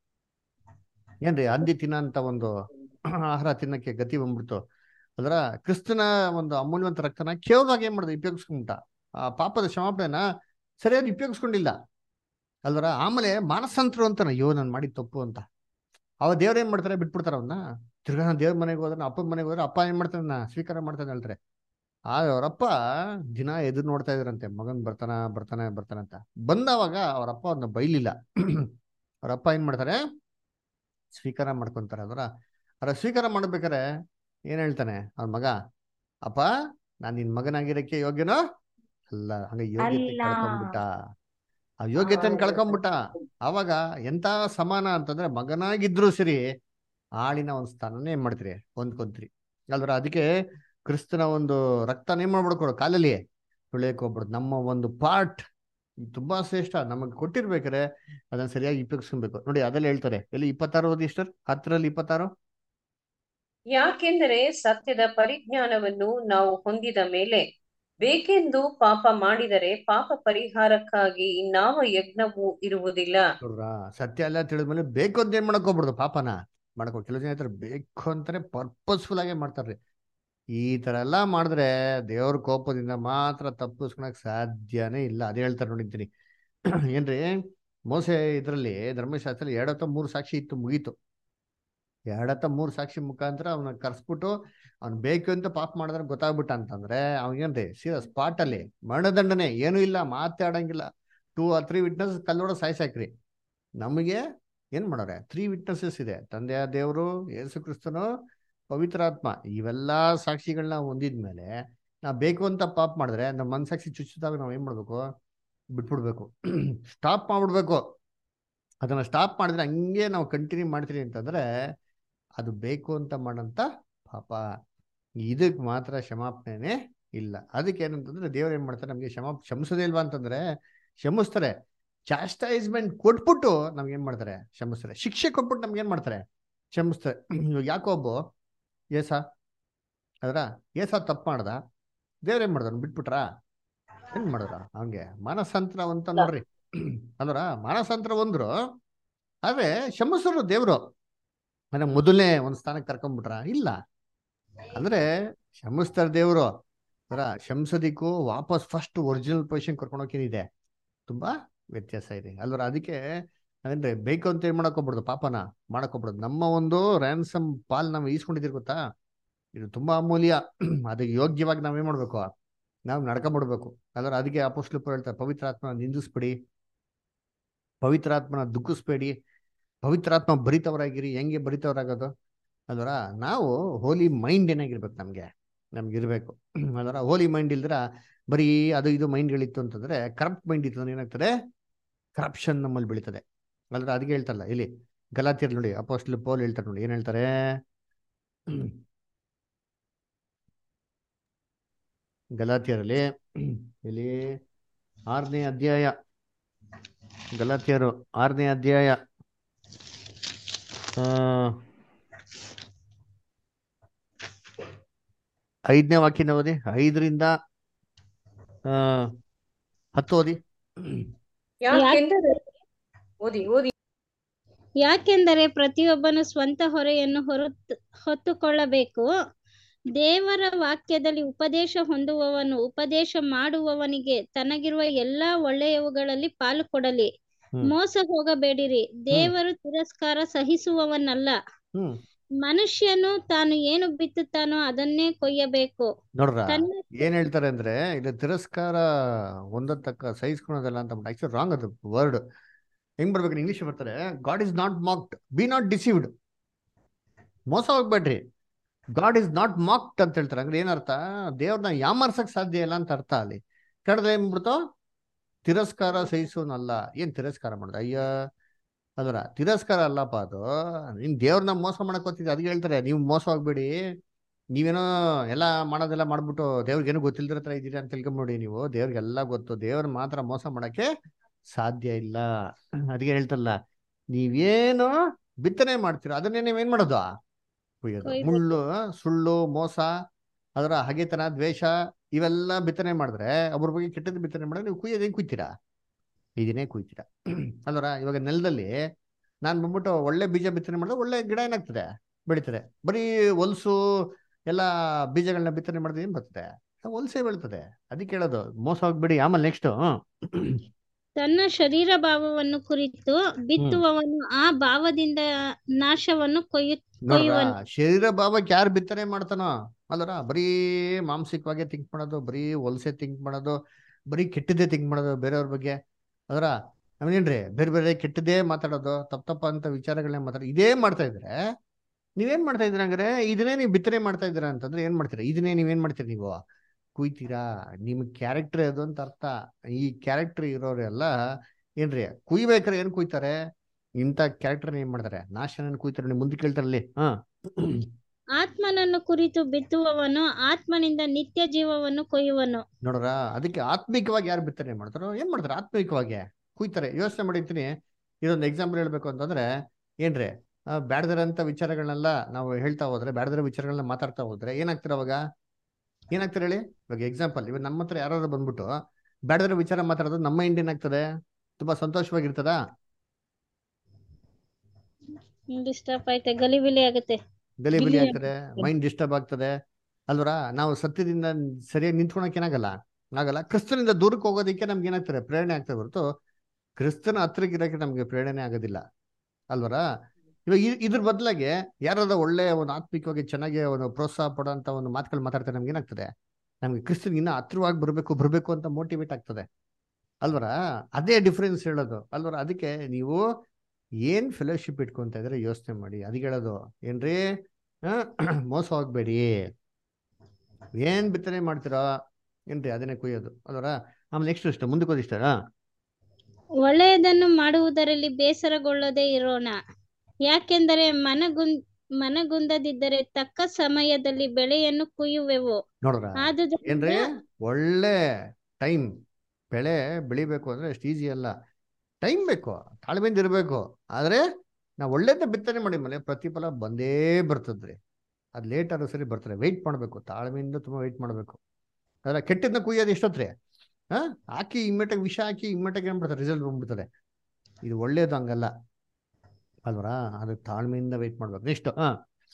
ಏನ್ರಿ ಹಂದಿ ತಿನ್ನಂತ ಒಂದು ಆಹಾರ ತಿನ್ನಕ್ಕೆ ಗತಿ ಬಂದ್ಬಿಡ್ತು ಅದರ ಕ್ರಿಸ್ತನ ಒಂದು ಅಮೂಲ್ಯವಂತ ರಕ್ತನ ಕೇವಲವಾಗಿ ಏನ್ ಮಾಡ್ದೆ ಉಪಯೋಗಿಸ್ಕೊಂಬಿಟ್ಟ ಆ ಪಾಪದ ಕ್ಷಮಾಪಣೆನ ಸರಿಯಾಗಿ ಉಪಯೋಗಿಸ್ಕೊಂಡಿಲ್ಲ ಅಲ್ವರ ಆಮೇಲೆ ಮಾನಸಂತರು ಅಂತಾನೆ ಅಯ್ಯೋ ನಾನು ಮಾಡಿದ ತಪ್ಪು ಅಂತ ಅವ ದೇವ್ರ ಏನ್ ಮಾಡ್ತಾರೆ ಬಿಟ್ಬಿಡ್ತಾರ ಅವನ್ನ ತಿರ್ಗಾ ನಾನು ದೇವ್ರ ಮನೆಗೆ ಹೋದ್ರೆ ಅಪ್ಪನ ಮನೆಗೆ ಹೋದ್ರೆ ಅಪ್ಪ ಏನ್ ಮಾಡ್ತಾನೆ ಸ್ವೀಕಾರ ಮಾಡ್ತಾನೆ ಹೇಳ್ತಾರೆ ಆದ್ರೆ ಅವರಪ್ಪ ದಿನ ಎದುರು ನೋಡ್ತಾ ಇದ್ರಂತೆ ಮಗನ್ ಬರ್ತಾನ ಬರ್ತಾನೆ ಬರ್ತಾನೆ ಅಂತ ಬಂದವಾಗ ಅವರಪ್ಪ ಅವ್ರನ್ನ ಬೈಲಿಲ್ಲ ಅವರಪ್ಪ ಏನ್ ಮಾಡ್ತಾರೆ ಸ್ವೀಕಾರ ಮಾಡ್ಕೊಂತಾರೆ ಅದರ ಅದ್ರ ಸ್ವೀಕಾರ ಮಾಡ್ಬೇಕಾರೆ ಏನ್ ಹೇಳ್ತಾನೆ ಅವ್ನ ಮಗ ಅಪ್ಪ ನಾನ್ ನಿನ್ ಮಗನಾಗಿರಕ್ಕೆ ಯೋಗ್ಯನೋ ಅಲ್ಲ ಹಂಗ ಯೋಗ್ಯತೆ ಅಲ್ಲ. ಕಳ್ಕೊಂಡ್ಬಿಟ್ಟ ಆ ಯೋಗ್ಯತೆನ ಕಳ್ಕೊಂಡ್ಬಿಟ್ಟ ಅವಾಗ ಎಂತ ಸಮಾನ ಅಂತಂದ್ರೆ ಮಗನಾಗಿದ್ರು ಸರಿ ಆಳಿನ ಒಂದ್ ಸ್ಥಾನನೇ ಏನ್ ಮಾಡ್ತೀರಿ ಹೊಂದ್ಕೊಂತೀರಿ ಅಲ್ದ್ರ ಅದಕ್ಕೆ ಕ್ರಿಸ್ತನ ಒಂದು ರಕ್ತನ ಏನ್ ಮಾಡ್ಬಿಡ್ಕೊಡು ಕಾಲಲ್ಲಿ ತುಳಿಯಕ್ ಹೋಗ್ಬಿಡುದು ನಮ್ಮ ಒಂದು ಪಾರ್ಟ್ ತುಂಬಾ ಶ್ರೇಷ್ಠ ನಮಗ್ ಕೊಟ್ಟಿರ್ಬೇಕಾರೆ ಅದನ್ನ ಸರಿಯಾಗಿ ಉಪಯೋಗಿಸ್ಕೊಬೇಕು ನೋಡಿ ಅದೆಲ್ಲ ಹೇಳ್ತಾರೆ ಎಲ್ಲಿ ಇಪ್ಪತ್ತಾರು ಓದಿ ಇಷ್ಟರ್ ಹತ್ತರಲ್ಲಿ ಇಪ್ಪತ್ತಾರು ಯಾಕೆಂದರೆ ಸತ್ಯದ ಪರಿಜ್ಞಾನವನ್ನು ನಾವು ಹೊಂದಿದ ಮೇಲೆ ಬೇಕೆಂದು ಪಾಪ ಮಾಡಿದರೆ ಪಾಪ ಪರಿಹಾರಕ್ಕಾಗಿ ಇನ್ನಾವ ಯಜ್ಞವೂ ಇರುವುದಿಲ್ಲ ನೋಡ್ರಾ ಸತ್ಯ ಎಲ್ಲ ತಿಳಿದ್ಮೇಲೆ ಬೇಕು ಅಂತ ಏನ್ ಮಾಡಕ್ ಹೋಗ್ಬಿಡುದು ಪಾಪನ ಮಾಡಕ್ ಕೆಲವು ಜನ ಹೇಳ್ತಾರೆ ಬೇಕು ಅಂತಾನೆ ಪರ್ಪಸ್ಫುಲ್ ಆಗೇ ಮಾಡ್ತಾರ್ರಿ ಈ ತರ ಎಲ್ಲಾ ಮಾಡಿದ್ರೆ ದೇವ್ರ ಕೋಪದಿಂದ ಮಾತ್ರ ತಪ್ಪಿಸ್ಕೊಳಕ್ ಸಾಧ್ಯನೇ ಇಲ್ಲ ಅದೇ ಹೇಳ್ತಾರೆ ನೋಡಿದ್ದೀನಿ ಏನ್ರಿ ಮೋಸೆ ಇದ್ರಲ್ಲಿ ಧರ್ಮಶಾಸ್ತ್ರದಲ್ಲಿ ಎರಡು ಅಥವಾ ಮೂರು ಸಾಕ್ಷಿ ಇತ್ತು ಮುಗೀತು ಎರಡತ್ತ ಮೂರು ಸಾಕ್ಷಿ ಮುಖಾಂತರ ಅವನ ಕರ್ಸ್ಬಿಟ್ಟು ಅವ್ನು ಬೇಕು ಅಂತ ಪಾಪ ಮಾಡಿದ್ರೆ ಗೊತ್ತಾಗ್ಬಿಟ್ಟ ಅಂತಂದ್ರೆ ಅವನಿಗೇನ್ರಿ ಸೀದಾ ಸ್ಪಾಟ್ ಅಲ್ಲಿ ಮರಣದಂಡನೆ ಏನೂ ಇಲ್ಲ ಮಾತಾಡಂಗಿಲ್ಲ ಟೂ ಆರ್ ತ್ರೀ ವಿಟ್ನೆಸ್ ಕಲ್ಲೋಡ ಸಾಯ್ಸಾಕ್ರಿ ನಮಗೆ ಏನ್ ಮಾಡೋರೆ ತ್ರೀ ವಿಟ್ನೆಸಸ್ ಇದೆ ತಂದೆಯ ದೇವರು ಯೇಸು ಕ್ರಿಸ್ತನು ಪವಿತ್ರಾತ್ಮ ಇವೆಲ್ಲಾ ಸಾಕ್ಷಿಗಳನ್ನ ಹೊಂದಿದ್ಮೇಲೆ ನಾವು ಬೇಕು ಅಂತ ಪಾಪ ಮಾಡಿದ್ರೆ ನಮ್ಮ ಮನ್ಸಾಕ್ಷಿ ಚುಚ್ಚಿದಾಗ ನಾವು ಏನ್ ಮಾಡ್ಬೇಕು ಬಿಟ್ಬಿಡ್ಬೇಕು ಸ್ಟಾಪ್ ಮಾಡ್ಬಿಡ್ಬೇಕು ಅದನ್ನ ಸ್ಟಾಪ್ ಮಾಡಿದ್ರೆ ಹಂಗೆ ನಾವು ಕಂಟಿನ್ಯೂ ಮಾಡ್ತೀವಿ ಅಂತಂದ್ರೆ ಅದು ಬೇಕು ಅಂತ ಮಾಡಂತ ಪಾಪ ಇದಕ್ಕೆ ಮಾತ್ರ ಕ್ಷಮಾಪಣೆನೇ ಇಲ್ಲ ಅದಕ್ಕೆ ಏನಂತಂದ್ರೆ ದೇವ್ರು ಏನ್ ಮಾಡ್ತಾರೆ ನಮ್ಗೆ ಕ್ಷಮಾ ಕ್ಷಮಿಸೋದೇ ಇಲ್ವಾ ಅಂತಂದ್ರೆ ಕ್ಷಮಿಸ್ತಾರೆ ಚಾಸ್ಟೈಸ್ಮೆಂಟ್ ಕೊಟ್ಬಿಟ್ಟು ನಮ್ಗೆ ಏನ್ ಮಾಡ್ತಾರೆ ಕ್ಷಮಿಸ್ತಾರೆ ಶಿಕ್ಷೆ ಕೊಟ್ಬಿಟ್ಟು ನಮ್ಗೆ ಏನ್ ಮಾಡ್ತಾರೆ ಕ್ಷಮಿಸ್ತಾರೆ ಇವಾಗ ಯಾಕೊಬ್ಬ ಏಸ ಅದರ ಏಸ ತಪ್ಪು ಮಾಡ್ದ ದೇವ್ರ ಏನ್ ಮಾಡ್ದ ಬಿಟ್ಬಿಟ್ರಾ ಏನ್ ಮಾಡಿದ್ರ ಹಂಗೆ ಮಾನಸಾಂತರ ಅಂತ ನೋಡ್ರಿ ಅಂದ್ರ ಮಾನಸಾಂತರ ಒಂದ್ರು ಆದ್ರೆ ಕ್ಷಮಿಸರು ದೇವ್ರು ಅಂದ್ರೆ ಮೊದಲನೇ ಒಂದ್ ಸ್ಥಾನಕ್ಕೆ ಕರ್ಕೊಂಡ್ಬಿಟ್ರ ಇಲ್ಲ ಅಂದ್ರೆ ಕ್ಷಮಿಸ್ತಾರ ದೇವ್ರು ಅದರ ಶಂಸದಿಕ್ಕೂ ವಾಪಸ್ ಫಸ್ಟ್ ಒರಿಜಿನಲ್ ಪೊಸಿಷನ್ ಕರ್ಕೊಂಡೋಗೇನಿದೆ ತುಂಬಾ ವ್ಯತ್ಯಾಸ ಇದೆ ಅಲ್ವರ ಅದಕ್ಕೆ ಅಂದ್ರೆ ಬೇಕು ಅಂತ ಏನ್ ಮಾಡಕ್ ಹೋಗ್ಬಿಡ್ದು ಪಾಪನ ಮಾಡಕ್ ಹೋಗ್ಬಿಡ್ದು ನಮ್ಮ ಒಂದು ರ್ಯಾನ್ಸಮ್ ಪಾಲ್ ನಾವು ಈಸ್ಕೊಂಡಿದ್ದೀರಿ ಗೊತ್ತಾ ಇದು ತುಂಬಾ ಅಮೂಲ್ಯ ಅದಕ್ಕೆ ಯೋಗ್ಯವಾಗಿ ನಾವೇನ್ ಮಾಡ್ಬೇಕು ನಾವು ನಡ್ಕೊಂಡ್ಬಿಡ್ಬೇಕು ಅಲ್ವರ ಅದಕ್ಕೆ ಅಪೋಸ್ಲು ಹೇಳ್ತಾರೆ ಪವಿತ್ರಾತ್ಮನ ನಿಂದಿಸ್ಬಿಡಿ ಪವಿತ್ರಾತ್ಮನ ದುಃಖಿಸ್ಬೇಡಿ ಪವಿತ್ರಾತ್ಮ ಭರಿತವರಾಗಿರಿ ಹೆಂಗೆ ಭರಿತವರಾಗೋದು ಅಲ್ವರ ನಾವು ಹೋಲಿ ಮೈಂಡ್ ಏನಾಗಿರ್ಬೇಕು ನಮ್ಗೆ ನಮ್ಗೆ ಇರ್ಬೇಕು ಅಲ್ವರ ಹೋಲಿ ಮೈಂಡ್ ಇಲ್ದ್ರ ಬರೀ ಅದು ಇದು ಮೈಂಡ್ಗಳಿತ್ತು ಅಂತಂದ್ರೆ ಕರಪ್ಟ್ ಮೈಂಡ್ ಇತ್ತು ಅಂದ್ರೆ ಏನಾಗ್ತದೆ ಕರಪ್ಷನ್ ನಮ್ಮಲ್ಲಿ ಬೆಳೀತದೆ ಅಲ್ರ ಅದಕ್ಕೆ ಹೇಳ್ತಾರಲ್ಲ ಇಲ್ಲಿ ಗಲಾತಿಯರ್ ನೋಡಿ ಅಪೋಸ್ಟ್ಲ್ ಪೋಲ್ ಹೇಳ್ತಾರೆ ನೋಡಿ ಏನ್ ಹೇಳ್ತಾರೆ ಗಲಾತಿಯರಲ್ಲಿ ಇಲ್ಲಿ ಆರನೇ ಅಧ್ಯಾಯ ಗಲಾತಿಯರು ಆರನೇ ಅಧ್ಯಾಯ ಆ ಐದನೇ ವಾಕ್ಯನ ಓದಿ ಐದರಿಂದ ಆ ಹತ್ತು ಓದಿ ಯಾಕೆಂದರೆ ಓದಿ ಓದಿ ಯಾಕೆಂದರೆ ಪ್ರತಿಯೊಬ್ಬನು ಸ್ವಂತ ಹೊರೆಯನ್ನು ಹೊರತು ಹೊತ್ತುಕೊಳ್ಳಬೇಕು ದೇವರ ವಾಕ್ಯದಲ್ಲಿ ಉಪದೇಶ ಹೊಂದುವವನು ಉಪದೇಶ ಮಾಡುವವನಿಗೆ ತನಗಿರುವ ಎಲ್ಲಾ ಒಳ್ಳೆಯವುಗಳಲ್ಲಿ ಪಾಲು ಕೊಡಲಿ ಹ್ಮ್ ಮೋಸ ಹೋಗಬೇಡಿರಿ ದೇವರು ತಿರಸ್ಕಾರ ಸಹಿಸುವವನಲ್ಲ ಹ್ಮ್ ಮನುಷ್ಯನು ತಾನು ಏನು ಬಿತ್ತುತ್ತಾನೋ ಅದನ್ನೇ ಕೊಯ್ಯಬೇಕು ನೋಡ್ರ ತನ್ನ ಏನ್ ಹೇಳ್ತಾರೆ ಅಂದ್ರೆ ಇದು ತಿರಸ್ಕಾರ ಒಂದತ್ತಕ್ಕ ಸಹಿಸ್ಕೊಳೋದಲ್ಲ ಅಂತ ಆಕ್ಚುಲಿ ರಾಂಗ್ ಅದು ವರ್ಡ್ ಹೆಂಗ್ ಬರ್ಬೇಕು ಇಂಗ್ಲಿಷ್ ಬರ್ತಾರೆ God is not mocked be not deceived ಮೋಸ ಹೋಗ್ಬೇಡ್ರಿ ಗಾಡ್ ಇಸ್ ನಾಟ್ ಮಾಕ್ಡ್ ಅಂತ ಹೇಳ್ತಾರೆ ಅಂದ್ರೆ ಏನರ್ಥ ದೇವ್ರನ್ನ ಯಾಮರ್ಸಕ್ ಸಾಧ್ಯ ಇಲ್ಲ ಅಂತ ಅರ್ಥ ಅಲ್ಲಿ ಕಡದ ಏನ್ಬಿಡ್ತು ತಿರಸ್ಕಾರ ಸಹಿಸೋನಲ್ಲ ಏನ್ ತಿರಸ್ಕಾರ ಮಾಡ್ದ ಅಯ್ಯ ಅದರ ತಿರಸ್ಕಾರ ಅಲ್ಲಪ್ಪ ಅದು ನೀನ್ ದೇವ್ರನ್ನ ಮೋಸ ಮಾಡಕ್ ಹೋಗ್ತಿದ್ದೆ ಅದಕ್ಕೆ ಹೇಳ್ತಾರೆ ನೀವು ಮೋಸ ಹೋಗ್ಬೇಡಿ ನೀವೇನೋ ಎಲ್ಲ ಮಾಡೋದೆಲ್ಲ ಮಾಡ್ಬಿಟ್ಟು ದೇವ್ರಿಗೆ ಏನು ಗೊತ್ತಿಲ್ದಿರ ಹತ್ರ ಇದ್ದೀರಾ ಅಂತ ತಿಳ್ಕೊಂಬಿಡಿ ನೀವು ದೇವ್ರಿಗೆಲ್ಲ ಗೊತ್ತು ದೇವ್ರ ಮಾತ್ರ ಮೋಸ ಮಾಡಕ್ಕೆ ಸಾಧ್ಯ ಇಲ್ಲ ಅದಕ್ಕೆ ಹೇಳ್ತಲ್ಲ ನೀವೇನು ಬಿತ್ತನೆ ಮಾಡ್ತೀರಾ ಅದನ್ನೇ ನೀವೇನ್ ಮಾಡೋದು ಕುಯ್ಯೋದು ಕೊಯ್ಬೇಕು. ಮುಳ್ಳು ಸುಳ್ಳು ಮೋಸ ಅದರ ಹಗೆತನ ದ್ವೇಷ ಇವೆಲ್ಲ ಬಿತ್ತನೆ ಮಾಡಿದ್ರೆ ಅವ್ರ ಬಗ್ಗೆ ಕೆಟ್ಟದ್ದು ಬಿತ್ತನೆ ಮಾಡಿದ್ರೆ ನೀವು ಕುಯ್ಯೋದು ಹೆಂಗ್ ಕುಯ್ತೀರಾ ಇದನ್ನೇ ಕುಯ್ತೀರಾ ಅಲ್ವರ ಇವಾಗ ನೆಲದಲ್ಲಿ ನಾನು ಬಂದ್ಬಿಟ್ಟು ಒಳ್ಳೆ ಬೀಜ ಬಿತ್ತನೆ ಮಾಡಿದ್ರೆ ಒಳ್ಳೆ ಗಿಡ ಏನಾಗ್ತದೆ ಬೆಳೀತದೆ ಬರೀ ಹೊಲ್ಸು ಎಲ್ಲ ಬೀಜಗಳನ್ನ ಬಿತ್ತನೆ ಮಾಡಿದ್ರೆ ಏನ್ ಬರ್ತದೆ ಹೊಲ್ಸೇ ಬೆಳ್ತದೆ ಅದಕ್ಕೆ ಹೇಳೋದು ಮೋಸ ಹೋಗ್ಬೇಡಿ ಆಮೇಲೆ ನೆಕ್ಸ್ಟ್ ತನ್ನ ಶರೀರ ಭಾವವನ್ನು ಕುರಿತು ಬಿತ್ತುವವನು ಆ ಭಾವದಿಂದ ನಾಶವನ್ನು ಕೊಯ್ಯು ನೋಡ್ರ ಕೊಯ್ಯುವನು ಶರೀರ ಭಾವಕ್ಕೆ ಯಾರು ಬಿತ್ತನೆ ಮಾಡ್ತಾನೋ ಅಲ್ಲರ ಬರೀ ಮಾನಸಿಕವಾಗಿ ಥಿಂಕ್ ಮಾಡೋದು ಬರೀ ಹೊಲ್ಸೆ ಥಿಂಕ್ ಮಾಡೋದು ಬರೀ ಕೆಟ್ಟದ್ದೇ ಥಿಂಕ್ ಮಾಡೋದು ಬೇರೆಯವ್ರ ಬಗ್ಗೆ ಅದರ ನಾವೇನ್ರಿ ಬೇರೆ ಬೇರೆ ಕೆಟ್ಟದೇ ಮಾತಾಡೋದು ತಪ್ಪ ತಪ್ಪ ಅಂತ ವಿಚಾರಗಳನ್ನ ಮಾತಾಡೋದು ಇದೇ ಮಾಡ್ತಾ ಇದ್ರೆ ನೀವೇನ್ ಮಾಡ್ತಾ ಇದ್ದೀರಾ ಹಂಗಾರೆ ಇದನ್ನೇ ನೀವು ಬಿತ್ತನೆ ಮಾಡ್ತಾ ಇದ್ದೀರಾ ಅಂತಂದ್ರೆ ಏನ್ ಮಾಡ್ತೀರಾ ಇದನ್ನೇ ನೀವೇನ್ ಮಾಡ್ತೀರಿ ನೀವು ಕುಯ್ತೀರಾ ನಿಮ್ ಕ್ಯಾರೆಕ್ಟರ್ ಅದು ಅಂತ ಅರ್ಥ ಈ ಕ್ಯಾರೆಕ್ಟರ್ ಇರೋರೆಲ್ಲ ಏನ್ರಿ ಕುಯ್ಬೇಕಾರೆ ಏನ್ ಕುಯ್ತಾರೆ ಇಂಥ ಕ್ಯಾರೆಕ್ಟರ್ ಏನ್ ಮಾಡ್ತಾರೆ ನಾಶನ ಕುಯ್ತಾರೆ ನೀವು ಮುಂದೆ ಕೇಳ್ತಾರಲ್ಲಿ ಹಾ ಆತ್ಮನನ್ನು ಕುರಿತು ಬಿತ್ತುವವನು ಆತ್ಮನಿಂದ ನಿತ್ಯ ಜೀವವನ್ನು ಕೊಯ್ಯುವನು ನೋಡ್ರ ಅದಕ್ಕೆ ಆತ್ಮಿಕವಾಗಿ ಯಾರು ಬಿತ್ತನೆ ಮಾಡ್ತಾರೋ ಏನ್ ಮಾಡ್ತಾರೆ ಆತ್ಮಿಕವಾಗಿ ಕುಯ್ತಾರೆ ಯೋಚನೆ ಮಾಡಿರ್ತೀನಿ ಇದೊಂದು ಎಕ್ಸಾಂಪಲ್ ಹೇಳ್ಬೇಕು ಅಂತಂದ್ರೆ ಏನ್ರಿ ಬ್ಯಾಡದಿರಂತ ವಿಚಾರಗಳನ್ನೆಲ್ಲ ನಾವು ಹೇಳ್ತಾ ಹೋದ್ರೆ ಬ್ಯಾಡದಿರೋ ವಿಚಾರಗಳನ್ನ ಮಾತಾಡ್ತಾ ಹೋದ್ರೆ ಏನಾಗ್ತಾರೆ ಅವಾಗ ಏನಾಗ್ತಾರೆ ಹೇಳಿ ಇವಾಗ ಎಕ್ಸಾಂಪಲ್ ಇವಾಗ ನಮ್ಮ ಹತ್ರ ಯಾರು ಬಂದ್ಬಿಟ್ಟು ಬ್ಯಾಡದಿರೋ ವಿಚಾರ ಮಾತಾಡೋದು ನಮ್ಮ ಮೈಂಡ್ ಏನಾಗ್ತದೆ ತುಂಬಾ ಸಂತೋಷವಾಗಿರ್ತದಾ ಡಿಸ್ಟರ್ಬ್ ಆಯ್ತೆ ಗಲಿಬಿಲಿ ಆಗುತ್ತೆ ಗಲಿಬಿಲಿ ಗಿಲಿ ಆಗ್ತದೆ ಮೈಂಡ್ ಡಿಸ್ಟರ್ಬ್ ಆಗ್ತದೆ ಅಲ್ವರ ನಾವು ಸತ್ಯದಿಂದ ಸರಿಯಾಗಿ ನಿಂತ್ಕೊಳಕ್ ಏನಾಗಲ್ಲ ಆಗಲ್ಲ ಕ್ರಿಸ್ತನಿಂದ ದೂರಕ್ಕೆ ಹೋಗೋದಕ್ಕೆ ನಮ್ಗೆ ಏನಾಗ್ತದೆ ಪ್ರೇರಣೆ ಆಗ್ತದೆ ಹೊರತು ಕ್ರಿಸ್ತನ ಹತ್ರಕ್ಕೆ ಇರೋಕೆ ನಮ್ಗೆ ಪ್ರೇರಣೆ ಆಗೋದಿಲ್ಲ ಅಲ್ವರ ಇವಾಗ ಇ- ಇದ್ರ ಬದಲಾಗಿ ಯಾರಾದ್ರೂ ಒಳ್ಳೆ ಒಂದು ಆತ್ಮಿಕವಾಗಿ ಚೆನ್ನಾಗಿ ಒಂದು ಪ್ರೋತ್ಸಾಹ ಪಡೋಂತ ಒಂದು ಮಾತುಗಳು ಮಾತಾಡ್ತಾರೆ ನಮ್ಗೆ ಏನಾಗ್ತದೆ ನಮ್ಗೆ ಕ್ರಿಸ್ತನ್ಗೆ ಇನ್ನೂ ಹತ್ರವಾಗಿ ಬರಬೇಕು ಬರಬೇಕು ಅಂತ ಮೋಟಿವೇಟ್ ಆಗ್ತದೆ ಅಲ್ವರ ಅದೇ ಡಿಫ್ರೆನ್ಸ್ ಹೇಳೋದು ಅಲ್ವರ ಅದಕ್ಕೆ ನೀವು ಏನ್ ಫೆಲೋಶಿಪ್ ಇಟ್ಕೊಂತ ಇದ್ರೆ ಯೋಚನೆ ಮಾಡಿ ಅದಕ್ಕೆ ಹೇಳೋದು ಏನ್ರಿ ಆ, ಮೋಸ ಹೋಗ್ಬೇಡಿ ಏನ್ ಬಿತ್ತನೆ ಮಾಡ್ತೀರಾ ಏನ್ರಿ ಅದನ್ನೇ ಕುಯ್ಯೋದು ಅಲ್ವರ ಆಮೇಲೆ ನೆಕ್ಸ್ಟ್ ಇಷ್ಟ ಮುಂದಕ್ಕೆ ಹೋದ್ ಇಷ್ಟ ಒಳ್ಳೆಯದನ್ನು ಮಾಡುವುದರಲ್ಲಿ ಬೇಸರಗೊಳ್ಳದೆ ಇರೋಣ ಯಾಕೆಂದರೆ ಮನಗುಂದ್ ಮನಗುಂದದಿದ್ದರೆ ತಕ್ಕ ಸಮಯದಲ್ಲಿ ಬೆಳೆಯನ್ನು ಕುಯ್ಯುವೆವು ನೋಡ್ರ ಆದುದರಿಂದ ಏನ್ರಿ ಒಳ್ಳೆ ಟೈಮ್ ಬೆಳೆ ಬೆಳಿಬೇಕು ಅಂದ್ರೆ ಅಷ್ಟು ಈಸಿ ಅಲ್ಲ ಟೈಮ್ ಬೇಕು ತಾಳ್ಮೆಯಿಂದ ಇರಬೇಕು ಆದ್ರೆ ನಾವು ಒಳ್ಳೇದ ಬಿತ್ತನೆ ಮಾಡಿ ಮೇಲೆ ಪ್ರತಿಫಲ ಬಂದೇ ಬರ್ತದ್ರಿ ಅದು ಲೇಟ್ ಆದ್ರೂ ಸರಿ ಬರ್ತಾರೆ ವೆಯ್ಟ್ ಮಾಡಬೇಕು ತಾಳ್ಮೆಯಿಂದ ತುಂಬಾ ವೆಯ್ಟ್ ಮಾಡಬೇಕು ಅದ್ರ ಕೆಟ್ಟದನ್ನ ಕುಯ್ಯೋದು ಎಷ್ಟೊತ್ರಿ ಹಾ ಹಾಕಿ ಇಮ್ಮೆಟಾಗಿ ವಿಷ ಹಾಕಿ ಇಮ್ಮೆಟಾಗಿ ಏನ್ಬಿಡ್ತಾರೆ ರಿಸಲ್ಟ್ ಬಂದ್ಬಿಡ್ತಾರೆ ಇದು ಒಳ್ಳೇದು ಹಂಗಲ್ಲ ಅಲ್ವರಾ ಅದಕ್ಕೆ ತಾಳ್ಮೆಯಿಂದ ವೆಯ್ಟ್ ಮಾಡ್ಬೇಕು ನೆಕ್ಸ್ಟ್ ಹಾ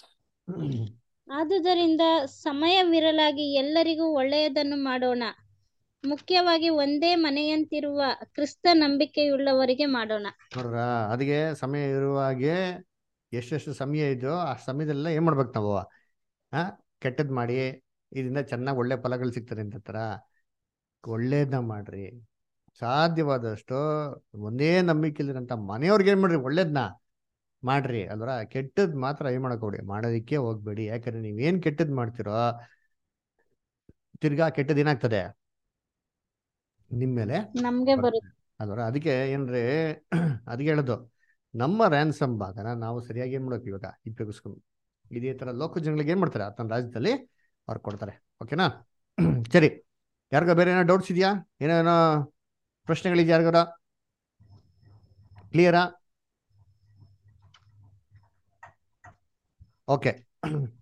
ಆದುದರಿಂದ ಸಮಯವಿರಲಾಗಿ ಎಲ್ಲರಿಗೂ ಒಳ್ಳೆಯದನ್ನು ಮಾಡೋಣ ಮುಖ್ಯವಾಗಿ ಒಂದೇ ಮನೆಯಂತಿರುವ ಕ್ರಿಸ್ತ ನಂಬಿಕೆಯುಳ್ಳವರಿಗೆ ಮಾಡೋಣ ನೋಡ್ರ ಅದಕ್ಕೆ ಸಮಯ ಇರುವಾಗೆ ಎಷ್ಟೆಷ್ಟು ಸಮಯ ಇದೆಯೋ ಆ ಸಮಯದಲ್ಲೆಲ್ಲ ಏನ್ ಮಾಡ್ಬೇಕು ನಾವು ಆ ಕೆಟ್ಟದ್ ಮಾಡಿ ಇದರಿಂದ ಚೆನ್ನಾಗಿ ಒಳ್ಳೆ ಫಲಗಳು ಸಿಗ್ತದೆ ಅಂತ ತರ ಒಳ್ಳೇದನ್ನ ಮಾಡ್ರಿ ಸಾಧ್ಯವಾದಷ್ಟು ಒಂದೇ ನಂಬಿಕೆಲಿರಂತ ಮನೆಯವ್ರಿಗೆ ಏನ್ ಮಾಡ್ರಿ ಒಳ್ಳೇದನ್ನ ಮಾಡ್ರಿ ಅಲ್ವರ ಕೆಟ್ಟದ್ ಮಾತ್ರ ಏನ್ ಮಾಡಕ್ ಹೋಗ್ಬೇಡಿ ಮಾಡೋದಿಕ್ಕೆ ಹೋಗ್ಬೇಡಿ ಯಾಕಂದ್ರೆ ನೀವೇನ್ ಕೆಟ್ಟದ್ ಮಾಡ್ತಿರೋ ತಿರ್ಗಾ ಕೆಟ್ಟದ್ ಏನಾಗ್ತದೆ ನಿಮ್ ಮೇಲೆ ನಮ್ಗೆ ಬರುತ್ತೆ ಬರುತ್ತೆ ಅಲ್ವರ ಅದಕ್ಕೆ ಏನ್ರಿ ಅದಕ್ಕೆ ಹೇಳೋದು ನಮ್ಮ ರ್ಯಾನ್ಸಮ್ ಭಾಗನ ನಾವು ಸರಿಯಾಗಿ ಏನ್ ಮಾಡ್ಬೇಕು ಇವಾಗ ಉಪಯೋಗಿಸ್ಕೊಂಡು ಇದೇ ತರ ಲೋಕ ಜನಗಳಿಗೆ ಏನ್ ಮಾಡ್ತಾರೆ ತನ್ನ ರಾಜ್ಯದಲ್ಲಿ ಅವ್ರು ಕೊಡ್ತಾರೆ ಓಕೆನಾ ಸರಿ ಯಾರಿಗೋ ಬೇರೆ ಏನೋ ಡೌಟ್ಸ್ ಇದೆಯಾ ಏನೋ ಏನೋ ಪ್ರಶ್ನೆಗಳಿದೆಯಾ ಯಾರಿಗಾರ ಕ್ಲಿಯರಾ ಓಕೆ